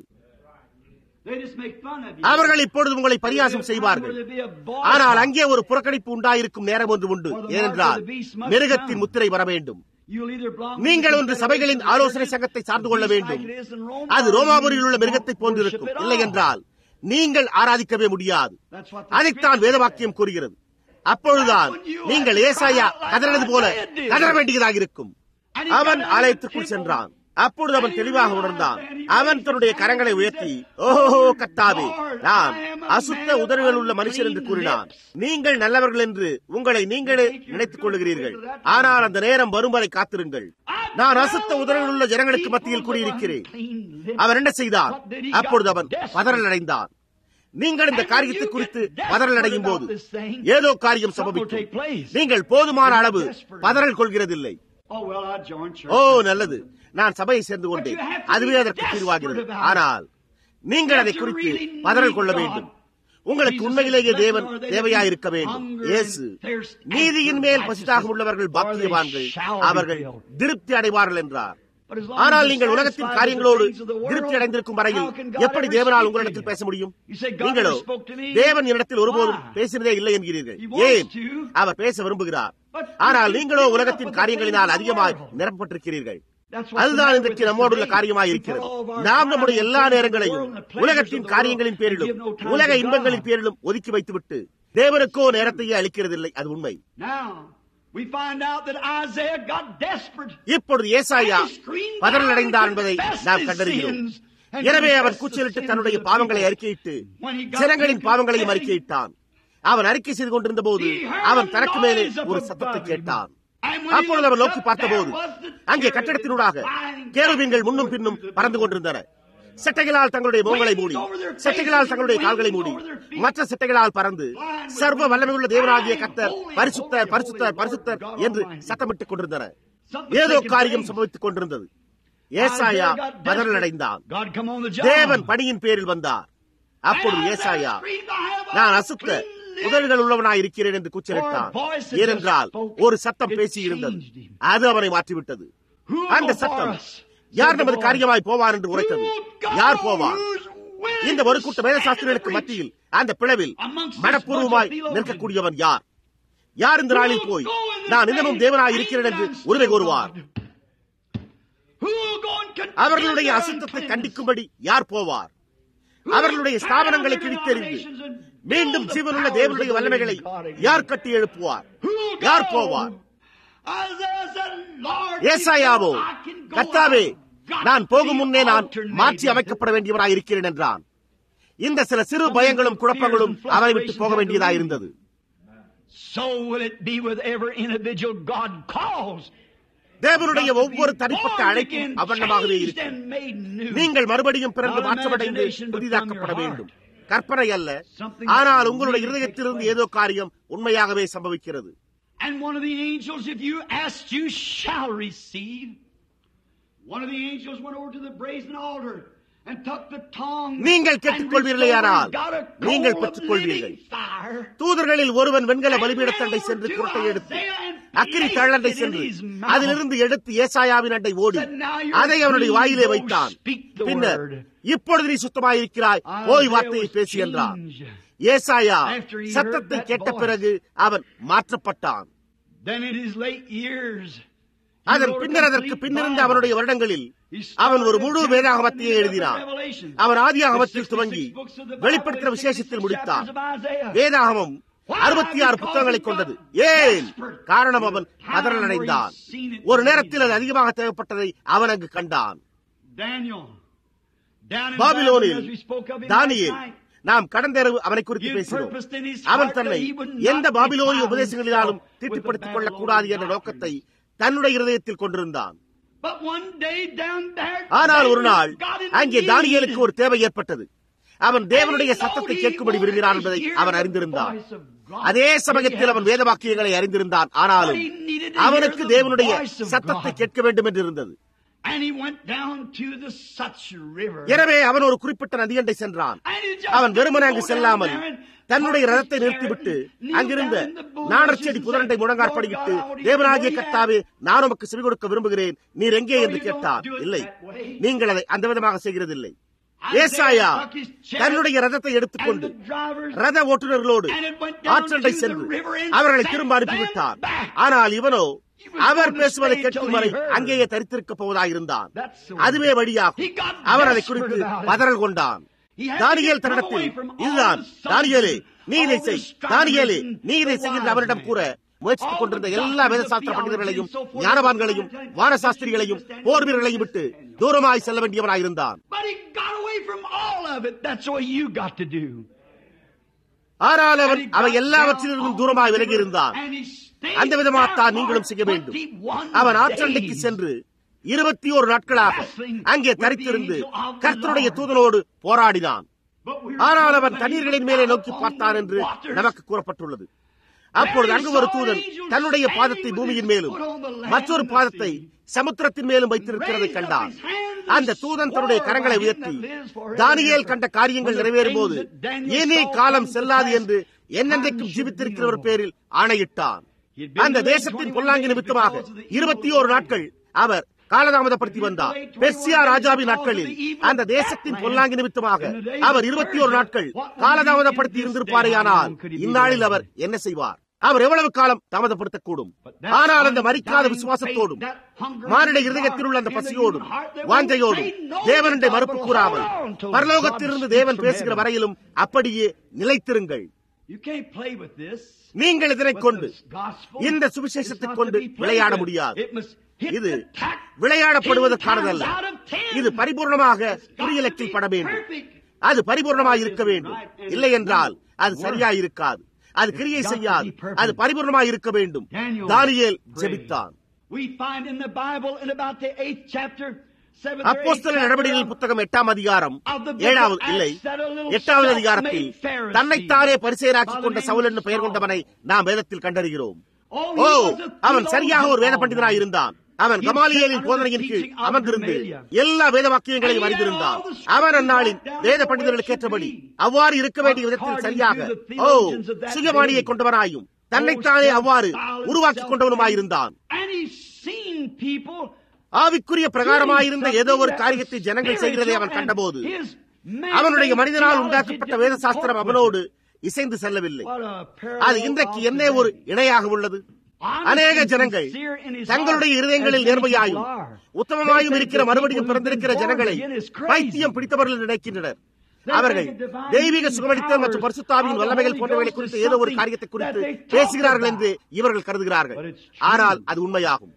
அவர்கள் இப்பொழுது உங்களை பரியாசம் செய்வார்கள் ஆனால் அங்கே ஒரு புறக்கணிப்பு உண்டாயிருக்கும் நேரம் ஒன்று உண்டு ஏனென்றால் மிருகத்தின் முத்திரை வர வேண்டும் நீங்கள் ஒன்று சபைகளின் ஆலோசனை சங்கத்தை சார்ந்து கொள்ள வேண்டும் அது ரோமாபுரியில் உள்ள மிருகத்தை போன்றிருக்கும் இல்லை என்றால் நீங்கள் ஆராதிக்கவே முடியாது அதைத்தான் வேதவாக்கியம் கூறுகிறது அப்பொழுதுதான் நீங்கள் ஏசாயா கதறது போல கதற வேண்டியதாக இருக்கும் அவன் ஆலயத்திற்குள் சென்றான் அப்பொழுது அவன் தெளிவாக உணர்ந்தான் அவன் தன்னுடைய கரங்களை உயர்த்தி ஓஹோ கத்தாவே நான் அசுத்த உதடுகள் உள்ள மனுஷர் என்று கூறினான் நீங்கள் நல்லவர்கள் என்று உங்களை நீங்களே நினைத்துக் கொள்ளுகிறீர்கள் ஆனால் அந்த நேரம் வரும் வரை காத்திருங்கள் நான் அசுத்த உதடுகள் உள்ள ஜனங்களுக்கு மத்தியில் கூறியிருக்கிறேன் அவன் என்ன செய்தான் அப்பொழுது அவன் பதறல் அடைந்தான் நீங்கள் இந்த காரியத்தை குறித்து பதறல் அடையும் போது ஏதோ காரியம் சம்பவிக்கும் நீங்கள் போதுமான அளவு பதறல் கொள்கிறதில்லை ஓ நல்லது நான் சபையை சேர்ந்து கொண்டேன் அதுவே அதற்கு தீர்வாகிறது ஆனால் நீங்கள் அதை குறித்து பதறல் கொள்ள வேண்டும் உங்களுக்கு உண்மையிலேயே தேவன் தேவையாயிருக்க வேண்டும் இயேசு நீதியின் மேல் பசிதாக உள்ளவர்கள் பாக்கியவான்கள் அவர்கள் திருப்தி அடைவார்கள் என்றார் ஆனால் நீங்கள் உலகத்தின் காரியங்களோடு திருப்தி அடைந்திருக்கும் வரையில் எப்படி தேவனால் உங்களிடத்தில் பேச முடியும் நீங்களோ தேவன் என்னிடத்தில் ஒருபோதும் பேசினதே இல்லை என்கிறீர்கள் ஏன் அவர் பேச விரும்புகிறார் ஆனால் நீங்களோ உலகத்தின் காரியங்களினால் அதிகமாக நிரப்பப்பட்டிருக்கிறீர்கள் அதுதான் இன்றைக்கு நம்மோடுள்ள காரியமாக இருக்கிறது நாம் நம்முடைய எல்லா நேரங்களையும் உலகத்தின் காரியங்களின் பேரிலும் உலக இன்பங்களின் பேரிலும் ஒதுக்கி வைத்துவிட்டு தேவனுக்கோ நேரத்தையே அளிக்கிறதில்லை அது உண்மை இப்பொழுது ஏசாயா பதறல் அடைந்தார் என்பதை நாம் கண்டறிகிறோம் எனவே அவன் கூச்சலிட்டு தன்னுடைய பாவங்களை அறிக்கையிட்டு ஜனங்களின் பாவங்களையும் அறிக்கையிட்டான் அவன் அறிக்கை செய்து கொண்டிருந்த போது அவன் தனக்கு மேலே ஒரு சத்தத்தை கேட்டான் அப்பொழுது அவர் நோக்கி பார்த்தபோது அங்கே கட்டிடத்தினூடாக கேருபீன்கள் முன்னும் பின்னும் பறந்து கொண்டிருந்தன செட்டைகளால் தங்களுடைய முகங்களை மூடி செட்டைகளால் தங்களுடைய கால்களை மூடி மற்ற செட்டைகளால் பறந்து சர்வ வல்லமையுள்ள தேவனாகிய கத்தர் பரிசுத்தர் பரிசுத்தர் பரிசுத்தர் என்று சத்தமிட்டுக் கொண்டிருந்தனர் ஏதோ காரியம் சம்பவித்துக் கொண்டிருந்தது ஏசாயா பதறல் அடைந்தான் தேவன் பணியின் பேரில் வந்தார் அப்பொழுது ஏசாயா நான் அசுத்த உதவிகள் உள்ளவனாய் இருக்கிறேன் என்று கூச்சலிட்டான் ஏனென்றால் ஒரு சத்தம் பேசி இருந்தது அது அவனை மாற்றிவிட்டது அந்த சத்தம் யார் நமது காரியமாய் போவார் என்று உரைத்தது யார் போவார் இந்த ஒரு கூட்ட வேதசாஸ்திரர்களுக்கு மத்தியில் அந்த பிளவில் மனப்பூர்வமாய் நிற்கக்கூடியவன் யார் யார் இந்த நாளில் போய் நான் இன்னமும் தேவனாய் இருக்கிறேன் என்று உரிமை கோருவார் அவர்களுடைய அசுத்தத்தை கண்டிக்கும்படி யார் போவார் அவர்களுடைய ஸ்தாபனங்களை கிழித்தெறிந்து மீண்டும் ஜீவனுள்ள தேவனுடைய வல்லமைகளை யார் கட்டி எழுப்புவார் யார் போவார் ஏசாயாவோ கத்தாவே நான் போகும் முன்னே நான் மாற்றி அமைக்கப்பட வேண்டியவராய் இருக்கிறேன் என்றான் இந்த சில சிறு பயங்களும் குழப்பங்களும் அவரை விட்டு போக வேண்டியதாக இருந்தது So will it be with every individual God calls. தேவனுடைய ஒவ்வொரு தனிப்பட்ட அழைப்பும் அவண்ணமாகவே இருக்கும் நீங்கள் மறுபடியும் பிறந்து மாற்றமடைந்து புதிதாக்கப்பட வேண்டும் கற்பனை அல்ல ஆனால் உங்களுடைய இருதயத்திலிருந்து ஏதோ காரியம் உண்மையாகவே சம்பவிக்கிறது And one of the angels, if you ask, you shall receive. One of the angels went over to the brazen altar நீங்கள் கேட்டுக்கொள்வீர்களேயானால் நீங்கள் பெற்றுக் கொள்வீர்கள் தூதர்களில் ஒருவன் வெண்கல பலிபீடத்தண்டை சென்று குரட்டை எடுத்து அக்கிரி தள்ளண்டை சென்று அதிலிருந்து எடுத்து ஏசாயாவின் அண்டை ஓடி அதை அவனுடைய வாயிலே வைத்தான் பின்னர் இப்பொழுது நீ சுத்தமாயிருக்கிறாய் ஓய் வார்த்தையை பேசி என்றான் ஏசாயா சத்தத்தை கேட்ட பிறகு அவன் மாற்றப்பட்டான் அதன் பின்னர் அதற்கு பின்னிருந்த அவனுடைய வருடங்களில் அவன் ஒரு முழு வேதாகமத்தையே எழுதினான் அவன் ஆதியாகமத்தில் துவங்கி வெளிப்படுத்தின விசேஷத்தில் முடித்தான் வேதாகமம் அறுபத்தி ஆறு புத்தகங்களை கொண்டது ஏன் காரணம் அவன் கதறல் அடைந்தான் ஒரு நேரத்தில் அது அதிகமாக தேவைப்பட்டதை அவன் அங்கு கண்டான் பாபிலோனில் தானியேல் நாம் கடந்த இரவு அவனை குறித்து பேசினோம் அவன் தன்னை எந்த பாபிலோனிய உபதேசங்களினாலும் தீட்டுப்படுத்திக் கொள்ளக் கூடாது என்ற நோக்கத்தை தன்னுடைய இருதயத்தில் கொண்டிருந்தான் ஆனால் ஒரு நாள் அங்கே தானியலுக்கு ஒரு தேவை ஏற்பட்டது அவன் தேவனுடைய சத்தத்தை கேட்கும்படி விரும்பினான் என்பதை அவன் அறிந்திருந்தான் அதே சமயத்தில் அவன் வேத வாக்கியங்களை அறிந்திருந்தான் ஆனாலும் அவனுக்கு தேவனுடைய சத்தத்தை கேட்க வேண்டும் என்று இருந்தது எனவே அவன் ஒரு குறிப்பிட்ட நதியண்டை சென்றான் அவன் வெறுமனே அங்கு செல்லாமல் தன்னுடைய ரதத்தை நிறுத்திவிட்டு அங்கிருந்த நாடற்செடி புதரண்டை முழங்காற்படியிட்டு தேவனாகிய கத்தாவே நான் உமக்கு செவி கொடுக்க விரும்புகிறேன் நீர் எங்கே என்று கேட்டார் இல்லை நீங்கள் அதை அந்த விதமாக செய்கிறதில்லை ஏசாயா தன்னுடைய ரதத்தை எடுத்துக்கொண்டு ரத ஓட்டுநர்களோடு ஆற்றண்டை சென்று அவர்களை திரும்ப அனுப்பிவிட்டார் ஆனால் இவனோ அவர் பேசுவதை கேட்கும் வரை அங்கேயே தரித்திருக்க போவதாயிருந்தான் அதுவே வழியாகும் அவர் அதை குறித்து பதறல் கொண்டான் தானியல் தன்னிடத்தில் இதுதான் தானியலே நீ இதை செய் தானியலே நீ இதை செய்கின்ற அவரிடம் கூற முயற்சித்துக் கொண்டிருந்த எல்லா வேதசாஸ்திர பண்டிதர்களையும் ஞானவான்களையும் வானசாஸ்திரிகளையும் போர் வீரர்களையும் விட்டு தூரமாய் செல்ல வேண்டியவனாயிருந்தான் ஆனால் அவன் அவை எல்லாவற்றிலிருந்தும் தூரமாய் விலகி இருந்தான் அந்த விதமாகத்தான் நீங்களும் செய்ய வேண்டும் அவன் ஆற்றண்டைக்கு சென்று இருபத்தி ஒரு நாட்களாக அங்கே தரித்திருந்து கர்த்தருடைய தூதனோடு போராடினான் ஆனால் அவன் தண்ணீர்களின் மேலே நோக்கி பார்த்தான் என்று நமக்கு கூறப்பட்டுள்ளது அப்பொழுது அங்கு ஒரு தூதன் தன்னுடைய பாதத்தை பூமியின் மேலும் மற்றொரு பாதத்தை சமுத்திரத்தின் மேலும் வைத்திருக்கிறதை கண்டான் அந்த தூதன் தன்னுடைய கரங்களை உயர்த்தி தானியேல் கண்ட காரியங்கள் நிறைவேறும் போது இனி காலம் செல்லாது என்று என்னென்றைக்கும் ஜீவித்திருக்கிறவர் பேரில் ஆணையிட்டான் அந்த தேசத்தின் பொல்லாங்கி நிமித்தமாக இருபத்தி ஓரு நாட்கள் அவர் காலதாமதப்படுத்தி வந்தார் பெர்சியா ராஜாவின் நாட்களில் அந்த தேசத்தின் பொல்லாங்கி நிமித்தமாக அவர் இருபத்தி ஒரு நாட்கள் காலதாமதப்படுத்தி இருந்திருப்பாரேயானால் இந்நாளில் அவர் என்ன செய்வார் அவர் எவ்வளவு காலம் தாமதப்படுத்தக்கூடும் ஆனால் அந்த மறிக்காத விசுவாசத்தோடும் மானிட இருதயத்தில் உள்ள அந்த பசியோடும் வாஞ்சையோடும் தேவனுடைய மறுப்பு கூறாமல் பரலோகத்திலிருந்து தேவன் பேசுகிற வரையிலும் அப்படியே நிலைத்திருங்கள் நீங்கள் இதனை கொண்டு இந்த சுவிசேஷத்தை கொண்டு விளையாட முடியாது இது விளையாடப்படுவதற்கானதல்ல இது பரிபூர்ணமாக குறியிலக்கில் பட வேண்டும் அது பரிபூர்ணமாக இருக்க வேண்டும் இல்லை என்றால் அது சரியாக இருக்காது அது கிரியை செய்யாது அது பரிபூர்ணமாக இருக்க வேண்டும் தானியேல் ஜெபித்தான் அப்போஸ்தல நடவடிக்கைகள் புத்தகம் எட்டாம் அதிகாரம் ஏழாவது இல்லை எட்டாவது அதிகாரத்தில் தன்னைத்தானே பரிசெயராக்கிக் கொண்ட சவுல் என்று பெயர் கொண்டவனை நாம் வேதத்தில் கண்டறிகிறோம் ஓ அவன் சரியாக ஒரு வேத பண்டிதனாய் இருந்தான் அவன் கமாலியலின் போதனையின் கீழ் அமர்ந்திருந்து எல்லா வேத வாக்கியங்களையும் அறிந்திருந்தான் அவன் அந்நாளின் வேத பண்டிதர்களுக்கு ஏற்றபடி அவ்வாறு இருக்க வேண்டிய விதத்தில் சரியாக ஓ சுயமானியை கொண்டவனாயும் தன்னைத்தானே அவ்வாறு உருவாக்கிக் கொண்டவனுமாயிருந்தான் ஆவிக்குரிய பிரகாரமாயிருந்த ஏதோ ஒரு காரியத்தை ஜனங்கள் செய்கிறதை அவன் கண்டபோது அவனுடைய மனிதனால் உண்டாக்கப்பட்ட வேத சாஸ்திரம் அவனோடு இசைந்து செல்லவில்லை அது இன்றைக்கு என்ன ஒரு இணையாக உள்ளது அநேக ஜனங்கள் தங்களுடைய இருதயங்களில் நேர்மையாயும் உத்தமமாயும் இருக்கிற மறுபடியும் பிறந்திருக்கிற ஜனங்களை பைத்தியம் பிடித்தவர்கள் நினைக்கின்றனர் அவர்கள் தெய்வீக சுகமளித்தல் மற்றும் பரிசுத்தாவின் வல்லமைகள் போன்றவைகளை குறித்து ஏதோ ஒரு காரியத்தை குறித்து பேசுகிறார்கள் என்று இவர்கள் கருதுகிறார்கள் ஆனால் அது உண்மையாகும்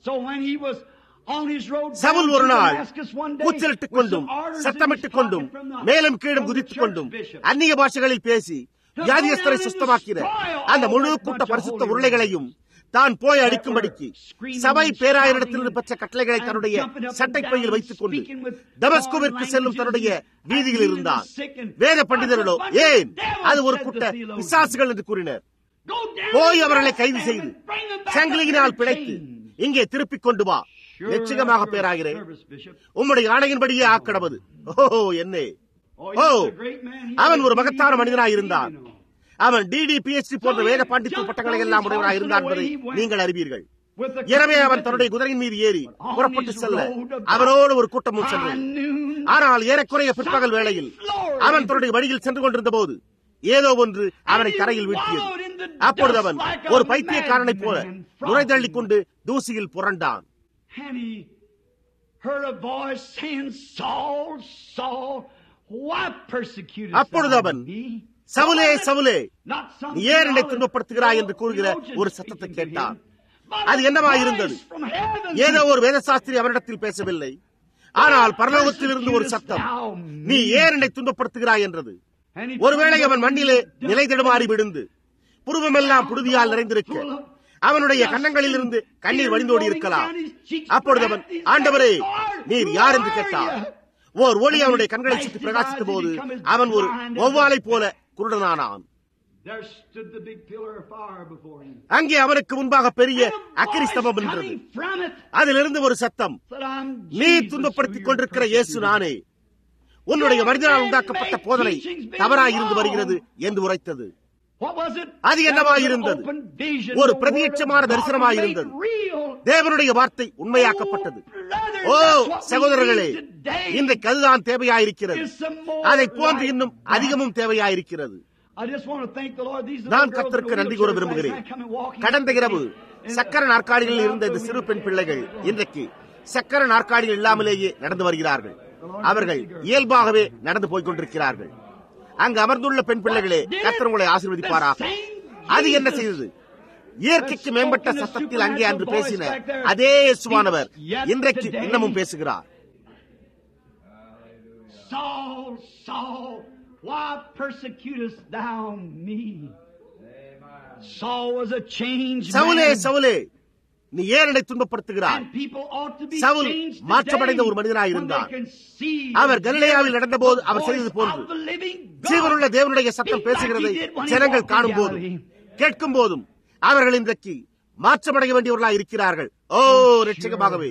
சவுல் ஒரு நாள் கூச்சலிட்டுக் கொண்டும் சத்தமிட்டுக் கொண்டும் மேலும் கீழும் குதித்துக் கொண்டும் அந்நிய பாஷைகளில் பேசி வியாதியஸ்தரை சுத்தமாக்கிற அந்த முழு கூட்ட பரிசுத்த உருளைகளையும் தான் போய் அடிக்கும்படிக்கு சபை பேராயரிடத்திலிருந்து பெற்ற கட்டளைகளை தன்னுடைய சட்டைப்பையில் வைத்துக் கொண்டு தமஸ்கோவிற்கு செல்லும் தன்னுடைய வீதியில் இருந்தான் வேத பண்டிதர்களோ ஏன் அது ஒரு கூட்ட பிசாசுகள் என்று கூறினர் போய் அவர்களை கைது செய்து சங்கிலியினால் பிழைத்து இங்கே திருப்பிக் கொண்டு வா நிச்சயமாக பேராகிறேன் உம்முடைய ஆணையின்படியே ஆக்கடவது ஓ என்னே ஓ அவன் ஒரு மகத்தான மனிதனாய் இருந்தான் அவன் டிடி பிஎச்டி போன்ற வேத பாண்டித்துவ பட்டங்களை எல்லாம் உடையவராக இருந்தான் என்பதை நீங்கள் அறிவீர்கள் எனவே அவன் தன்னுடைய குதிரையின் மீது ஏறி புறப்பட்டு செல்ல அவனோடு ஒரு கூட்டமும் சென்றது ஆனால் ஏறக்குறைய பிற்பகல் வேளையில் அவன் தன்னுடைய வழியில் சென்று கொண்டிருந்த போது ஏதோ ஒன்று அவனை தரையில் வீழ்த்தியது அப்பொழுது அவன் ஒரு பைத்தியக்காரனைப் போல நுழைதள்ளிக் கொண்டு தூசியில் புரண்டான் அப்பொழுது அவன் சவுலே சவுலே நீ ஏன் என்னை துன்பப்படுத்துகிறாய் என்று கூறுகிற ஒரு சத்தத்தை கேட்டான் அது என்னவா இருந்தது ஏதோ ஒரு வேதசாஸ்திரி அவரிடத்தில் பேசவில்லை ஆனால் பரலோகத்தில் இருந்து ஒரு சத்தம் நீ ஏன் என்னை துன்பப்படுத்துகிறாய் என்றது ஒருவேளை அவன் மண்ணிலே நிலை தடுமாறி விழுந்து புருவமெல்லாம் புழுதியால் நிறைந்திருக்க அவனுடைய கன்னங்களில் இருந்து கண்ணீர் வடிந்தோடி இருக்கலாம் அப்பொழுது அவன் ஆண்டவரே நீர் யார் என்று கேட்டார் ஓர் ஒளி அவனுடைய கண்களை சுற்றி பிரகாசித்த போது அவன் ஒரு ஒவ்வாலை போல குருடனானான் அங்கே அவனுக்கு முன்பாக பெரிய அக்கரி ஸ்தம்பம் நின்றது அதிலிருந்து ஒரு சத்தம் நீ துன்பப்படுத்திக் கொண்டிருக்கிற இயேசு நானே உன்னுடைய மனிதனால் உண்டாக்கப்பட்ட போதனை தவறாயிருந்து வருகிறது என்று உரைத்தது அது என்னவாயிருந்தது ஒரு பிரதியட்சமான தரிசனமாயிருந்தது தேவனுடைய வார்த்தை உண்மையாக்கப்பட்டது ஓ சகோதரர்களே இன்றைக்கு அதுதான் தேவையாயிருக்கிறது அதை போன்று இன்னும் அதிகமும் தேவையாயிருக்கிறது நான் கத்திற்கு நன்றி கூற விரும்புகிறேன் கடந்த இரவு சக்கர நாற்காலிகளில் இருந்த இந்த சிறு பெண் பிள்ளைகள் இன்றைக்கு சக்கர நாற்காலிகள் இல்லாமலேயே நடந்து வருகிறார்கள் அவர்கள் இயல்பாகவே நடந்து போய்க் கொண்டிருக்கிறார்கள் அங்கு அமர்ந்துள்ள பெண் பிள்ளைகளே கத்தர் உங்களை ஆசீர்வதிப்பாராக அது என்ன செய்தது இயற்கைக்கு மேம்பட்ட சத்தத்தில் அங்கே அன்று பேசின அதே இயேசுவானவர் இன்றைக்கு இன்னமும் பேசுகிறார் Saul, Saul, why persecutest thou me? Saul was a changed சவுலே man. சவுலே நீ ஏன் என்னை துன்பப்படுத்துகிறாய் And people ought to be Saul changed மாற்றமடைந்த today ஒரு மனிதனாய் when இருந்தார். they can see our the கலிலேயாவில் clear நடந்தபோது அவர் voice செய்தது போன்று of the living God. ஜீவனுள்ள தேவனுடைய சத்தம் Speak like பேசுகிறதை he did when he ஜனங்கள் walked in காணும் போதும் Galilee. கேட்கும் போதும் அவர்கள் இன்றைக்கு மாற்றமடைய வேண்டியவர்களாக இருக்கிறார்கள் ஓ நிச்சயமாகவே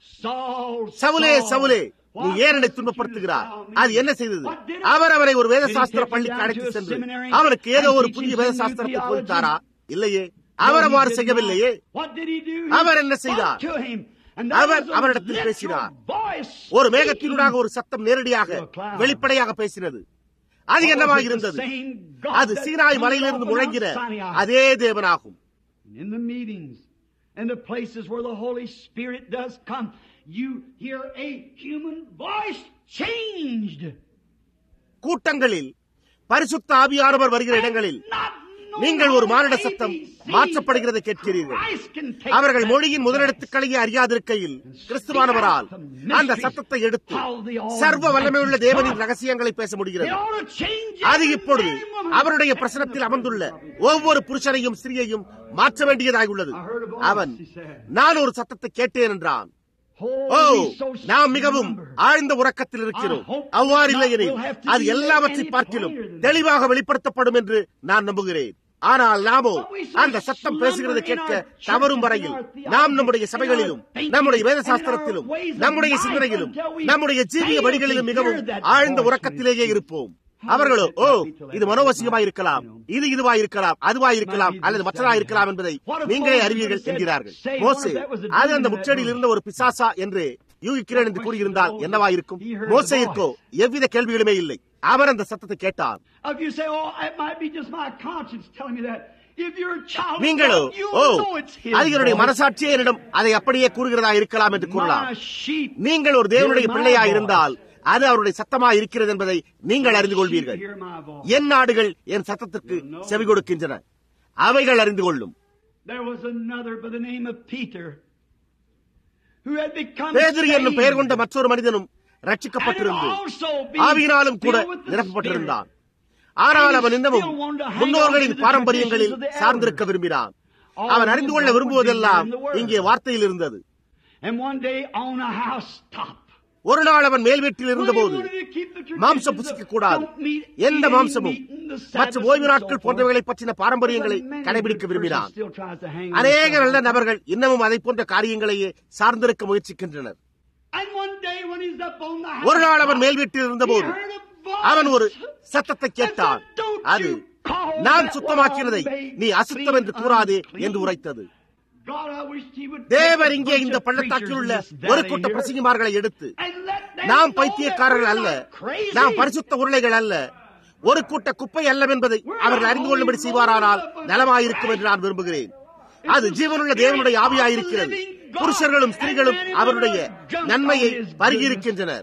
Saul, சவுலே Saul, சவுலே நீ why ஏன் என்னை persecutest துன்பப்படுத்துகிறார் thou me? அது என்ன செய்தது What did it? அவர் அவரை ஒரு வேத Did he சாஸ்திர take him பள்ளிக்கு down அழைத்து to a சென்று seminary அவனுக்கு ஏதோ and ஒரு teach புதிய him வேத some new சாஸ்திரத்தை theology? போதித்தாரா இல்லையே No, அவர் he அவ்வாறு did செய்யவில்லையே not. What did he do? He அவர் என்ன செய்தார்? spoke to him, and there our was a அவரிடத்தில் literal பேசினார். voice ஒரு speaking. மேகத்தினூடாக ஒரு சத்தம் நேரடியாக To a cloud. வெளிப்படையாக பேசினது அது What என்னவாக was it? இருந்தது The same God அது that சீனாய் comes மலையிலிருந்து off முழங்கின Mount Sinai. அதே தேவனாகும் And in the meetings and the places where the Holy Spirit does come, you hear a human voice changed. கூட்டங்களில் பரிசுத்த ஆவியானவர் வருகிற இடங்களில் Not no நீங்கள் ஒரு மானிட more சத்தம் ABCs மாற்றப்படுகிறதை that கேட்கிறீர்கள் Christ can take அவர்கள் that மொழியின் place. முதலெடுத்துக்களையே அறியாதிருக்கையில் கிறிஸ்துவானவரால் அந்த சத்தத்தை எடுத்து சர்வ வல்லமையுள்ள தேவனின் ரகசியங்களை பேச They முடிகிறது ought to change அது every இப்பொழுது man and woman. அவருடைய பிரசனத்தில் அமர்ந்துள்ள ஒவ்வொரு புருஷனையும் ஸ்திரீயையும் மாற்ற வேண்டியதாக உள்ளது அவன் நான் ஒரு சத்தத்தை கேட்டேன் என்றான் Oh, ஓ we so நாம் மிகவும் slumber. ஆழ்ந்த உறக்கத்தில் இருக்கிறோம் அவ்வாறு இல்லை எனில் அது எல்லாவற்றை பார்க்கிலும் தெளிவாக வெளிப்படுத்தப்படும் என்று நான் நம்புகிறேன் ஆனால் நாமோ அந்த சத்தம் பேசுகிறது கேட்க தவறும் வரையில் நாம் நம்முடைய சபைகளிலும் நம்முடைய வேத சாஸ்திரத்திலும் நம்முடைய சிந்தனையிலும் நம்முடைய ஜீவிய வழிகளிலும் மிகவும் ஆழ்ந்த உறக்கத்திலேயே இருப்போம் அவர்களோ ஓ இது மனோவசியமாய் இருக்கலாம் இது இதுவாய் இருக்கலாம் அதுவாய் இருக்கலாம் அல்லது மற்றதாய் இருக்கலாம் என்பதை நீங்களே அறிவீர்கள் என்கிறார்கள் மோசே அது அந்த முச்சடியில் இருந்த ஒரு பிசாசா என்று யூகிக்கிறேன் என்று கூறியிருந்தால் என்னவா இருக்கும் மோசையிற்கோ எவ்வித கேள்விகளுமே இல்லை அவர் அந்த சத்தத்தை கேட்டார் If you say, oh, it might be just my conscience telling me that. If you're a child of நீங்களோ God, you O know it's his அது என்னுடைய voice. மனசாட்சியே என்னிடம் அதை அப்படியே கூறுகிறதா இருக்கலாம் என்று கூறலாம் My sheep நீங்கள் ஒரு தேவனுடைய hear my பிள்ளையாய் voice. இருந்தால் அது அவருடைய சத்தமா இருக்கிறது என்பதை நீங்கள் அறிந்து கொள்வீர்கள் Hear my voice. என் நாடுகள் என் சத்தத்திற்கு செவி கொடுக்கின்றன அவைகள் அறிந்து கொள்ளும் There was another by the name of Peter who had become பேதுரு என்னும் saved. பெயர் கொண்ட மற்றொரு மனிதனும் And had ரட்சிக்கப்பட்டிருந்து also been ஆவியினாலும் கூட filled with the நிரப்பப்பட்டிருந்தான் Spirit. ஆனால் And அவன் he இன்னமும் still wanted to hang முன்னோர்களின் on to the பாரம்பரியங்களில் traditions of the சார்ந்திருக்க elders. விரும்பினான் All அவன் of அறிந்து them கொள்ள would be விரும்புவதெல்லாம் in the Word. இங்கே வார்த்தையில் இருந்தது And one day on a housetop, ஒரு நாள் அவன் மேல் வீட்டில் இருந்தபோது மாம்சம் புசிக்க கூடாது எந்த மாம்சமும் மற்றும் ஓய்வு நாட்கள் போன்றவைகளை பற்றின பாரம்பரியங்களை கடைபிடிக்க விரும்பினான் அநேக நல்ல நபர்கள் இன்னமும் அதை போன்ற காரியங்களையே சார்ந்திருக்க முயற்சிக்கின்றனர் ஒரு நாள் அவன் மேல் வீட்டில் இருந்தபோது அவன் ஒரு சத்தத்தை கேட்டான் அது நான் சுத்தமாக்கினதை நீ அசுத்தம் என்று கூறாதே என்று உரைத்தது தேவர் இங்கே இந்த பள்ளத்தாக்கில் உள்ள ஒரு கூட்ட பிரசங்கிமார்களை எடுத்து நாம் பைத்தியக்காரர்கள் அல்ல நாம் பரிசுத்த உருளைகள் அல்ல ஒரு கூட்ட குப்பை அல்லவென்பதை அவர்கள் அறிந்து கொள்ளும்படி செய்வாரானால் நலமாயிருக்கும் என்று நான் விரும்புகிறேன் அது ஜீவனுள்ள தேவனுடைய ஆவியாயிருக்கிறது புருஷர்களும் ஸ்திரீகளும் அவருடைய நன்மையை பருகியிருக்கின்றனர்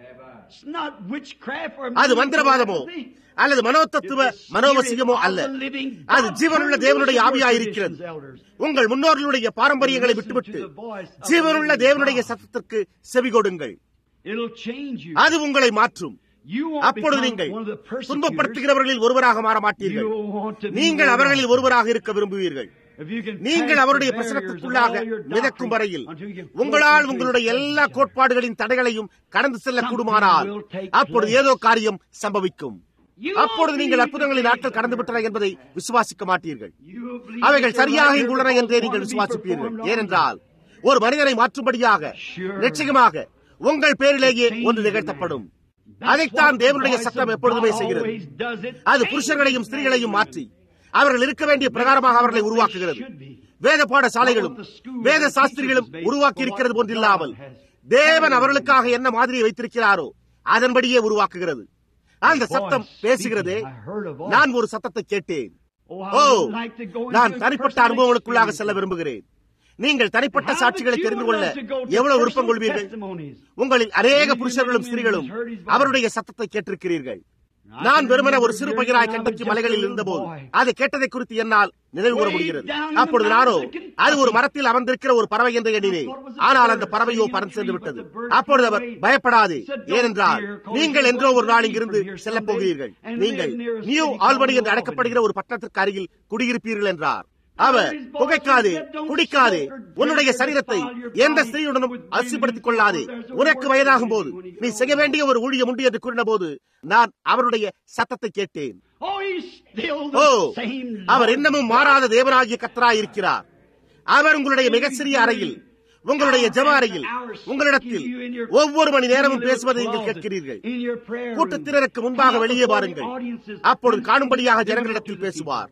அது மந்திரவாதமோ அல்லது மனோதத்துவ மனோவசியமோ அல்ல அது ஜீவனுள்ள தேவனுடைய ஆவியாயிருக்கிறது உங்கள் முன்னோர்களுடைய பாரம்பரியங்களை விட்டுவிட்டு ஜீவனுள்ள தேவனுடைய சத்தத்திற்கு செவி கொடுங்கள் அது உங்களை மாற்றும் அப்பொழுது நீங்கள் துன்பப்படுத்துகிறவர்களில் ஒருவராக மாற மாட்டீர்கள் நீங்கள் அவர்களில் ஒருவராக இருக்க விரும்புவீர்கள் நீங்கள் அவருடைய பிரசனத்திற்குள்ளாக மிதக்கும் வரையில் உங்களால் உங்களுடைய எல்லா கோட்பாடுகளின் தடைகளையும் கடந்து செல்ல கூடுமானால் அப்பொழுது ஏதோ காரியம் சம்பவிக்கும் அப்பொழுது நீங்கள் அற்புதங்களின் நாட்கள் கடந்து விட்டன என்பதை விசுவாசிக்க மாட்டீர்கள் அவைகள் சரியாக இங்குள்ளன என்றே நீங்கள் விசுவாசிப்பீர்கள் ஏனென்றால் ஒரு மனிதனை மாற்றும்படியாக நிச்சயமாக உங்கள் பேரிலேயே ஒன்று நிகழ்த்தப்படும் அதைத்தான் தேவனுடைய சட்டம் எப்பொழுதுமே செய்கிறது அது புருஷர்களையும் ஸ்திரீகளையும் மாற்றி அவர்கள் இருக்க வேண்டிய பிரகாரமாக அவர்களை உருவாக்குகிறது வேத பாடசாலைகளும் வேத சாஸ்திரிகளும் உருவாக்கி இருக்கிறது போன்றில்லாமல் தேவன் அவர்களுக்காக என்ன மாதிரியை வைத்திருக்கிறாரோ அதன்படியே உருவாக்குகிறது அந்த சத்தம் பேசுகிறதே நான் ஒரு சத்தத்தை கேட்டேன் ஓ நான் தனிப்பட்ட அனுபவங்களுக்குள்ளாக செல்ல விரும்புகிறேன் நீங்கள் தனிப்பட்ட சாட்சிகளை தெரிந்து கொள்ள எவ்வளவு விருப்பம் கொள்வீர்கள் உங்களில் அநேக புருஷர்களும் ஸ்திரீகளும் அவருடைய சத்தத்தை கேட்டிருக்கிறீர்கள் நான் வெறுமன ஒரு சிறு பையனாய் கண்டக்கி மலைகளில் இருந்தபோது அதை கேட்டதை குறித்து என்னால் நினைவு கூற முடிகிறது அப்பொழுது நானோ அது ஒரு மரத்தில் அமர்ந்திருக்கிற ஒரு பறவை என்று எண்ணினேன் ஆனால் அந்த பறவையோ பறந்து சென்று விட்டது அப்பொழுது அவர் பயப்படாதே ஏனென்றால் நீங்கள் என்றோ ஒரு நாள் இங்கிருந்து செல்லப் போகிறீர்கள் நீங்கள் நியூ ஆல்பனி என்று அழைக்கப்படுகிற ஒரு பட்டணத்திற்கு அருகில் குடியிருப்பீர்கள் என்றார் அவர் புகைக்காதே குடிக்காதே உன்னுடைய சரீரத்தை எந்த ஸ்திரீயுடனும் அசுப்படுத்திக் கொள்ளாதே உனக்கு வயதாகும் போது நீ செய்ய வேண்டிய ஒரு ஊழியம் உண்டு என்று கூறின போது நான் அவருடைய சத்தத்தை கேட்டேன் ஓ அவர் இன்னமும் மாறாத தேவனாகிய கத்தராய் இருக்கிறார் அவர் உங்களுடைய மிக சிறிய அறையில் உங்களுடைய ஜப அறையில் உங்களிடத்தில் ஒவ்வொரு மணி நேரமும் பேசுவதை நீங்கள் கேட்கிறீர்கள் கூட்டத்தினருக்கு முன்பாக வெளியே பாருங்கள் அப்பொழுது காணும்படியாக ஜனங்களிடத்தில் பேசுவார்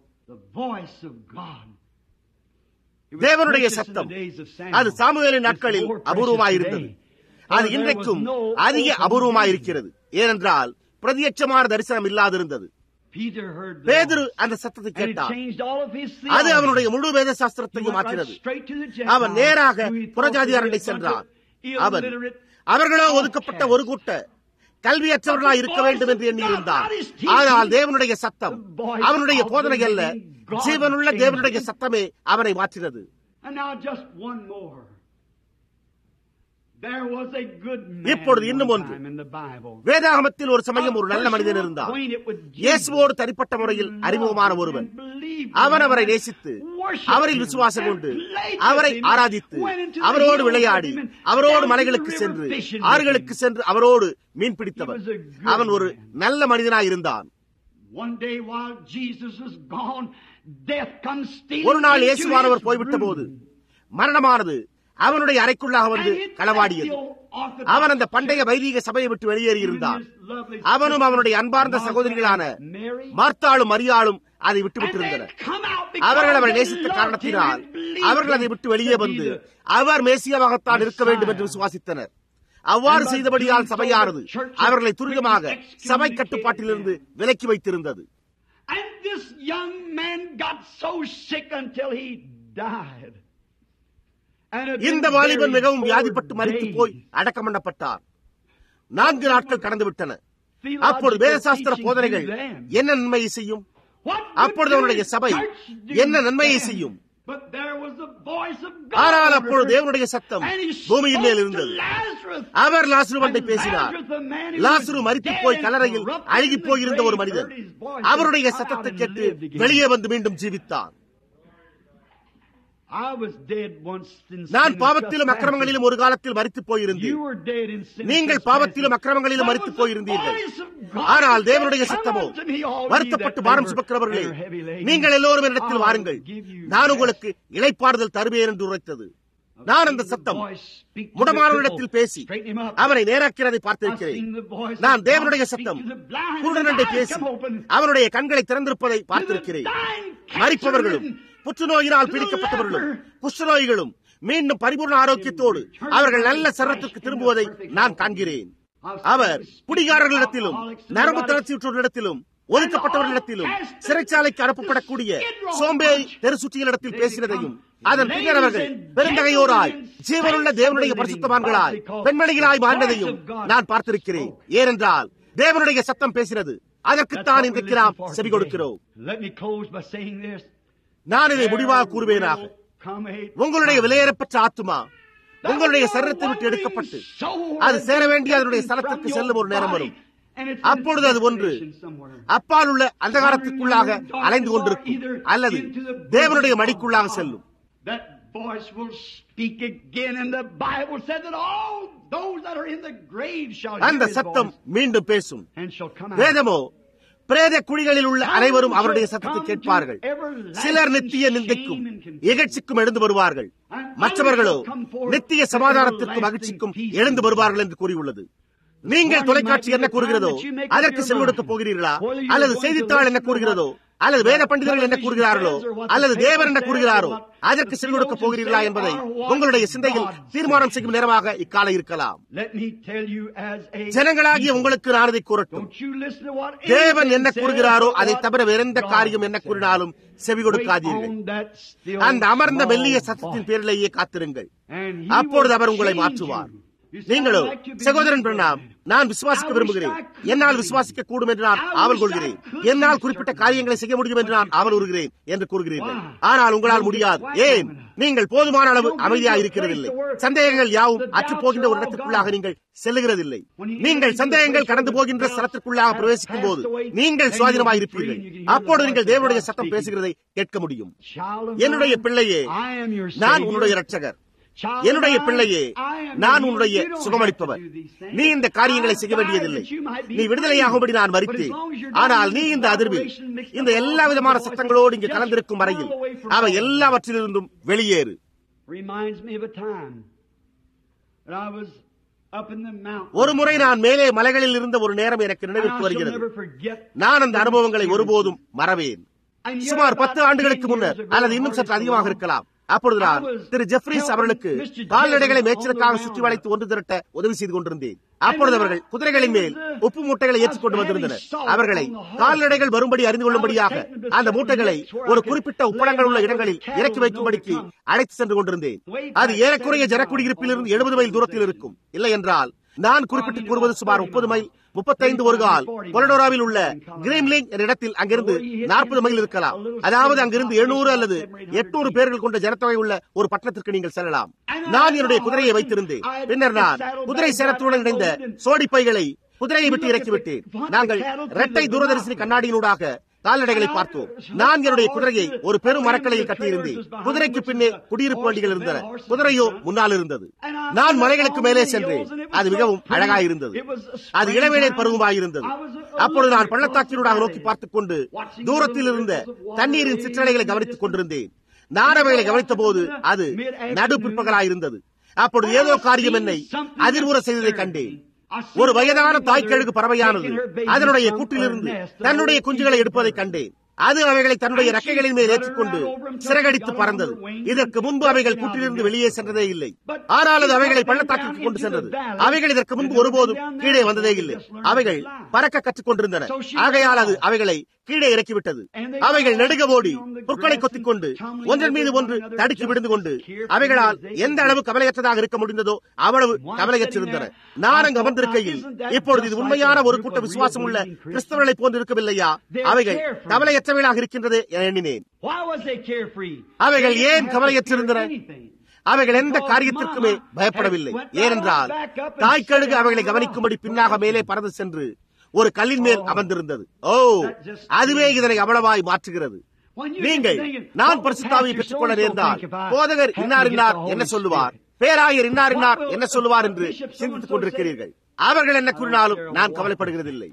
தேவனுடைய சத்தம் அது சாமுவேலின் நாட்களில் அபூர்வமாயிருந்தது அது இன்றைக்கும் அதிக அபூர்வமாயிருக்கிறது ஏனென்றால் பிரதியட்சமான தரிசனம் இல்லாதிருந்தது பேதுரு அந்த சத்தத்தை கேட்டார் அது அவனுடைய முழு வேத சாஸ்திரத்தையும் மாற்றினது அவன் நேராக புறஜாதியாரண்டை சென்றான் அவன் அவர்களோ ஒதுக்கப்பட்ட ஒரு கூட்ட கல்வியற்றவர்களாய் இருக்க வேண்டும் என்று எண்ணியிருந்தான் ஆனால் தேவனுடைய சத்தம் அவனுடைய போதனை அல்ல ஜீவனுள்ள தேவனுடைய சத்தமே அவனை மாற்றினது இப்பொழுது இன்னும் ஒன்று வேதாகமத்தில் ஒரு சமயம் ஒரு நல்ல மனிதன் இருந்தார் இயேசுவோடு தனிப்பட்ட முறையில் அறிமுகமான ஒருவன் அவன் அவரை நேசித்து அவரில் விசுவாசம் கொண்டு அவரை ஆராதித்து அவரோடு விளையாடி அவரோடு மலைகளுக்கு சென்று ஆறுகளுக்கு சென்று அவரோடு மீன் பிடித்தவன் அவன் ஒரு நல்ல மனிதனாய் இருந்தான் ஒரு நாள் இயேசுவானவர் போய்விட்ட போது மரணமானது அவனுடைய அறைக்குள்ளாக வந்து களவாடியது அவன் அந்த பண்டைய வைதீக சபையை விட்டு வெளியேறியிருந்தான் அவனும் அவனுடைய அன்பார்ந்த சகோதரிகளான மார்த்தாளும் மரியாளும் அதை விட்டு விட்டிருந்தனர் அவர்கள் அவரை நேசித்த காரணத்தினால் அவர்கள் அதை விட்டு வெளியே வந்து அவர் மேசியமாகத்தான் இருக்க வேண்டும் என்று விசுவாசித்தனர் அவ்வாறு செய்தபடியால் சபையானது அவர்களை துரிதமாக சபை கட்டுப்பாட்டிலிருந்து விலக்கி வைத்திருந்தது இந்த வாலிபன் மிகவும் வியாதிப்பட்டு மறித்து போய் அடக்கம் பண்ணப்பட்டார் நான்கு நாட்கள் கடந்து விட்டன அப்பொழுது வேதசாஸ்திர போதனைகள் என்ன நன்மையை செய்யும் அப்பொழுது அவனுடைய சபை என்ன நன்மையை செய்யும் ஆனால் அப்பொழுது தேவனுடைய சத்தம் பூமியின் மேல் இருந்தது அவர் லாசுருவண்டை பேசினார் லாசுரு மறித்து போய் கலரையில் அழுகி போயிருந்த ஒரு மனிதன் அவருடைய சத்தத்தை கேட்டு வெளியே வந்து மீண்டும் ஜீவித்தார் நான் பாவத்திலும் அக்கிரமங்களிலும் ஒரு காலத்தில் மறித்து போயிருந்தேன் நீங்கள் பாவத்திலும் அக்கிரமங்களிலும் மறித்து போயிருந்தீர்கள் ஆனால் தேவனுடைய சத்தமோ வருத்தப்பட்டு பாரம் சுமக்கிறவர்களே நீங்கள் எல்லோரும் என்னிடத்தில் வாருங்கள் நான் உங்களுக்கு இழைப்பாறுதல் தருவேன் என்று உரைத்தது நான் அந்த சத்தம் முடமானவரிடத்தில் பேசி அவனை நேராக்கிறதை பார்த்திருக்கிறேன் நான் தேவனுடைய சத்தம் குருடனண்டை பேசி அவனுடைய கண்களை திறந்திருப்பதை பார்த்திருக்கிறேன் மறிப்பவர்களும் புற்றுநோயினால் பிடிக்கப்பட்டவர்களும் குஷ்டநோய்களும் மீண்டும் பரிபூர்ண ஆரோக்கியத்தோடு அவர்கள் நல்ல சரத்துக்கு திரும்புவதை நான் காண்கிறேன் அவர் குடிகாரர்களிடத்திலும் நரம்பு தளர்ச்சியுற்றோரிடத்திலும் ஒதுக்கப்பட்டவர்களிடத்திலும் சிறைச்சாலைக்கு அனுப்பப்படக்கூடிய சோம்பேறி தெரு சுற்றிகளிடத்தில் பேசினதையும் அதன் பின்னர் அவர்கள் பெருந்தகையோராய் ஜீவனுள்ள தேவனுடைய பரிசுத்தவான்களாய் பெண்மணிகளாய் மாறினதையும் நான் பார்த்திருக்கிறேன் ஏனென்றால் தேவனுடைய சத்தம் பேசினது அதற்குத்தான் இன்றைக்கு நாம் செவி கொடுக்கிறோம் நான் இதை முடிவாக கூறுவேனாக உங்களுடைய விலையேறப்பட்ட ஆத்துமா உங்களுடைய சரீரத்தை விட்டு எடுக்கப்பட்டு அது சேர வேண்டிய அதனுடைய ஸ்தலத்திற்கு செல்லும் ஒரு நேரம் வரும் அப்பொழுது அது ஒன்று அப்பால் உள்ள அந்தகாரத்திற்குள்ளாக அலைந்து கொண்டிருக்கும் அல்லது தேவனுடைய மடிக்குள்ளாக செல்லும் அந்த சத்தம் மீண்டும் பேசும் வேதமோ பிரேத குழிகளில் உள்ள அனைவரும் அவருடைய சத்தத்தை கேட்பார்கள் சிலர் நித்திய நிந்தைக்கும் இகழ்ச்சிக்கும் எழுந்து வருவார்கள் மற்றவர்களோ நித்திய சமாதானத்திற்கும் மகிழ்ச்சிக்கும் எழுந்து வருவார்கள் என்று கூறியுள்ளது நீங்கள் தொலைக்காட்சி என்ன கூறுகிறதோ அதற்கு செல்வெடுக்க போகிறீர்களா அல்லது செய்தித்தாள் என்ன கூறுகிறதோ அல்லது வேத பண்டிதர்கள் என்ன கூறுகிறார்களோ அல்லது தேவர் என்ன கூறுகிறாரோ அதற்கு செல்வெடுக்க போகிறீர்களா என்பதை உங்களுடைய சிந்தையில் தீர்மானம் செய்யும் நேரமாக இக்கால இருக்கலாம் ஜனங்களாகிய உங்களுக்கு நான் இதை கூறட்டும் தேவன் என்ன கூறுகிறாரோ அதை தவிர வேறெந்த காரியம் என்ன கூறினாலும் செவி கொடுக்காதீர்கள் அந்த அமர்ந்த மெல்லிய சத்தத்தின் பேரிலேயே காத்திருங்கள் அப்பொழுது அவர் உங்களை மாற்றுவார் நீங்களோ சகோதரன் பிரணாம் நான் விசுவாசிக்க விரும்புகிறேன் என்னால் விசுவாசிக்க கூடும் என்று நான் ஆவல் கொள்கிறேன் என்னால் குறிப்பிட்ட காரியங்களை செய்ய முடியும் என்று நான் ஆவல் உறுகிறேன் என்று கூறுகிறீர்கள் ஆனால் உங்களால் முடியாது ஏன் நீங்கள் போதுமான அளவு அமைதியாக இருக்கிறதில்லை சந்தேகங்கள் யாவும் அற்று போகின்ற ஒரு இடத்திற்குள்ளாக நீங்கள் செல்லுகிறதில்லை நீங்கள் சந்தேகங்கள் கடந்து போகின்ற ஸ்தலத்திற்குள்ளாக பிரவேசிக்கும் போது நீங்கள் சுவாதீனமாக இருப்பீர்கள் அப்போது நீங்கள் தேவனுடைய சத்தம் பேசுகிறதை கேட்க முடியும் என்னுடைய பிள்ளையே நான் உன்னுடைய ரட்சகர் என்னுடைய பிள்ளையே நான் உன்னுடைய சுகமளிப்பவர் நீ இந்த காரியங்களை செய்ய வேண்டியதில்லை நீ விடுதலையாகும்படி நான் மறித்தேன் ஆனால் நீ இந்த அதிர்வில் இந்த எல்லா விதமான சத்தங்களோடு இங்கு கலந்திருக்கும் வரையில் அவை எல்லாவற்றிலிருந்தும் வெளியேறு ஒரு முறை நான் மேலே மலைகளில் இருந்த ஒரு நேரம் எனக்கு நினைவிற்கு வருகிறது நான் அந்த அனுபவங்களை ஒருபோதும் மறவேன் சுமார் பத்து ஆண்டுகளுக்கு முன்னர் அல்லது இன்னும் சற்று அதிகமாக இருக்கலாம் அப்பொழுது நான் திரு ஜெஃப்ரிஸ் அவர்களுக்கு கால்நடைகளை மேய்ச்சலுக்காக சுற்றி வளைத்து ஒன்று திரட்ட உதவி செய்து கொண்டிருந்தேன் அப்பொழுது அவர்கள் குதிரைகளின் மேல் உப்பு மூட்டைகளை ஏற்றுக்கொண்டு வந்திருந்தனர் அவர்களை கால்நடைகள் வரும்படி அறிந்து கொள்ளும்படியாக அந்த மூட்டைகளை ஒரு குறிப்பிட்ட உப்பளங்கள் உள்ள இடங்களில் இறக்கி வைக்கும்படிக்கு அழைத்து சென்று கொண்டிருந்தேன் அது ஏறக்குறைய ஜனக்குடியிருப்பிலிருந்து எழுபது மைல் தூரத்தில் இருக்கும் இல்லை என்றால் நான் குறிப்பிட்டு கூறுவது சுமார் முப்பது மைல் முப்பத்தைந்து ஒரு கால் கொலடோராவில் உள்ள கிரீன்லிங் என்ற இடத்தில் அங்கிருந்து நாற்பது மைல் இருக்கலாம் அதாவது அங்கிருந்து எழுநூறு அல்லது எட்நூறு பேர்கள் கொண்ட ஜனத்தொகை உள்ள ஒரு பட்டணத்திற்கு நீங்கள் செல்லலாம் நான் என்னுடைய குதிரையை வைத்திருந்தேன் பின்னர் நான் குதிரை சேரத்துடன் இணைந்த சோடி பைகளை குதிரையை விட்டு இறக்கிவிட்டேன் நாங்கள் இரட்டை தூரதரிசனி கண்ணாடியினூடாக கால்நடைகளை பார்த்தோம் நான் என்னுடைய குதிரையை ஒரு பெரும் மரக்கலையில் கட்டியிருந்தேன் குதிரைக்கு பின்னே குடியிருப்பு வண்டிகள் இருந்தன குதிரையோ முன்னால் இருந்தது நான் மலைகளுக்கு மேலே சென்றேன் அது மிகவும் அழகாயிருந்தது அது இளவேளை பருவமாயிருந்தது அப்பொழுது நான் பள்ளத்தாக்கினூடாக நோக்கி பார்த்துக் கொண்டு தூரத்தில் இருந்த தண்ணீரின் சிற்றலைகளை கவனித்துக் கொண்டிருந்தேன் நான் அவைகளை கவனித்த போது அது நடு பிற்பகலாயிருந்தது அப்பொழுது ஏதோ காரியம் என்னை அதிர்வுற செய்ததை கண்டேன் ஒரு வயதான தாய்க்கழுகு பறவையானது அதனுடைய கூட்டிலிருந்து தன்னுடைய குஞ்சுகளை எடுப்பதை கண்டேன் அது அவைகளை தன்னுடைய ரெக்கைகளின் மேல் ஏற்றுக்கொண்டு சிறகடித்து பறந்தது இதற்கு முன்பு அவைகள் கூட்டிலிருந்து வெளியே சென்றதே இல்லை ஆனால் அது அவைகளை பள்ளத்தாக்கிற்கு கொண்டு சென்றது அவைகள் இதற்கு முன்பு ஒருபோதும் கீழே வந்ததே இல்லை அவைகள் பறக்க கற்றுக் கொண்டிருந்தன ஆகையால் அது அவைகளை கீழே இறக்கிவிட்டது அவைகள் நெடுக ஓடி புற்களை கொத்திக் கொண்டு ஒன்றன் மீது ஒன்று தடுக்கி விழுந்து கொண்டு அவைகளால் எந்த அளவு கவலையற்றதாக இருக்க முடிந்ததோ அவ்வளவு கவலையற்றிருந்தன நான் அங்கு அமர்ந்திருக்கையில் இப்பொழுது இது உண்மையான ஒரு கூட்ட விசுவாசம் உள்ள கிறிஸ்தவர்களை போன்று இருக்கவில்லையா அவைகள் கவலையற்றவைகளாக இருக்கின்றது என எண்ணினேன் அவைகள் ஏன் கவலையற்றிருந்தன அவைகள் எந்த காரியத்திற்குமே பயப்படவில்லை ஏனென்றால் தாய்க்கழுகு அவைகளை கவனிக்கும்படி பின்னாக மேலே பறந்து சென்று ஒரு கல்லின் மேல் அமர்ந்திருந்தது ஓ அதுவே இதனை அவ்வளவாய் மாற்றுகிறது நீங்கள் நான் பரிசுத்தாவை பெற்றுக்கொள்ள நேர்ந்தால் போதகர் இன்னார் இன்னார் என்ன சொல்லுவார் பேராயர் இன்னார் இன்னார் என்ன சொல்லுவார் என்று சிந்தித்துக் கொண்டிருக்கிறீர்கள் அவர்கள் என்ன கூறினாலும் நான் கவலைப்படுகிறதில்லை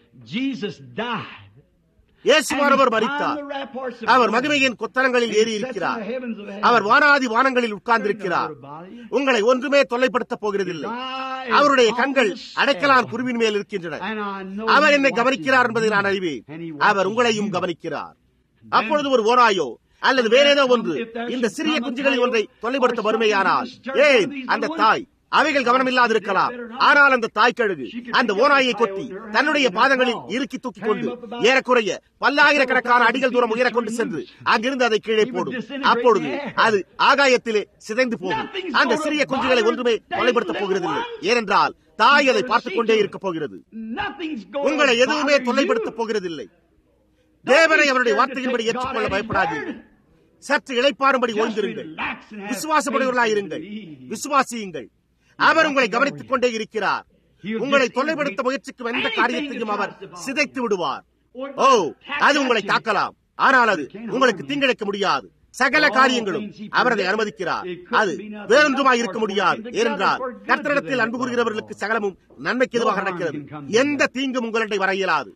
இயேசுவானவர் மறித்தார் அவர் மகிமையின் கொத்தரங்களில் ஏறி இருக்கிறார் அவர் வானாதி வானங்களில் உட்கார்ந்திருக்கிறார் உங்களை ஒன்றுமே தொல்லைப்படுத்தப் போகிறதில்லை அவருடைய கண்கள் அடைக்கலான் குருவின் மேல் இருக்கின்றன அவர் என்னை கவனிக்கிறார் என்பதை நான் அறிவேன் அவர் உங்களையும் கவனிக்கிறார் அப்பொழுது ஒரு ஓராயோ அல்லது வேற ஏதோ ஒன்று இந்த சிறிய குஞ்சுகளில் ஒன்றை தொல்லைப்படுத்த வறுமையானால் ஏன் அந்த தாய் அவைகள் கவனமில்லாதிருக்கலாம் ஆனால் அந்த தாய் கழுகு அந்த ஓநாயை கொத்தி தன்னுடைய பாதங்களில் இறுக்கி தூக்கிக் கொண்டு ஏறக்குறைய பல்லாயிரக்கணக்கான அடிகள் தூரம் உயர கொண்டு சென்று அங்கிருந்து அதை கீழே போடும் அப்பொழுது அது ஆகாயத்திலே சிதைந்து போகும் அந்த சிறிய குஞ்சுகளை ஒன்றுமே தொலைப்படுத்தப் போகிறதில்லை ஏனென்றால் தாய் அதை பார்த்துக் கொண்டே இருக்க போகிறது உங்களை எதுவுமே தொல்லைப்படுத்தப் போகிறதில்லை தேவனை அவருடைய வார்த்தையின்படி ஏற்றுக்கொள்ள பயப்படாதீர்கள் சற்று இழைப்பாரும்படி ஓய்ந்திருங்கள் விசுவாசப்படுவர்களாயிருங்கள் விசுவாசியுங்கள் அவர் உங்களை கவனித்துக் கொண்டே இருக்கிறார் உங்களை தொல்லைப்படுத்த முயற்சிக்கும் எந்த காரியத்தையும் அவர் சிதைத்து விடுவார் ஓ அது உங்களை தாக்கலாம் ஆனால் அது உங்களுக்கு தீங்கிழைக்க முடியாது சகல காரியங்களும் அவர் அதை அனுமதிக்கிறார் அது வேறொன்றுமாய் இருக்க முடியாது ஏனென்றால் கர்த்தரிடத்தில் அன்பு கூறுகிறவர்களுக்கு சகலமும் நன்மைக்கு எதுவாக நடக்கிறது எந்த தீங்கும் உங்களிடம் வர இயலாது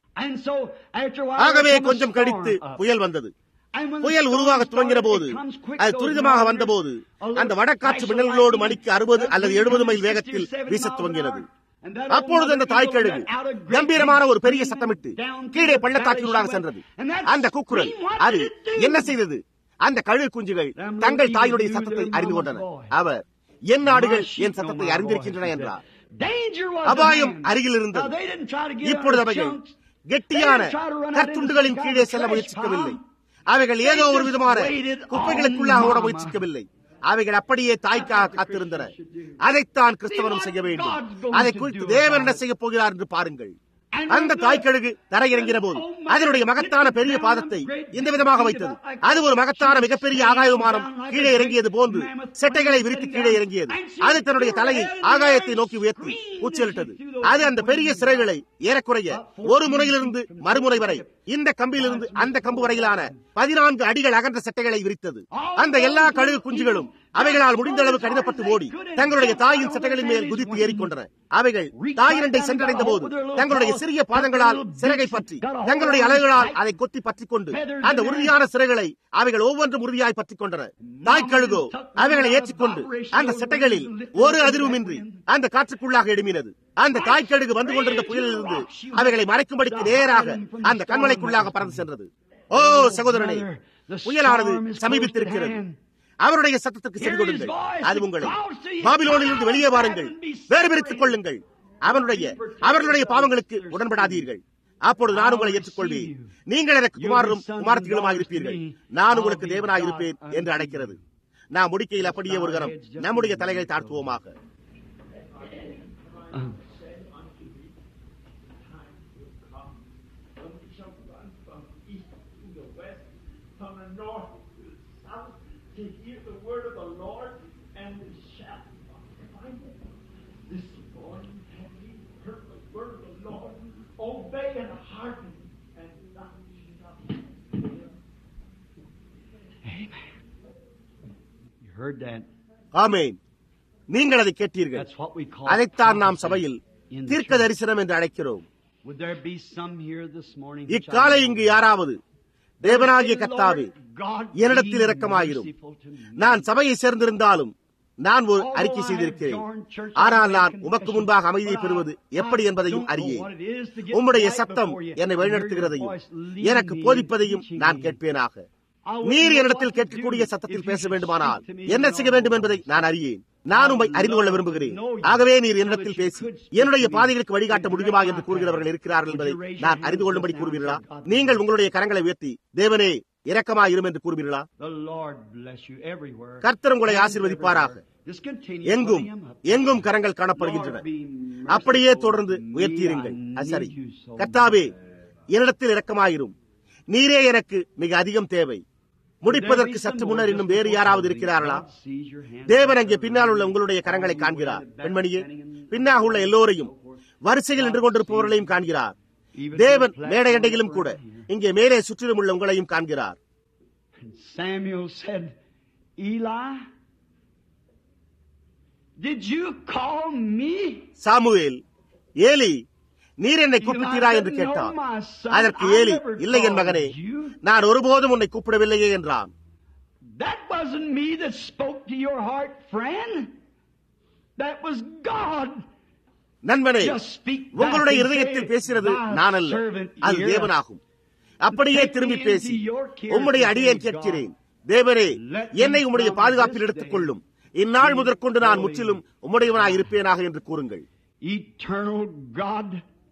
ஆகவே கொஞ்சம் கடித்து புயல் வந்தது புயல் உருவாக துவங்கின போது அது துரிதமாக வந்தபோது அந்த வடக்காற்று மின்னல்களோடு மணிக்கு அறுபது அல்லது எழுபது மைல் வேகத்தில் வீச துவங்கினது அப்பொழுது அந்த தாய்க்கழுகு கம்பீரமான ஒரு பெரிய சத்தமிட்டு கீழே பள்ளத்தாக்கினூடாக சென்றது அந்த குக்குரல் அது என்ன செய்தது அந்த கழுகு குஞ்சுகள் தங்கள் தாயுடைய சத்தத்தை அறிந்து கொண்டன அவர் என் நாடுகள் என் சத்தத்தை அறிந்திருக்கின்றன என்றார் அபாயம் அருகில் இருந்தது இப்பொழுது அவைகள் கெட்டியான கற்துண்டுகளின் கீழே செல்ல முயற்சிக்கவில்லை அவைகள் ஏதோ ஒரு விதமான குப்பைகளுக்குள்ளாக ஓட முயற்சிக்கவில்லை அவைகள் அப்படியே தாய்க்காக காத்திருந்தன அதைத்தான் கிறிஸ்தவனும் செய்ய வேண்டும் அதை குறித்து தேவன் என்ன செய்ய போகிறார் என்று பாருங்கள் அந்த தாய்க்கழுகு தரையிறங்கின போது அதனுடைய மகத்தான பெரிய பாதத்தை இந்த விதமாக வைத்தது அது ஒரு மகத்தான மிகப்பெரிய ஆகாய விமானம் கீழே இறங்கியது போன்று செட்டைகளை விரித்து கீழே இறங்கியது அது தன்னுடைய தலையை ஆகாயத்தை நோக்கி உயர்த்தி உச்சலிட்டது அது அந்த பெரிய சிறைகளை ஏறக்குறைய ஒரு முனையிலிருந்து மறுமுனை வரை இந்த கம்பியிலிருந்து அந்த கம்பு வரையிலான பதினான்கு அடிகள் அகன்ற செட்டைகளை விரித்தது அந்த எல்லா கழுகு குஞ்சுகளும் அவைகளால் முடிந்த அளவு கடிதப்பட்டு ஓடி தங்களுடைய தாயின் சட்டைகளின் மேல் குதித்து ஏறிக்கொண்டன அவைகள் தாயிரண்டை சென்றடைந்த போது தங்களுடைய சிறிய பாதங்களால் சிறகை பற்றி தங்களுடைய அலைகளால் அதை கொத்தி பற்றிக் கொண்டு அந்த உறுதியான சிறைகளை அவைகள் ஒவ்வொன்றும் உறுதியாய் பற்றிக் கொண்டன தாய்க்கழுகோ அவைகளை ஏற்றிக்கொண்டு அந்த சட்டைகளில் ஒரு அதிர்வுமின்றி அந்த காற்றுக்குள்ளாக எழுமினது அந்த தாய்க்கழுகு வந்து கொண்டிருந்த புயலிலிருந்து அவைகளை மறைக்கும்படிக்கு நேராக அந்த கண்மலைக்குள்ளாக பறந்து சென்றது ஓ சகோதரனே புயலானது சமீபித்திருக்கிறது அவருடைய சத்தத்துக்கு சென்று கொடுங்கள் அது உங்களை பாபிலோனிலிருந்து வெளியே வாருங்கள் வேறு பிரித்துக் கொள்ளுங்கள் அவனுடைய அவர்களுடைய பாவங்களுக்கு உடன்படாதீர்கள் அப்பொழுது நான் உங்களை ஏற்றுக்கொள்வேன் நீங்கள் எனக்கு குமாரரும் குமாரத்திகளுமாக இருப்பீர்கள் நான் உங்களுக்கு தேவனாக இருப்பேன் என்று அழைக்கிறது நாம் முடிக்கையில் அப்படியே ஒரு கரம் நம்முடைய தலைகளை தாழ்த்துவோமாக to hear the word of the Lord, and we shall find it. This morning, have ye heard the word of the Lord? Obey and hearken, and thou shalt live. Amen. You heard that? ஆமேன் நீங்கள் அதை கேட்டீர்கள் That's what we call அதைத்தான் நாம் prophecy சபையில் in the தீர்க்க church. தரிசனம் என்று அழைக்கிறோம் Would there be some here this morning? who இக்காலை shall- இங்கு யாராவது தேவனாகிய கத்தாவே Lord God, என்னிடத்தில் be இரக்கமாயிரும் merciful to me. நான் சபையை சேர்ந்திருந்தாலும் நான் ஒரு அறிக்கை செய்திருக்கிறேன் ஆனால் நான் உமக்கு முன்பாக அமைதியை பெறுவது எப்படி என்பதையும் அறியேன் உம்முடைய சத்தம் என்னை வழிநடத்துகிறதையும் எனக்கு போதிப்பதையும் நான் கேட்பேனாக நீர் என்னிடத்தில் கேட்கக்கூடிய சத்தத்தில் பேச வேண்டுமானால் என்ன செய்ய வேண்டும் என்பதை நான் அறியேன் நான் உம்மை அறிந்து கொள்ள விரும்புகிறேன் ஆகவே நீர் என்னிடத்தில் பேசி என்னுடைய பாதைகளுக்கு வழிகாட்ட முடியுமா என்று கூறுகிறவர்கள் இருக்கிறார்கள் என்பதை நான் அறிந்து கொள்ளும்படி கூறுவீர்களா நீங்கள் உங்களுடைய கரங்களை உயர்த்தி தேவனே இரக்கமா இரும் என்று கூறுவீர்களா The Lord bless you everywhere. கர்த்தர் உங்களை ஆசீர்வதிப்பாராக Just continue எங்கும் putting 'em up. எங்கும் கரங்கள் காணப்படுகின்றன Lord, be merciful அப்படியே தொடர்ந்து to me. உயர்த்தியிருங்கள் I அது சரி need you so கர்த்தாவே much. என்னிடத்தில் இரக்கமாயிரும் நீரே எனக்கு மிக அதிகம் தேவை முடிப்பதற்கு சற்று முன்னர் இன்னும் வேறு யாராவது இருக்கிறார்களா தேவன் அங்கே பின்னால் உள்ள உங்களுடைய கரங்களை காண்கிறார் பெண்மணியே பின்னாக உள்ள எல்லோரையும் வரிசையில் நின்று கொண்டிருப்பவர்களையும் காண்கிறார் தேவன் மேடையண்டையிலும் கூட இங்கே மேலே சுற்றிலும் உள்ள உங்களையும் காண்கிறார் Samuel said, Eli, did you call me? Samuel Eli நீர் என்னை கூப்பிட்டீரா என்று கேட்டான் அதற்கு ஏலி இல்லை என் மகனே நான் ஒருபோதும் உன்னை கூப்பிடவில்லையே என்றான் That wasn't me that spoke to your heart, friend. That was God. நண்பனே Just speak back உங்களுடைய and இருதயத்தில் say, பேசினது "Thy நான் அல்ல servant அது heareth." தேவனாகும் அப்படியே திரும்பி பேசி உம்முடைய அடியேன் கேட்கிறேன் தேவரே என்னை உம்முடைய பாதுகாப்பில் எடுத்துக் கொள்ளும் இந்நாள் முதற்கொண்டு நான் முற்றிலும் உம்முடையவனாய் இருப்பேனாக என்று கூறுங்கள் Eternal God,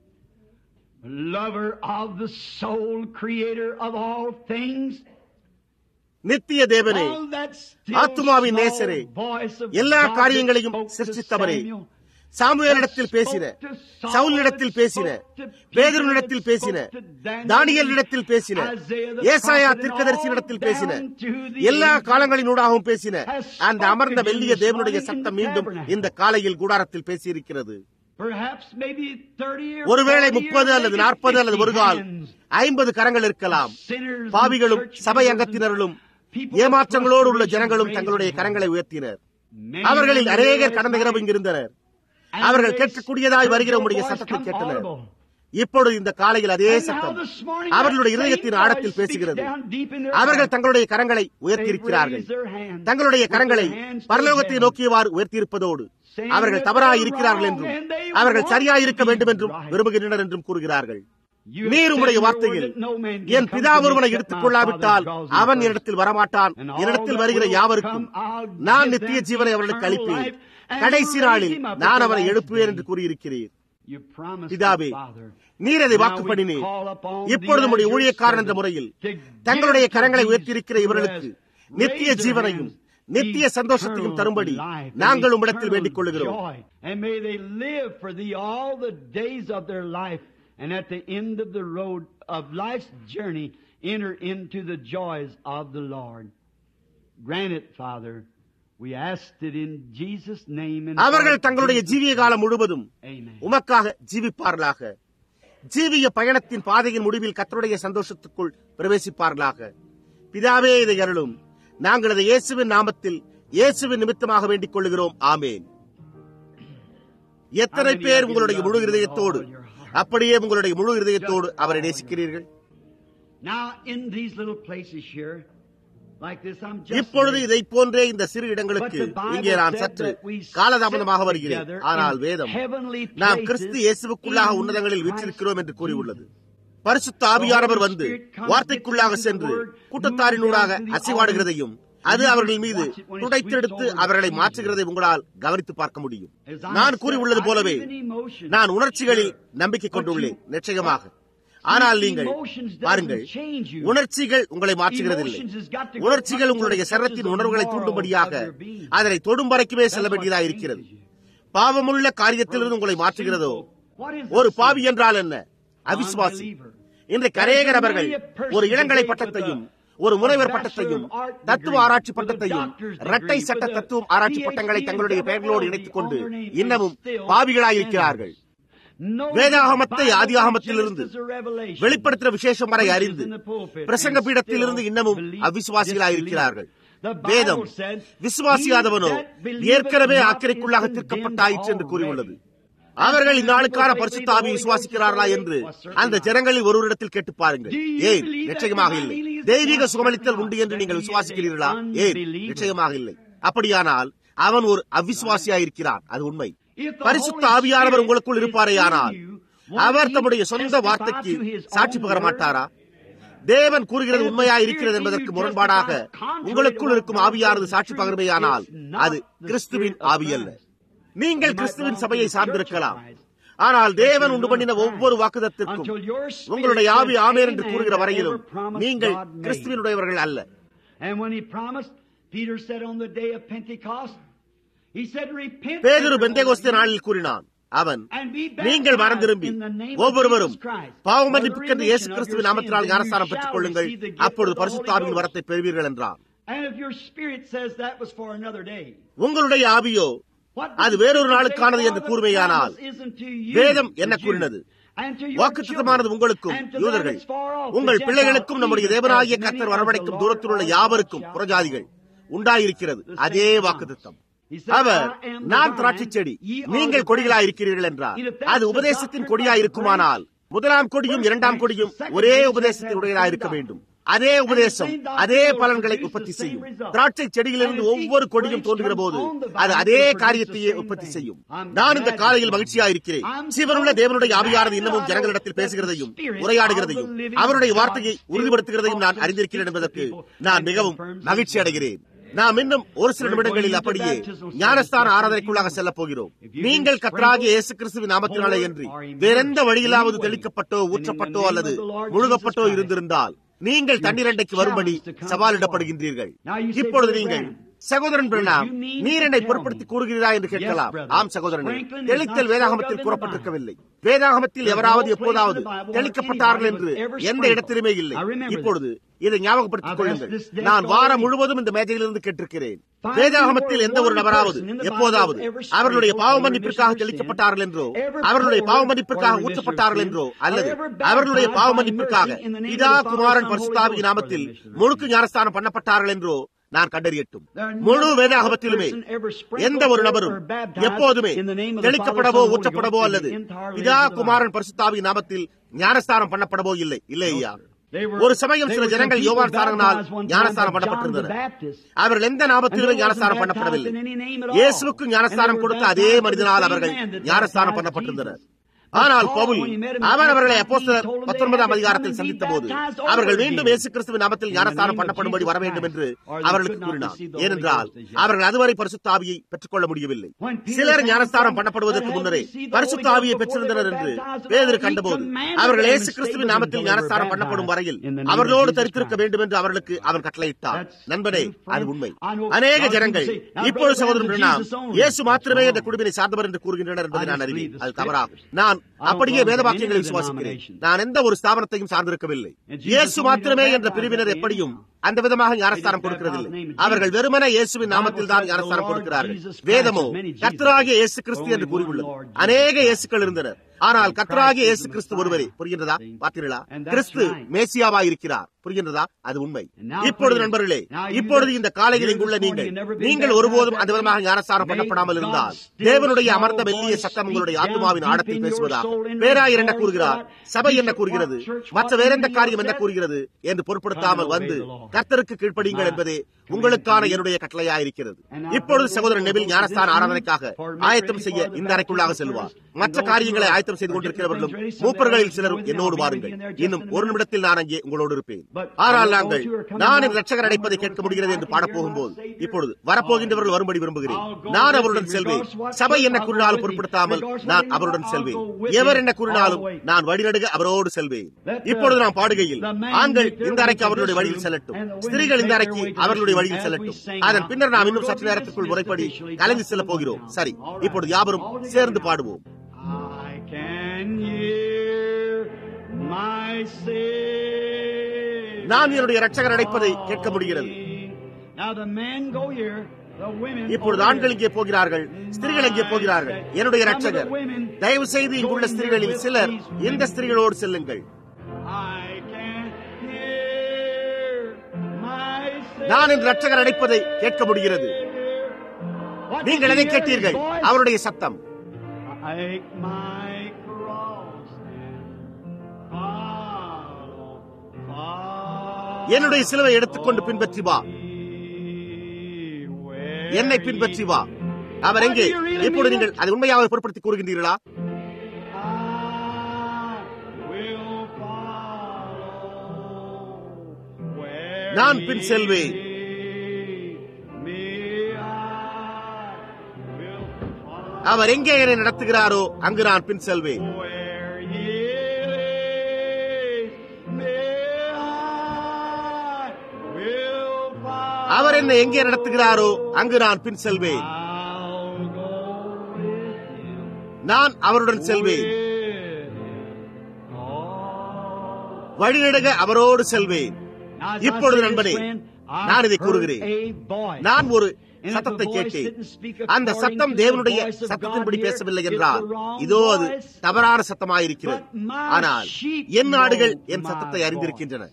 lover of the soul, creator of all things. நித்திய தேவனே All that still ஆத்துமாவின் small நேசரே, voice of எல்லா God காரியங்களையும் that spoke to சிருஷ்டித்தவரே Samuel, சாமுவேலிடத்தில் பேசின சவுலிடத்தில் பேசின பேதருனிடத்தில் பேசின தானியலிடத்தில் பேசின ஏசாயா தீர்க்கதரிசியிடத்தில் பேசின எல்லா காலங்களினூடாகவும் பேசின அந்த அமர்ந்த மெல்லிய தேவனுடைய சத்தம் மீண்டும் இந்த காலையில் கூடாரத்தில் பேசியிருக்கிறது Perhaps maybe 30 or ஒருவேளை 40 முப்பது or அல்லது maybe நாற்பது அல்லது 50 ஒரு கால் hands. ஐம்பது கரங்கள் இருக்கலாம் Sinners and பாவிகளும் church சபை members அங்கத்தினரும் and people ஏமாற்றங்களோடு உள்ள of ஜனங்களும் frustration தங்களுடைய raised கரங்களை their உயர்த்தினர் hands. அவர்களில் Many அநேகர் last கடந்த இரவு night, இங்கிருந்தனர் and அவர்கள் they கேட்கக்கூடியதாய் heard வருகிற your உம்முடைய voice சத்தத்தை come கேட்டனர் audible. இப்பொழுது இந்த காலையில் அதே And now சத்தம் this morning, அவர்களுடைய that இருதயத்தின் same ஆழத்தில் voice speaks பேசுகிறது down deep in their அவர்கள் heart. தங்களுடைய கரங்களை They've உயர்த்தியிருக்கிறார்கள் raised their hands தங்களுடைய with கரங்களை their hands to பரலோகத்தை heaven. நோக்கியவாறு உயர்த்தியிருப்பதோடு Saying அவர்கள் that தவறாய் they're இருக்கிறார்கள் wrong என்றும் and they அவர்கள் want சரியாய் to இருக்க be வேண்டும் என்றும் right. விரும்புகின்றனர் என்றும் கூறுகிறார்கள் You have நீர் said உம்முடைய in your வார்த்தையில் word that no man can N come பிதா to me ஒருவனை except எடுத்துக் my கொள்ளாவிட்டால் Father draws me அவன் first. என்னிடத்தில் வரமாட்டான் And all என்னிடத்தில் that வருகிற will யாவருக்கும் come, I'll நான் give நித்திய them ஜீவனை அவர்களுக்கு eternal அளிப்பேன் life and கடைசி raise நாளில் him up at நான் the அவனை last எழுப்புவேன் day. என்று கூறியிருக்கிறீர் You promised பிதாவே it, Father. நீர் அதை Now வாக்கு we பண்ணினீர் call upon இப்பொழுது thee உம்முடைய as your ஊழியக்காரன் என்ற servant முறையில் to தங்களுடைய give to கரங்களை these உயர்த்தியிருக்கிற who இவர்களுக்கு has நித்திய raised their ஜீவனையும் hands, நித்திய சந்தோஷத்தையும் தரும்படி eternal life, நாங்கள் and உம்மிடத்தில் eternal வேண்டிக் கொள்ளுகிறோம் joy. And may they live for thee all the days of their life, and at the end of the road of life's journey, enter into the joys of the Lord. Grant it, Father. We asked it in Jesus' name. And அவர்கள் for தங்களுடைய Jesus' ஜீவிய காலம் முழுவதும் Amen. உமக்காக ஜீவிப்பார்களாக ஜீவிய பயணத்தின் பாதையின் முடிவில் கத்தருடைய சந்தோஷத்துக்குள் பிரவேசிப்பார்களாக பிதாவே இதை அருளும் நாங்கள் அதை இயேசுவின் நாமத்தில் இயேசுவின் நிமித்தமாக வேண்டிக் கொள்ளுகிறோம் ஆமேன் எத்தனை பேர் உங்களுடைய முழு இருதயத்தோடு அப்படியே உங்களுடைய முழு இருதயத்தோடு அவரை நேசிக்கிறீர்கள் Now, in these little places here, like this, I'm just. இப்பொழுது இதை போன்றே இந்த சிறு இடங்களுக்கு இங்கே நான் சற்று காலதாமதமாக வருகிறேன் ஆனால் வேதம் நாம் கிறிஸ்து இயேசுவுக்குள்ளாக உன்னதங்களில் வீற்றிருக்கிறோம் என்று கூறியுள்ளது பரிசுத்த ஆவியானவர் வந்து வார்த்தைக்குள்ளாக சென்று கூட்டத்தாரினூடாக அசைவாடுகிறதையும் அது அவர்கள் மீது துடைத்தெடுத்து அவர்களை மாற்றுகிறதை உங்களால் கவனித்து பார்க்க முடியும் நான் கூறியுள்ளது போலவே நான் உணர்ச்சிகளில் நம்பிக்கை கொண்டுள்ளேன் நிச்சயமாக ஆனால் நீங்கள் பாருங்கள் உணர்ச்சிகள் உங்களை மாற்றுகிறதில்லை உணர்ச்சிகள் உங்களுடைய சரத்தின் உணர்வுகளை தூண்டும்படியாக அதனை தொடும் வரைக்குமே செல்ல வேண்டியதாக இருக்கிறது பாவமுள்ள காரியத்திலிருந்து உங்களை மாற்றுகிறதோ ஒரு பாவி என்றால் என்ன அவிசுவாசி இன்றைக்கு அநேக நபர்கள் ஒரு இளங்கலை பட்டத்தையும் ஒரு முனைவர் பட்டத்தையும் தத்துவ ஆராய்ச்சி பட்டத்தையும் இரட்டை சட்ட தத்துவம் ஆராய்ச்சி பட்டங்களை தங்களுடைய பெயர்களோடு இணைத்துக் கொண்டு இன்னமும் பாவிகளாயிருக்கிறார்கள் வேதாகமத்தை ஆதியாகமத்திலிருந்து வெளிப்படுத்துகிற விசேஷம் வரை அறிந்து பிரசங்க பீடத்திலிருந்து இன்னமும் அவிசுவாசிகளாயிருக்கிறார்கள் வேதம் விசுவாசியாதவனோ ஏற்கனவே ஆக்கிரைக்குள்ளாக தீர்க்கப்பட்டாயிற்று என்று கூறியுள்ளது அவர்கள் இந்நாளுக்கான பரிசுத்தாவி விசுவாசிக்கிறார்களா என்று அந்த ஜனங்களில் ஒருவரிடத்தில் கேட்டு பாருங்கள் ஏன் நிச்சயமாக இல்லை தெய்வீக சுகமளித்தல் உண்டு என்று நீங்கள் விசுவாசிக்கிறீர்களா ஏன் நிச்சயமாக இல்லை அப்படியானால் அவன் ஒரு அவிசுவாசியாயிருக்கிறான் அது உண்மை பரிசுத்த ஆவியானவர் உங்களுக்குள் இருப்பாரே ஆனால் அவர் தம்முடைய சொந்த வார்த்தைக்கு சாட்சி பகர மாட்டாரா தேவன் கூறுகிறது உண்மையா இருக்கிறது என்பதற்கு முரண்பாடாக உங்களுக்குள் இருக்கும் ஆவியானது சாட்சி பகர்மையானால் அது கிறிஸ்துவின் ஆவி அல்ல நீங்கள் கிறிஸ்துவின் சபையை சார்ந்திருக்கலாம் ஆனால் தேவன் உண்டு பண்ணின ஒவ்வொரு வாக்குதத்திற்கும் உங்களுடைய ஆவி ஆமேன் என்று கூறுகிற வரையிலும் நீங்கள் கிறிஸ்துவினுடையவர்கள் அல்ல பேதுரு பெந்தேகோஸ்தே நாளில் கூறினான் அவன் நீங்கள் மனம் திரும்பி ஒவ்வொருவரும் பாவ மன்னிப்புக்கென்று இயேசு கிறிஸ்துவின் நாமத்தினால் ஞானஸ்தானம் பெற்றுக் கொள்ளுங்கள் அப்பொழுது பரிசுத்தாவின் வரத்தை பெறுவீர்கள் என்றான் உங்களுடைய ஆவியோ அது வேறொரு நாளுக்கானது என்று கூறுமையானால் வேதம் என்ன கூறினது வாக்குத்தமானது உங்களுக்கும் யூதர்கள் உங்கள் பிள்ளைகளுக்கும் நம்முடைய தேவனாகிய கர்த்தர் வரவழைக்கும் தூரத்தில் உள்ள யாவருக்கும் புறஜாதிகள் உண்டாயிருக்கிறது அதே வாக்குத்தம் அவர் நான் திராட்சை செடி நீங்கள் கொடிகளாய் இருக்கிறீர்கள் என்றார் அது உபதேசத்தின் கொடியாய் இருக்குமானால் முதலாம் கொடியும் இரண்டாம் கொடியும் ஒரே உபதேசத்தின் உடையதாக இருக்க வேண்டும் அதே உபதேசம் அதே பலன்களை உற்பத்தி செய்யும் திராட்சை செடியிலிருந்து ஒவ்வொரு கொடியும் தோன்றுகிற போது அது அதே காரியத்தையே உற்பத்தி செய்யும் நான் இந்த காலையில் மகிழ்ச்சியா இருக்கிறேன் சிவனுள்ள தேவனுடைய ஆவியானது இன்னமும் ஜனங்களிடத்தில் பேசுகிறதையும் உரையாடுகிறதையும் அவருடைய வார்த்தையை உறுதிப்படுத்துகிறதையும் நான் அறிந்திருக்கிறேன் என்பதற்கு நான் மிகவும் மகிழ்ச்சி அடைகிறேன் நாம் இன்னும் ஒரு சில நிமிடங்களில் அப்படியே ஞானஸ்தான ஆராதனைக்குள்ளாக செல்ல போகிறோம் நீங்கள் கத்தராகிய இயேசு கிறிஸ்துவின் நாமத்தினாலே என்று வேறெந்த வழியிலாவது தெளிக்கப்பட்டோ ஊற்றப்பட்டோ அல்லது முழுகப்பட்டோ இருந்திருந்தால் நீங்கள் தண்ணீரண்டைக்கு வரும்படி சவாலிடப்படுகின்றீர்கள் இப்பொழுது நீங்கள் சகோதரன் பிரணாம் நீர் என்னை பொருட்படுத்தி கூறுகிறீரா என்று கேட்கலாம் ஆம் சகோதரன் தெளித்தல் வேதாகமத்தில் கூறப்பட்டிருக்கவில்லை வேதாகமத்தில் எவராவது எப்போதாவது தெளிக்கப்பட்டார்கள் என்று எந்த இடத்திலுமே இல்லை இப்பொழுது இதை ஞாபகப்படுத்திக் கொள்ளுங்கள் நான் வாரம் முழுவதும் இந்த மேஜையிலிருந்து கேட்டிருக்கிறேன் வேதாகமத்தில் எந்த ஒரு நபராவது எப்போதாவது அவர்களுடைய பாவ மன்னிப்பிற்காக தெளிக்கப்பட்டார்கள் என்றோ அவர்களுடைய பாவ மன்னிப்பிற்காக ஊற்றப்பட்டார்கள் என்றோ அல்லது அவர்களுடைய பாவ மன்னிப்பிற்காக இதா குமாரன் பரிசுத்தாவி நாமத்தில் முழுக்கு ஞானஸ்தானம் பண்ணப்பட்டார்கள் என்றோ நான் கண்டறியட்டும் முழு வேதாகமத்திலுமே எந்த ஒரு நபரும் எப்போதுமே தெளிக்கப்படவோ ஊற்றப்படவோ அல்லது இதா குமாரன் பரிசுத்தாவி நாமத்தில் ஞானஸ்தானம் பண்ணப்படவோ இல்லை இல்லை ஐயா ஒரு சமயம் சில ஜனங்கள் யோவான் சாரங்கனால் ஞானஸ்தானம் பண்ணப்பட்டிருந்தனர் அவர்கள் எந்த நாமத்திலுமே ஞானஸ்தானம் பண்ணப்படவில்லை இயேசுக்கு ஞானஸ்தானம் கொடுத்த அதே மனிதனால் அவர்கள் ஞானஸ்தானம் பண்ணப்பட்டிருந்தனர் ஆனால் பவுல் அவன் அவர்களை அப்போஸ்தலர் பத்தொன்பதாம் அதிகாரத்தில் சந்தித்த போது அவர்கள் மீண்டும் இயேசு கிறிஸ்துவின் நாமத்தில் ஞானஸ்தானம் பண்ணப்படும்படி வர வேண்டும் என்று அவர்களுக்கு கூறினார் ஏனென்றால் அவர்கள் அதுவரை பரிசுத்தாவியை பெற்றுக்கொள்ள முடியவில்லை சிலர் ஞானஸ்தானம் பண்ணப்படுவதற்கு முன்னரே பரிசுத்தாவியை பெற்றிருந்தனர் என்று பேதர் கண்டபோது அவர்கள் இயேசு கிறிஸ்துவின் நாமத்தில் ஞானஸ்தானம் பண்ணப்படும் வரையில் அவர்களோடு தரித்திருக்க வேண்டும் என்று அவர்களுக்கு அவன் கட்டளையிட்டார் நண்பனே அது உண்மை அநேக ஜனங்கள் இப்பொழுது சகோதரன் இயேசு மாத்திரமே இந்த குழுவினை சார்ந்தவர் என்று கூறுகின்றனர் என்பதை நான் அறிவேன் அது தவறாகும் நான் அப்படியே வேத வாக்கியங்களை விசுவாசிக்கிறேன் நான் எந்த ஒரு ஸ்தாபனத்தையும் சார்ந்திருக்கவில்லை இயேசு மாத்திரமே என்ற பிரிவினர் எப்படியும் அந்த விதமாக ஞானஸ்தானம் கொடுக்கிறதில்லை அவர்கள் வெறுமன இயேசுவின் நாமத்தில் தான் ஞானஸ்தானம் கொடுக்கிறார்கள் வேதமோ கர்த்தராகிய இயேசு கிறிஸ்து என்று கூறியுள்ளது அநேக இயேசுக்கள் இருந்தனர் ஆனால் கர்த்தராகிய இயேசு கிறிஸ்து ஒருவரே புரிகின்றதா பார்த்தீர்களா கிறிஸ்து மேசியாவா இருக்கிறார் புரிகின்றதா அது உண்மை இப்பொழுது நண்பர்களே இப்பொழுது இந்த காலையில் இங்குள்ள நீங்கள் நீங்கள் ஒருபோதும் அந்த விதமாக ஞானஸ்தானம் பண்ணப்படாமல் இருந்தால் தேவனுடைய அமர்ந்த மெல்லிய சட்டம் உங்களுடைய ஆத்மாவின் ஆடத்தில் பேசுவதா பேராயர் என்ன கூறுகிறார் சபை என்ன கூறுகிறது மற்ற வேறெந்த காரியம் என்ன கூறுகிறது என்று பொருட்படுத்தாமல் வந்து கர்த்தருக்கு கீழ்ப்படியுங்கள் என்பதே உங்களுக்கான என்னுடைய கட்டளையா இருக்கிறது இப்பொழுது சகோதரன் நெபில் ஞானஸ்தான ஆராதனைக்காக ஆயத்தம் செய்ய இந்த அறைக்குள்ளாக செல்வார் மற்ற காரியங்களை ஆயத்தம் செய்து கொண்டிருக்கிறவர்களும் மூப்பர்களில் சிலரும் என்னோடு வாருங்கள் இன்னும் ஒரு நிமிடத்தில் நான் அங்கே உங்களோடு இருப்பேன் ஆனால் நாங்கள் நான் என் ரட்சகர் அடைப்பதை கேட்க முடிகிறது என்று பாடப்போகும் போது இப்பொழுது வரப்போகின்றவர்கள் வரும்படி விரும்புகிறேன் நான் அவருடன் செல்வேன் சபை என்ன கூறினாலும் பொருட்படுத்தாமல் நான் அவருடன் செல்வேன் எவர் என்ன கூறினாலும் நான் வழிநடுக அவரோடு செல்வேன் இப்பொழுது நாம் பாடுகையில் ஆண்கள் இந்த அறைக்கு அவர்களுடைய வழியில் செல்லட்டும் ஸ்திரீகள் இந்த அறைக்கு அவர்களுடைய வழியில் செல்லட்டும் அதன் பின்னர் நாம் இன்னும் சற்று நேரத்துக்குள் முறைப்படி கலந்து செல்ல போகிறோம் சரி இப்பொழுது யாவரும் சேர்ந்து பாடுவோம் I can hear my Savior. நான் என்னுடைய ரட்சகர் அடைப்பதை கேட்க முடிகிறது Now the men go here, the women இப்பொழுது over ஆண்கள் here. இங்கே போகிறார்கள் ஸ்திரீகள் எங்கே போகிறார்கள் என்னுடைய ரட்சகர் தயவு செய்து இங்குள்ள ஸ்திரீகளில் சிலர் இந்த ஸ்திரீகளோடு செல்லுங்கள் I can hear my நான் என் ரட்சகர் அடைப்பதை கேட்க முடிகிறது What நீங்கள் did எதை you hear கேட்டீர்கள் his voice? அவருடைய சத்தம் Take my cross and follow, follow என்னுடைய சிலுவை எடுத்துக்கொண்டு பின்பற்றி வா me where என்னை பின்பற்றி வா அவர் எங்கே இப்பொழுது நீங்கள் அதை உண்மையாக பொருட்படுத்தி கூறுகின்றீர்களா I will follow where நான் பின் செல்வேன். ye me I will follow அவர் எங்கே என்னை நடத்துகிறாரோ அங்கு நான் பின் செல்வேன் where ye lead me I will follow அவர் என்னை எங்கே நடத்துகிறாரோ அங்கு நான் பின் செல்வேன் I'll go with him நான் அவருடன் செல்வேன் வழிநெடுக அவரோடு செல்வேன் இப்பொழுது நண்பனே நான் இதை கூறுகிறேன் நான் ஒரு சத்தத்தை கேட்டேன் அந்த சத்தம் தேவனுடைய சத்தத்தின்படி பேசவில்லை என்றால் இதோ அது தவறான சத்தமாயிருக்கிறது ஆனால் என் நாடுகள் என் சத்தத்தை அறிந்திருக்கின்றன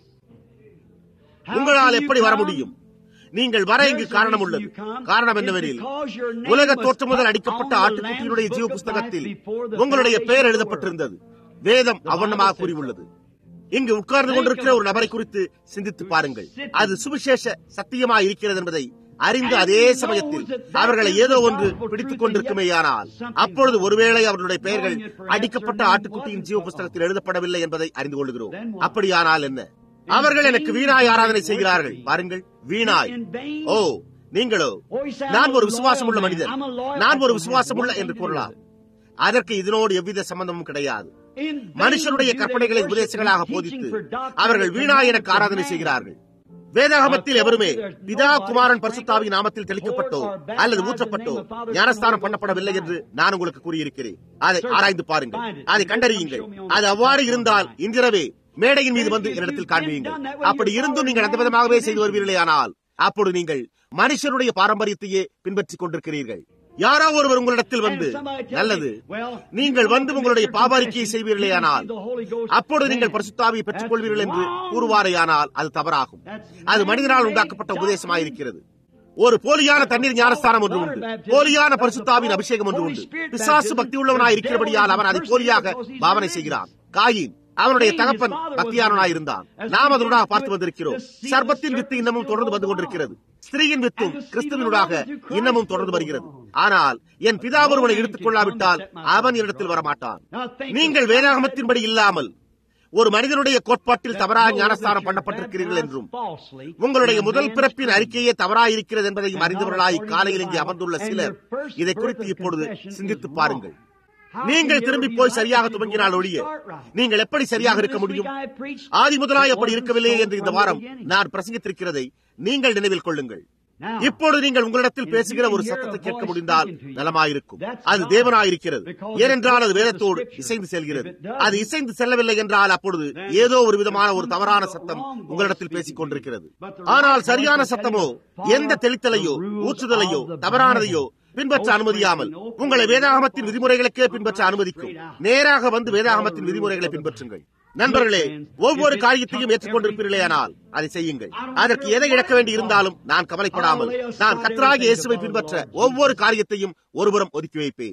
உங்களால் எப்படி வர முடியும் நீங்கள் வர இங்கு காரணம் உள்ளது காரணம் என்னவெனில் உலக தோற்றம் முதல் அடிக்கப்பட்ட ஆட்டுக்குட்டியினுடைய ஜீவ புஸ்தகத்தில் உங்களுடைய பெயர் எழுதப்பட்டிருந்தது வேதம் அவண்ணமாக கூறியுள்ளது இங்கு உட்கார்ந்து கொண்டிருக்கிற ஒரு நபரை குறித்து சிந்தித்து பாருங்கள் அது சுவிசேஷ சத்தியமாக இருக்கிறது என்பதை அறிந்து அதே சமயத்தில் அவர்களை ஏதோ ஒன்று பிடித்துக் கொண்டிருக்குமேயானால் அப்பொழுது ஒருவேளை அவர்களுடைய பெயர்கள் அடிக்கப்பட்ட ஆட்டுக்குட்டியின் ஜீவ புஸ்தகத்தில் எழுதப்படவில்லை என்பதை அறிந்து கொள்கிறோம் அப்படியானால் என்ன அவர்கள் எனக்கு வீணாய் ஆராதனை செய்கிறார்கள் பாருங்கள் வீணாய் ஓ நீங்களோ நான் ஒரு விசுவாசம் உள்ள மனிதன் நான் ஒரு விசுவாசம் உள்ள என்று கூறலாம் அதற்கு இதனோடு எவ்வித சம்பந்தமும் கிடையாது மனுஷனுடைய கற்பனைகளை உபதேசங்களாக போதித்து அவர்கள் வீணாய் எனக்கு ஆராதனை செய்கிறார்கள் வேதாகமத்தில் எவருமே பிதா குமாரன் பரிசுத்தாவின் நாமத்தில் தெளிக்கப்பட்டோ அல்லது ஊற்றப்பட்டோ ஞானஸ்தானம் பண்ணப்படவில்லை என்று நான் உங்களுக்கு கூறியிருக்கிறேன் அதை ஆராய்ந்து பாருங்கள் அதை கண்டறியுங்கள் அது அவ்வாறு இருந்தால் இன்றிரவே மேடையின் மீது வந்து என்னிடத்தில் காண்பியுங்கள் அப்படி இருந்தும் நீங்கள் அந்த விதமாகவே செய்து வருவீர்களே ஆனால் அப்பொழுது நீங்கள் மனுஷனுடைய பாரம்பரியத்தையே பின்பற்றிக் கொண்டிருக்கிறீர்கள் யாரோ ஒருவர் உங்களிடத்தில் வந்து நல்லது நீங்கள் வந்து உங்களுடைய பாபாரிக்கையை செய்வீர்களே ஆனால் அப்பொழுது நீங்கள் பரிசுத்தாவியை பெற்றுக் கொள்வீர்கள் என்று கூறுவாரேயானால் அது தவறாகும் அது மனிதனால் உண்டாக்கப்பட்ட உபதேசமாயிருக்கிறது ஒரு போலியான தண்ணீர் ஞானஸ்தானம் ஒன்று உண்டு போலியான பரிசுத்தாவின் அபிஷேகம் ஒன்று உண்டு பிசாசு பக்தி உள்ளவனாய் இருக்கிறபடியால் அவன் அதை போலியாக பாவனை செய்கிறான் காயின் அவனுடைய தகப்பன் பக்தியானனாயிருந்தான் நாம் அதனூடாக பார்த்து வந்திருக்கிறோம் சர்பத்தின் வித்து இன்னமும் தொடர்ந்து வந்து கொண்டிருக்கிறது ஸ்திரீயின் வித்தும் கிறிஸ்துவனூடாக இன்னமும் தொடர்ந்து வருகிறது ஆனால் என் பிதா ஒருவனை எடுத்துக் கொள்ளாவிட்டால் அவன் என்னிடத்தில் வரமாட்டான் நீங்கள் வேதாகமத்தின்படி இல்லாமல் ஒரு மனிதனுடைய கோட்பாட்டில் தவறாக ஞானஸ்தானம் பண்ணப்பட்டிருக்கிறீர்கள் என்றும் உங்களுடைய முதல் பிறப்பின் அறிக்கையே தவறாயிருக்கிறது என்பதையும் அறிந்தவர்களாய் காலையில் இங்கே அமர்ந்துள்ள சிலர் இதை குறித்து இப்பொழுது சிந்தித்து பாருங்கள் நீங்கள் திரும்பி போய் சரியாக துவங்கினால் ஒழிய நீங்கள் எப்படி சரியாக இருக்க முடியும் ஆதி முதலாய் அப்படி இருக்கவில்லை என்று இந்த வாரம் நான் பிரசங்கித்திருக்கிறதை நீங்கள் நினைவில் கொள்ளுங்கள் இப்பொழுது நீங்கள் உங்களிடத்தில் பேசுகிற ஒரு சத்தத்தை கேட்க முடிந்தால் நலமாயிருக்கும் அது தேவனாயிருக்கிறது ஏனென்றால் அது வேதத்தோடு இசைந்து செல்கிறது அது இசைந்து செல்லவில்லை என்றால் அப்பொழுது ஏதோ ஒரு விதமான ஒரு தவறான சத்தம் உங்களிடத்தில் பேசிக் கொண்டிருக்கிறது ஆனால் சரியான சத்தமோ எந்த தெளித்தலையோ ஊற்றுதலையோ தவறானதையோ பின்பற்ற அனுமதியாமல் உங்களை வேதாகமத்தின் விதிமுறைகளுக்கே பின்பற்ற அனுமதிக்கும் நேராக வந்து வேதாகமத்தின் விதிமுறைகளை பின்பற்றுங்கள் நண்பர்களே ஒவ்வொரு காரியத்தையும் ஏற்றுக்கொண்டிருப்பீர்களே ஆனால் அதை செய்யுங்கள் அதற்கு எதை இழக்க வேண்டி இருந்தாலும் நான் கவலைப்படாமல் நான் கத்தராக இயேசுவை பின்பற்ற ஒவ்வொரு காரியத்தையும் ஒருபுறம் ஒதுக்கி வைப்பேன்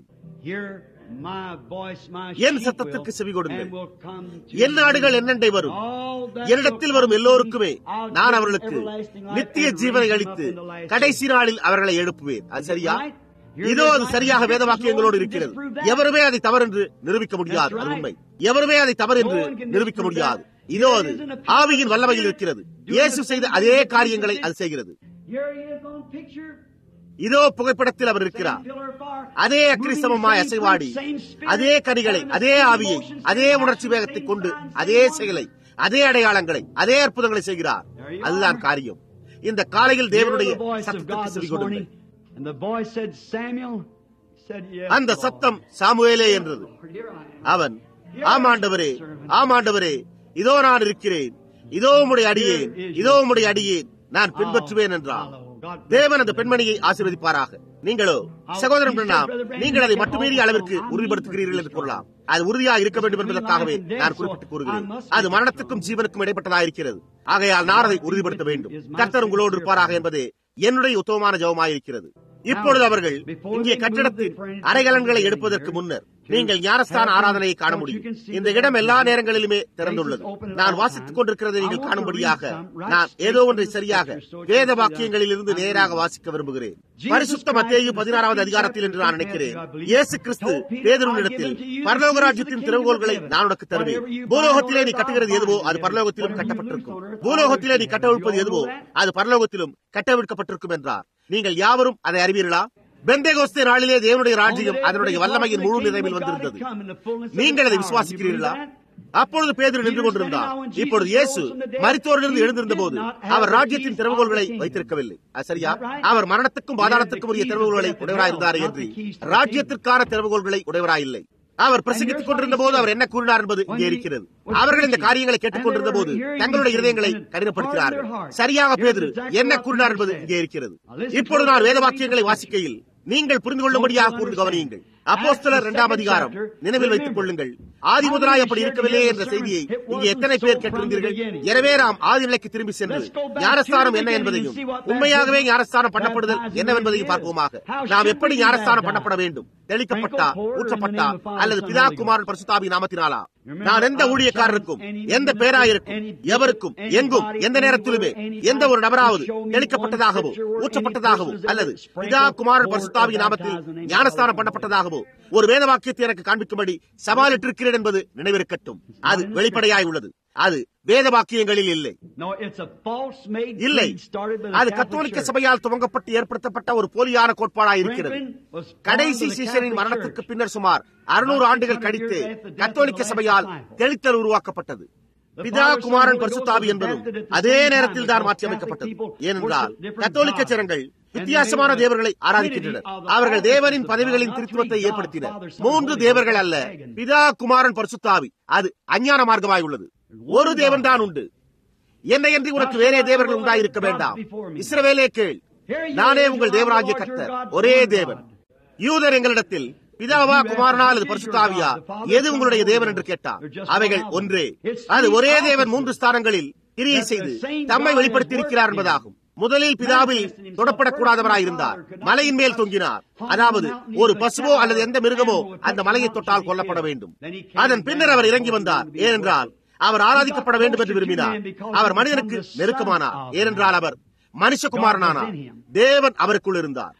என் சத்தத்திற்கு செவி கொடுங்கள் என் நாடுகள் என்னண்டை வரும் என்னிடத்தில் வரும் எல்லோருக்குமே நான் அவர்களுக்கு நித்திய ஜீவனை அளித்து கடைசி நாளில் அவர்களை எழுப்புவேன் அது சரியா இதோ அது சரியாக வேத வாக்கியங்களோடு இருக்கிறது எவருமே அதை தவறு என்று நிரூபிக்க முடியாது அது உண்மை எவருமே அதை தவறு என்று நிரூபிக்க முடியாது இதோ அது ஆவியின் வல்லமையில் இருக்கிறது இயேசு செய்த அதே காரியங்களை அது செய்கிறது இதோ புகைப்படத்தில் அவர் இருக்கிறார் அதே அக்ரிசமமாய் அசைவாடி அதே கனிகளை அதே ஆவியை அதே உணர்ச்சி வேகத்தை கொண்டு அதே செயலை அதே அடையாளங்களை அதே அற்புதங்களை செய்கிறார் அதுதான் காரியம் இந்த காலையில் தேவனுடைய சத்தத்திற்கு செவி கொடுங்கள் அந்த சத்தம் சாமுவேலே என்றது அவன் ஆமாண்டவரே ஆமாண்டவரே இதோ நான் இருக்கிறேன் இதோ உம்முடைய அடியேன் இதோ உம்முடைய அடியேன் நான் பின்பற்றுவேன் என்றான் தேவன் அந்த பெண்மணியை ஆசீர்வதிப்பாராக நீங்களோ சகோதரன் பிரணாம் நீங்கள் அதை மட்டுமீறிய அளவிற்கு உறுதிப்படுத்துகிறீர்கள் என்று கூறலாம் அது உறுதியாக இருக்க வேண்டும் என்பதற்காகவே நான் குறிப்பிட்டு கூறுகிறேன் அது மரணத்துக்கும் ஜீவனுக்கும் இடைப்பட்டதாக இருக்கிறது ஆகையால் நான் அதை உறுதிப்படுத்த வேண்டும் கர்த்தர் உங்களோடு இருப்பாராக என்பதே என்னுடைய உத்தமமான ஜபமாயிருக்கிறது இப்பொழுது அவர்கள் இங்கே கட்டிடத்தின் அரைகலன்களை எடுப்பதற்கு முன்னர் நீங்கள் ஞானஸ்தான ஆராதனையை காண முடியும் இந்த இடம் எல்லா நேரங்களிலுமே திறந்துள்ளது நான் வாசித்துக் கொண்டிருக்கிறதை நீங்கள் காணும்படியாக நான் ஏதோ ஒன்றை சரியாக வேத வாக்கியங்களில் இருந்து நேராக வாசிக்க விரும்புகிறேன் பரிசுத்த மத்தேயு பதினாறாவது அதிகாரத்தில் என்று நான் நினைக்கிறேன் இயேசு கிறிஸ்து பேதருனிடத்தில் பரலோக ராஜ்யத்தின் திறவுகோள்களை நான் உனக்கு தருவேன் பூலோகத்திலே நீ கட்டுகிறது எதுவோ அது பரலோகத்திலும் கட்டப்பட்டிருக்கும் பூலோகத்திலே நீ கட்டவிழ்ப்பது எதுவோ அது பரலோகத்திலும் கட்டவிழ்க்கப்பட்டிருக்கும் என்றார் நீங்கள் யாவரும் அதை அறிவீர்களா பெந்தேகோஸ்தே நாளிலே தேவனுடைய ராஜ்யம் அதனுடைய வல்லமையின் முழு நிறைவில் வந்திருந்தது நீங்கள் அதை விசுவாசிக்கிறீர்களா அப்பொழுது பேதர் நின்று கொண்டிருந்தார் இப்பொழுது இயேசு மரித்தோரிலிருந்து எழுந்திருந்த போது அவர் ராஜ்யத்தின் திறவுகோள்களை வைத்திருக்கவில்லை சரியா அவர் மரணத்துக்கும் பாதாளத்துக்கும் உரிய திறவுகோள்களை உடையவராயிருந்தார் என்று ராஜ்யத்திற்கான திறவுகோள்களை உடையவராயில்லை அவர் பிரசங்கித்துக் கொண்டிருந்த போது அவர் என்ன கூறினார் என்பது இங்கே இருக்கிறது அவர்கள் இந்த காரியங்களை கேட்டுக் கொண்டிருந்த போது தங்களுடைய இருதயங்களை கடினப்படுத்தினார்கள் சரியாக பேதரு என்ன கூறினார் என்பது இங்கே இருக்கிறது இப்பொழுது நான் வேத வாக்கியங்களை வாசிக்கையில் நீங்கள் புரிந்து கொள்ளும்படியாக கூர்ந்து கவனியுங்கள் அப்போஸ்தலர் இரண்டாம் அதிகாரம் நினைவில் வைத்துக் கொள்ளுங்கள் ஆதி முதலாய் அப்படி இருக்கவில்லையே என்ற செய்தியை இங்கே எத்தனை பேர் கேட்டிருந்தீர்கள் எனவே நாம் ஆதி நிலைக்கு திரும்பி சென்று ஞானஸ்தானம் என்ன என்பதையும் உண்மையாகவே ஞானஸ்தானம் பண்ணப்படுதல் என்னவென்பதையும் பார்ப்போமாக நாம் எப்படி ஞானஸ்தானம் பண்ணப்பட வேண்டும் தெளிக்கப்பட்டா ஊற்றப்பட்டா அல்லது பிதா குமாரன் பரிசுத்தாவி நாமத்தினாலா நான் எந்த ஊழியக்காரருக்கும் எந்த பேராயிருக்கும் எவருக்கும் எங்கும் எந்த நேரத்திலுமே எந்த ஒரு நபராவது தெளிக்கப்பட்டதாகவோ ஊற்றப்பட்டதாகவோ அல்லது பிதா குமாரன் பரிசுத்தாவி நாமத்தில் ஞானஸ்தானம் பண்ணப்பட்டதாகவோ ஒரு வேத வாக்கியத்தை எனக்கு காண்பிக்கும்படி சவாலிட்டிருக்கிறேன் என்பது நினைவிருக்கட்டும் அது வெளிப்படையாய் உள்ளது அது வேத வாக்கியங்களில் இல்லை இல்லை அது கத்தோலிக்க சபையால் துவங்கப்பட்டு ஏற்படுத்தப்பட்ட ஒரு போலியான கோட்பாடாய் இருக்கிறது கடைசி சீசனின் மரணத்திற்கு பின்னர் சுமார் அறுநூறு ஆண்டுகள் கழித்து கத்தோலிக்க சபையால் தெளித்தல் உருவாக்கப்பட்டது பிதா குமாரன் பரிசுத்தாவி என்பதும் அதே நேரத்தில் தான் மாற்றி அமைக்கப்பட்டது ஏனென்றால் கத்தோலிக்க ஜனங்கள் வித்தியாசமான தேவர்களை ஆராதிக்கின்றனர் அவர்கள் தேவனின் பதவிகளின் திருத்துவத்தை ஏற்படுத்தினர் மூன்று தேவர்கள் அல்ல பிதா குமாரன் பரிசுத்தாவி அது அஞ்ஞான மார்க்கமாய் உள்ளது ஒரு தேவன் தான் உண்டு என்னையன்றி உனக்கு வேறே தேவர்கள் உண்டாயிருக்க வேண்டாம் இஸ்ரவேலே கேள் நானே உங்கள் தேவராஜ்ய கர்த்தர் ஒரே தேவன் யூதர் எங்களிடத்தில் பிதாவா குமாரனா அல்லது பரிசுத்தாவியா எது உங்களுடைய தேவன் என்று கேட்டார் அவைகள் ஒன்றே அது ஒரே தேவன் மூன்று ஸ்தானங்களில் கிரியை செய்து தம்மை வெளிப்படுத்தி இருக்கிறார் என்பதாகும் முதலில் பிதாவில் தொடப்படக்கூடாதவராய் இருந்தார் மலையின் மேல் தொங்கினார் அதாவது ஒரு பசுவோ அல்லது எந்த மிருகமோ அந்த மலையை தொட்டால் கொல்லப்பட வேண்டும் அதன் பின்னர் அவர் இறங்கி வந்தார் ஏனென்றால் அவர் ஆராதிக்கப்பட வேண்டும் என்று விரும்பினார் அவர் மனிதனுக்கு நெருக்கமானார் ஏனென்றால் அவர் மனுஷகுமாரனானார் தேவன் அவருக்குள் இருந்தார்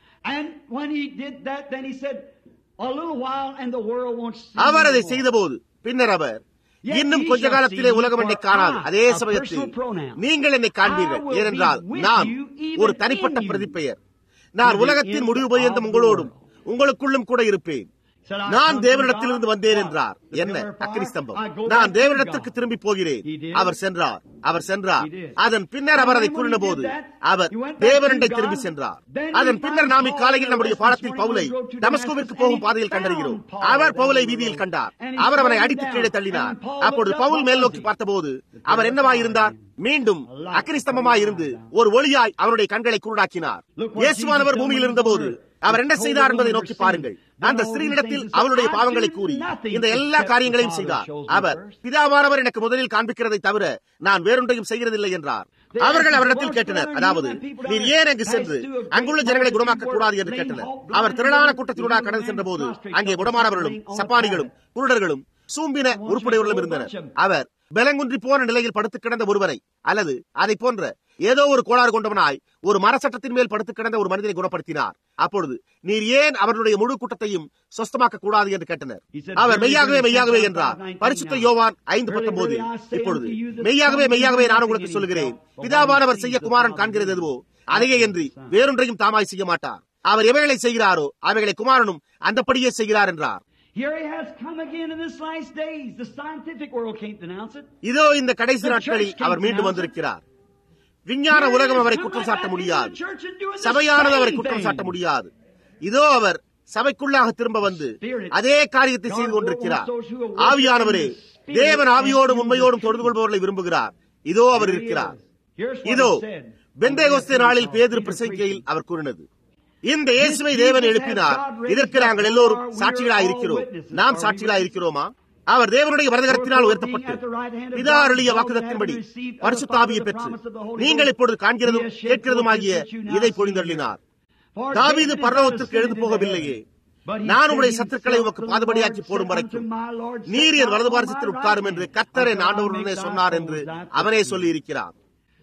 அவர் அதை செய்தபோது பின்னர் அவர் இன்னும் கொஞ்ச காலத்திலே உலகம் என்னை காணாது அதே சமயத்தில் நீங்கள் என்னை காண்பீர்கள் ஏனென்றால் நான் ஒரு தனிப்பட்ட பிரதிப்பெயர் நான் உலகத்தின் முடிவு பரியந்தம் உங்களோடும் உங்களுக்குள்ளும் கூட இருப்பேன் நான் தேவனிடத்திலிருந்து வந்தேன் என்றார் என்ன அக்னி ஸ்தம்பம் நான் தேவனிடத்திற்கு திரும்பி போகிறேன் அவர் சென்றார் அவர் சென்றார் அதன் பின்னர் அவர் அதை கூறின போது அவர் தேவனண்டை திரும்பி சென்றார் அதன் பின்னர் நாம் இக்காலையில் நம்முடைய பாடத்தில் பவுலை டமஸ்கோவிற்கு போகும் பாதையில் கண்டறிகிறோம் அவர் பவுலை வீதியில் கண்டார் அவர் அவனை அடித்து கீழே தள்ளினார் அப்பொழுது பவுல் மேல் நோக்கி பார்த்தபோது அவர் என்னவாயிருந்தார் மீண்டும் அக்னிஸ்தம்பமாய் இருந்து ஒரு ஒளியாய் அவருடைய கண்களை குருடாக்கினார் இயேசுவானவர் பூமியில் இருந்தபோது அவர் என்ன செய்தார் என்பதை நோக்கி பாருங்கள் அந்த ஸ்திரீனிடத்தில் அவருடைய பாவங்களை கூறி இந்த எல்லா காரியங்களையும் செய்தார் அவர் பிதாவானவர் எனக்கு முதலில் காண்பிக்கிறதை தவிர நான் வேறொன்றையும் செய்கிறதில்லை என்றார் அவர்கள் அவரிடத்தில் கேட்டனர் அதாவது நீர் ஏன் அங்கு சென்று அங்குள்ள ஜனங்களை குணமாக்க கூடாது என்று கேட்டனர் அவர் திரளான கூட்டத்தினூடாக கடந்து சென்ற போது அங்கே குணமானவர்களும் சப்பானிகளும் குருடர்களும் சூம்பின உருப்புடையவர்களும் இருந்தனர் அவர் பலங்குன்றி போன நிலையில் படுத்து கிடந்த ஒருவனை அல்லது அதை போன்ற ஏதோ ஒரு கோளாறு கொண்டவனாய் ஒரு மரசட்டத்தின் மேல் படுத்து கிடந்த ஒரு மனிதனை குணப்படுத்தினார் அப்பொழுது நீர் ஏன் அவர்களுடைய முழு கூட்டத்தையும் சொஸ்தமாக்க கூடாது என்று கேட்டனர் அவர் மெய்யாகவே மெய்யாகவே என்றார் பரிசுத்த யோவான் ஐந்து பத்தொன்பது இப்பொழுது மெய்யாகவே மெய்யாகவே நான் உங்களுக்கு சொல்லுகிறேன் பிதாவானவர் செய்ய குமாரன் காண்கிறது எதுவோ அதையே என்று வேறொன்றையும் தாமாய் செய்ய மாட்டார் அவர் எவைகளை செய்கிறாரோ அவைகளை குமாரனும் அந்தப்படியே செய்கிறார் என்றார் Here he has come again in this last days. The scientific world can't denounce it. இதோ இந்த கடைசி நாட்களில் அவர் மீண்டும் வந்திருக்கிறார் விஞ்ஞான உலகம் அவரை குற்றம் சாட்ட முடியாது சபையானது அவரை குற்றம் சாட்ட முடியாது இதோ அவர் சபைக்குள்ளாக திரும்ப வந்து அதே காரியத்தை செய்து கொண்டிருக்கிறார் ஆவியானவரே தேவன் ஆவியோடும் உண்மையோடும் தொழுது கொள்பவர்களை விரும்புகிறார் இதோ அவர் இருக்கிறார் இதோ பெந்தேகோஸ்தே நாளில் பேதிரு பிரசங்கிக்கையில் அவர் கூறினது இந்த இயேசுவை தேவன் எழுப்பினார் இதற்கு நாங்கள் எல்லோரும் சாட்சிகளாக இருக்கிறோம் நாம் சாட்சிகளாக இருக்கிறோமா அவர் தேவனுடைய வரதகரத்தினால் உயர்த்தப்பட்டு பிதா அருளிய வாக்குதத்தின்படி பரிசுத்தாவியை பெற்று நீங்கள் இப்பொழுது காண்கிறதும் கேட்கிறதுமாகிய இதை பொழிந்தள்ளினார் தாவீது பரலோகத்திற்கு எழுந்து போகவில்லையே நான் உடைய சத்துக்களை உமக்கு பாதுபடியாக்கி போடும் வரைக்கும் நீர் என் வலது பாரசத்தில் உட்காரும் என்று கத்தரை ஆண்டவருடனே சொன்னார் என்று அவனே சொல்லி இருக்கிறார்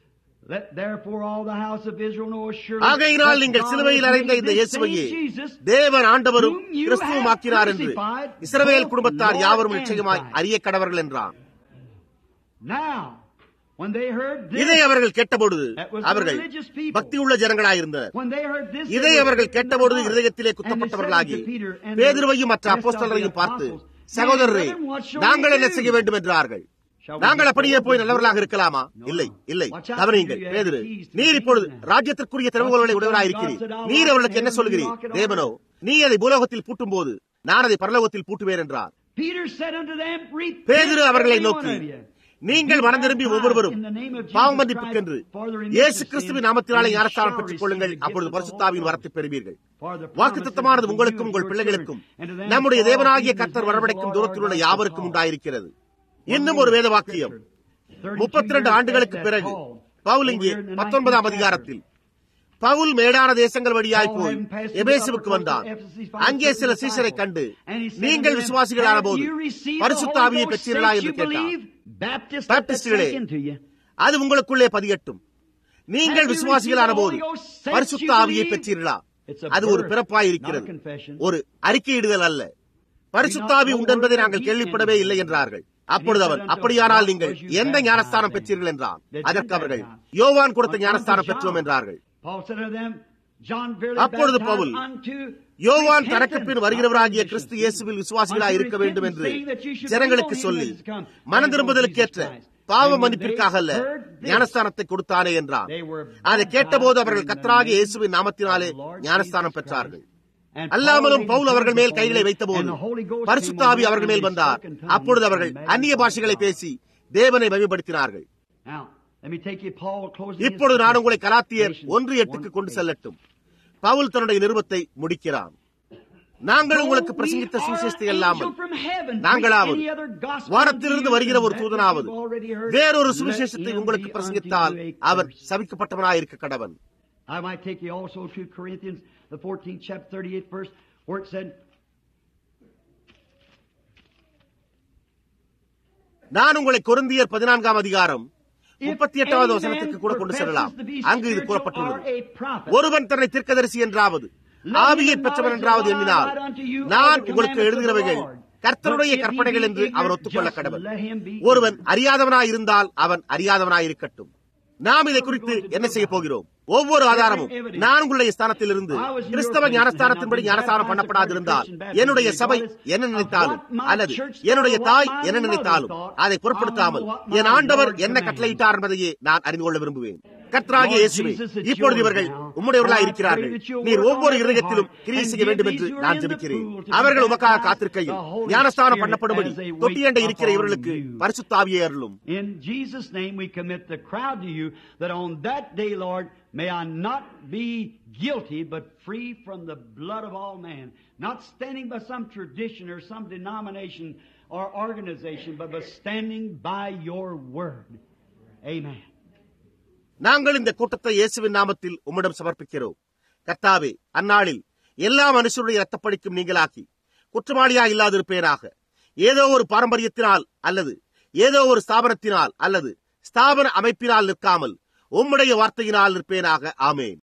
ஆகையினால் நீங்கள் சிலுவையில் அறைந்த இந்த இயேசுவையே தேவன் ஆண்டவரும் கிறிஸ்துவும் ஆக்கினார் என்று இஸ்ரவேல் குடும்பத்தார் யாவரும் நிச்சயமாய் அறிய கடவர்கள் என்றான் இதை அவர்கள் கேட்டபொழுது அவர்கள் பக்தி உள்ள ஜனங்களாயிருந்தனர் இதை அவர்கள் கேட்டபொழுது இருதயத்திலே குத்தப்பட்டவர்களாகி பேதுருவையும் மற்ற அப்போஸ்தலரையும் பார்த்து சகோதரரே நாங்கள் என்ன செய்ய வேண்டும் என்றார்கள் நாங்கள் அப்படியே போய் நல்லவர்களாக இருக்கலாமா இல்லை இல்லை கவனியுங்கள் பேதிரு நீர் இப்பொழுது ராஜ்யத்திற்குரிய திறவுகோள்களை உடையவராக இருக்கிறீர் நீர் அவர்களுக்கு என்ன சொல்கிறீர் தேவனோ நீ அதை பூலோகத்தில் பூட்டும் போது நான் அதை பரலோகத்தில் பூட்டுவேன் என்றார் Peter said unto them, Repent, பேதுரு அவர்களை every நோக்கி one of you. நீங்கள் மனம் திரும்பி ஒவ்வொருவரும் In the name of Jesus பாவ மன்னிப்புக்கென்று Christ, for the remission இயேசு of கிறிஸ்துவின் sins, நாமத்தினாலே and you ஞானஸ்தானம் shall பெற்றுக் கொள்ளுங்கள் receive the அப்பொழுது gift of the பரிசுத்தாவின் Holy வரத்தை பெறுவீர்கள் For the வாக்குத்தத்தமானது promises உங்களுக்கும் to you உங்கள் and your பிள்ளைகளுக்கும் children, and to them நம்முடைய that call தேவனாகிய upon கர்த்தர் the name of வரவழைக்கும் the Lord தூரத்தில் உள்ள our God யாவருக்கும் shall உண்டாயிருக்கிறது One இன்னும் more ஒரு வேத வாக்கியம் scripture. 32 முப்பத்தி ரெண்டு years ஆண்டுகளுக்கு after பிறகு Paul, பவுல் over இங்கே here in the பத்தொன்பதாம் 19th அதிகாரத்தில் பவுல் மேடான தேசங்கள் வழியாய் Paul போய் having passed through the எபேசுவுக்கு upper வந்தான் coast of Ephesus, he found அங்கே certain சில சீசரை disciples. கண்டு And he said நீங்கள் unto them, விசுவாசிகளான "Have போது you received the பரிசுத்த Holy ஆவியை Ghost பெற்றீர்களா since என்று you கேட்டார் believe? Baptists, let that பாப்டிஸ்டுகளே sink into you. அது உங்களுக்குள்ளே பதியட்டும் நீங்கள் Have you விசுவாசிகளான received the போது Holy Ghost since பரிசுத்த you ஆவியை believe? பெற்றீர்களா It's a அது ஒரு birth, பிறப்பாய் not இருக்கிறது a confession. ஒரு அறிக்கையிடுதல் அல்ல பரிசுத்தாவி உண்டென்பதை நாங்கள் கேள்விப்படவே இல்லை என்றார்கள் அப்பொழுது அவர் அப்படியானால் நீங்கள் எந்த ஞானஸ்தானம் பெற்றீர்கள் என்றார் அதற்கு அவர்கள் யோவான் கொடுத்த ஞானஸ்தானம் பெற்றோம் என்றார்கள் Paul said unto them, John verily அப்பொழுது baptized பவுல், unto யோவான் repentance தனக்கு பின் of வருகிறவராகிய remission கிறிஸ்து of இயேசுவில் sins. விசுவாசிகளாய் இருக்க Unto வேண்டும் என்று repentance, saying that you should ஜனங்களுக்கு believe on him சொல்லி that is come, மன and திரும்புதலுக்கேற்ற on Jesus Christ. பாவ And when மன்னிப்பிற்காக அல்ல they heard this, ஞானஸ்தானத்தை கொடுத்தானே என்றார் they were அதை கேட்டபோது baptized அவர்கள் in the கத்தராகிய name இயேசுவின் நாமத்தினாலே of the Lord ஞானஸ்தானம் Jesus பெற்றார்கள் Christ. And அல்லாமலும் Paul பவுல் laid அவர்கள் his மேல் hands கைகளை upon them, வைத்தபோது and the Holy Ghost பரிசுத்தாவி came on அவர்கள் them, மேல் and they வந்தார் spoke in tongues அப்பொழுது அவர்கள் and அந்நிய magnified பாஷைகளை God. பேசி தேவனை மகிமைப்படுத்தினார்கள் Now, let me take you Paul closing his இப்பொழுது நான் உங்களை epistle. கலாத்தியர் Galatians ஒன்று எட்டுக்கு 1:8. கொண்டு செல்லட்டும் பவுல் தன்னுடைய நிருபத்தை முடிக்கிறான் நாங்கள் உங்களுக்கு பிரசங்கித்த சுவிசேஷத்தை அல்லாமல் நாங்களாவது வானத்திலிருந்து வருகிற ஒரு தூதனாவது வேறொரு சுவிசேஷத்தை உங்களுக்கு பிரசங்கித்தால் அவர் சபிக்கப்பட்டவனாயிருக்க கடவன் I might take you also to Corinthians, the 14th chapter, 38th verse, where it said, நான் உங்களை கொருந்தியர் பதினான்காம் அதிகாரம் If முப்பத்தி எட்டாவது any வசனத்துக்கு man கூட கொண்டு செல்லலாம் professes to be அங்கு இது spiritual கூறப்பட்டுள்ளது or a prophet, ஒருவன் தன்னை தீர்க்கதரிசி என்றாவது ஆவியை பெற்றவன் என்றாவது எண்ணினால் நான் உங்களுக்கு எழுதுகிறவைகள் கர்த்தருடைய கற்பனைகள் என்று அவர் ஒத்துக்கொள்ள கடவன் ஒருவன் அறியாதவனாய் இருந்தால் அவன் அறியாதவனாய் இருக்கட்டும் நாம் இதை குறித்து என்ன செய்ய போகிறோம் ஒவ்வொரு ஆதாரமும் நான் உங்களுடைய ஸ்தானத்தில் இருந்து கிறிஸ்தவ ஞானஸ்தானத்தின்படி ஞானஸ்தானம் பண்ணப்படாதிருந்தால் என்னுடைய சபை என்ன நினைத்தாலும் அல்லது என்னுடைய தாய் என்ன நினைத்தாலும் அதை பொருட்படுத்தாமல் என் ஆண்டவர் என்ன கட்டளையிட்டார் என்பதையே நான் அறிந்து கொள்ள விரும்புவேன் கர்த்தராகிய இயேசுவே இப்பொழுது இவர்கள் உம்முடையவர்களாய் இருக்கிறார்கள் நீர் ஒவ்வொரு இருதயத்திலும் கிரியை செய்ய வேண்டும் என்று நான் ஜெபிக்கிறேன் அவர்கள் உமக்காக காத்திருக்கையில் ஞானஸ்தானம் பண்ணப்படும்படி தொட்டியண்டை இருக்கிற இவர்களுக்கு பரிசுத்தாவியே அருளும் In Jesus' name, we commit the crowd to you that on that day, Lord, may I not be guilty, but free from the blood of all men. Not standing by some tradition or some denomination or organization, but by standing by your word. Amen. நாங்கள் இந்த கூட்டத்தை இயேசுவின் நாமத்தில் உம்மிடம் சமர்ப்பிக்கிறோம் கர்த்தாவே அந்நாளில் எல்லா மனுஷருடைய ரத்தப்படிக்கும் நீங்களாக்கி குற்றவாளியா இல்லாதிருப்பேனாக ஏதோ ஒரு பாரம்பரியத்தினால் அல்லது ஏதோ ஒரு ஸ்தாபனத்தினால் அல்லது ஸ்தாபன அமைப்பினால் நிற்காமல் உம்முடைய வார்த்தையினால் நிற்பேனாக ஆமேன்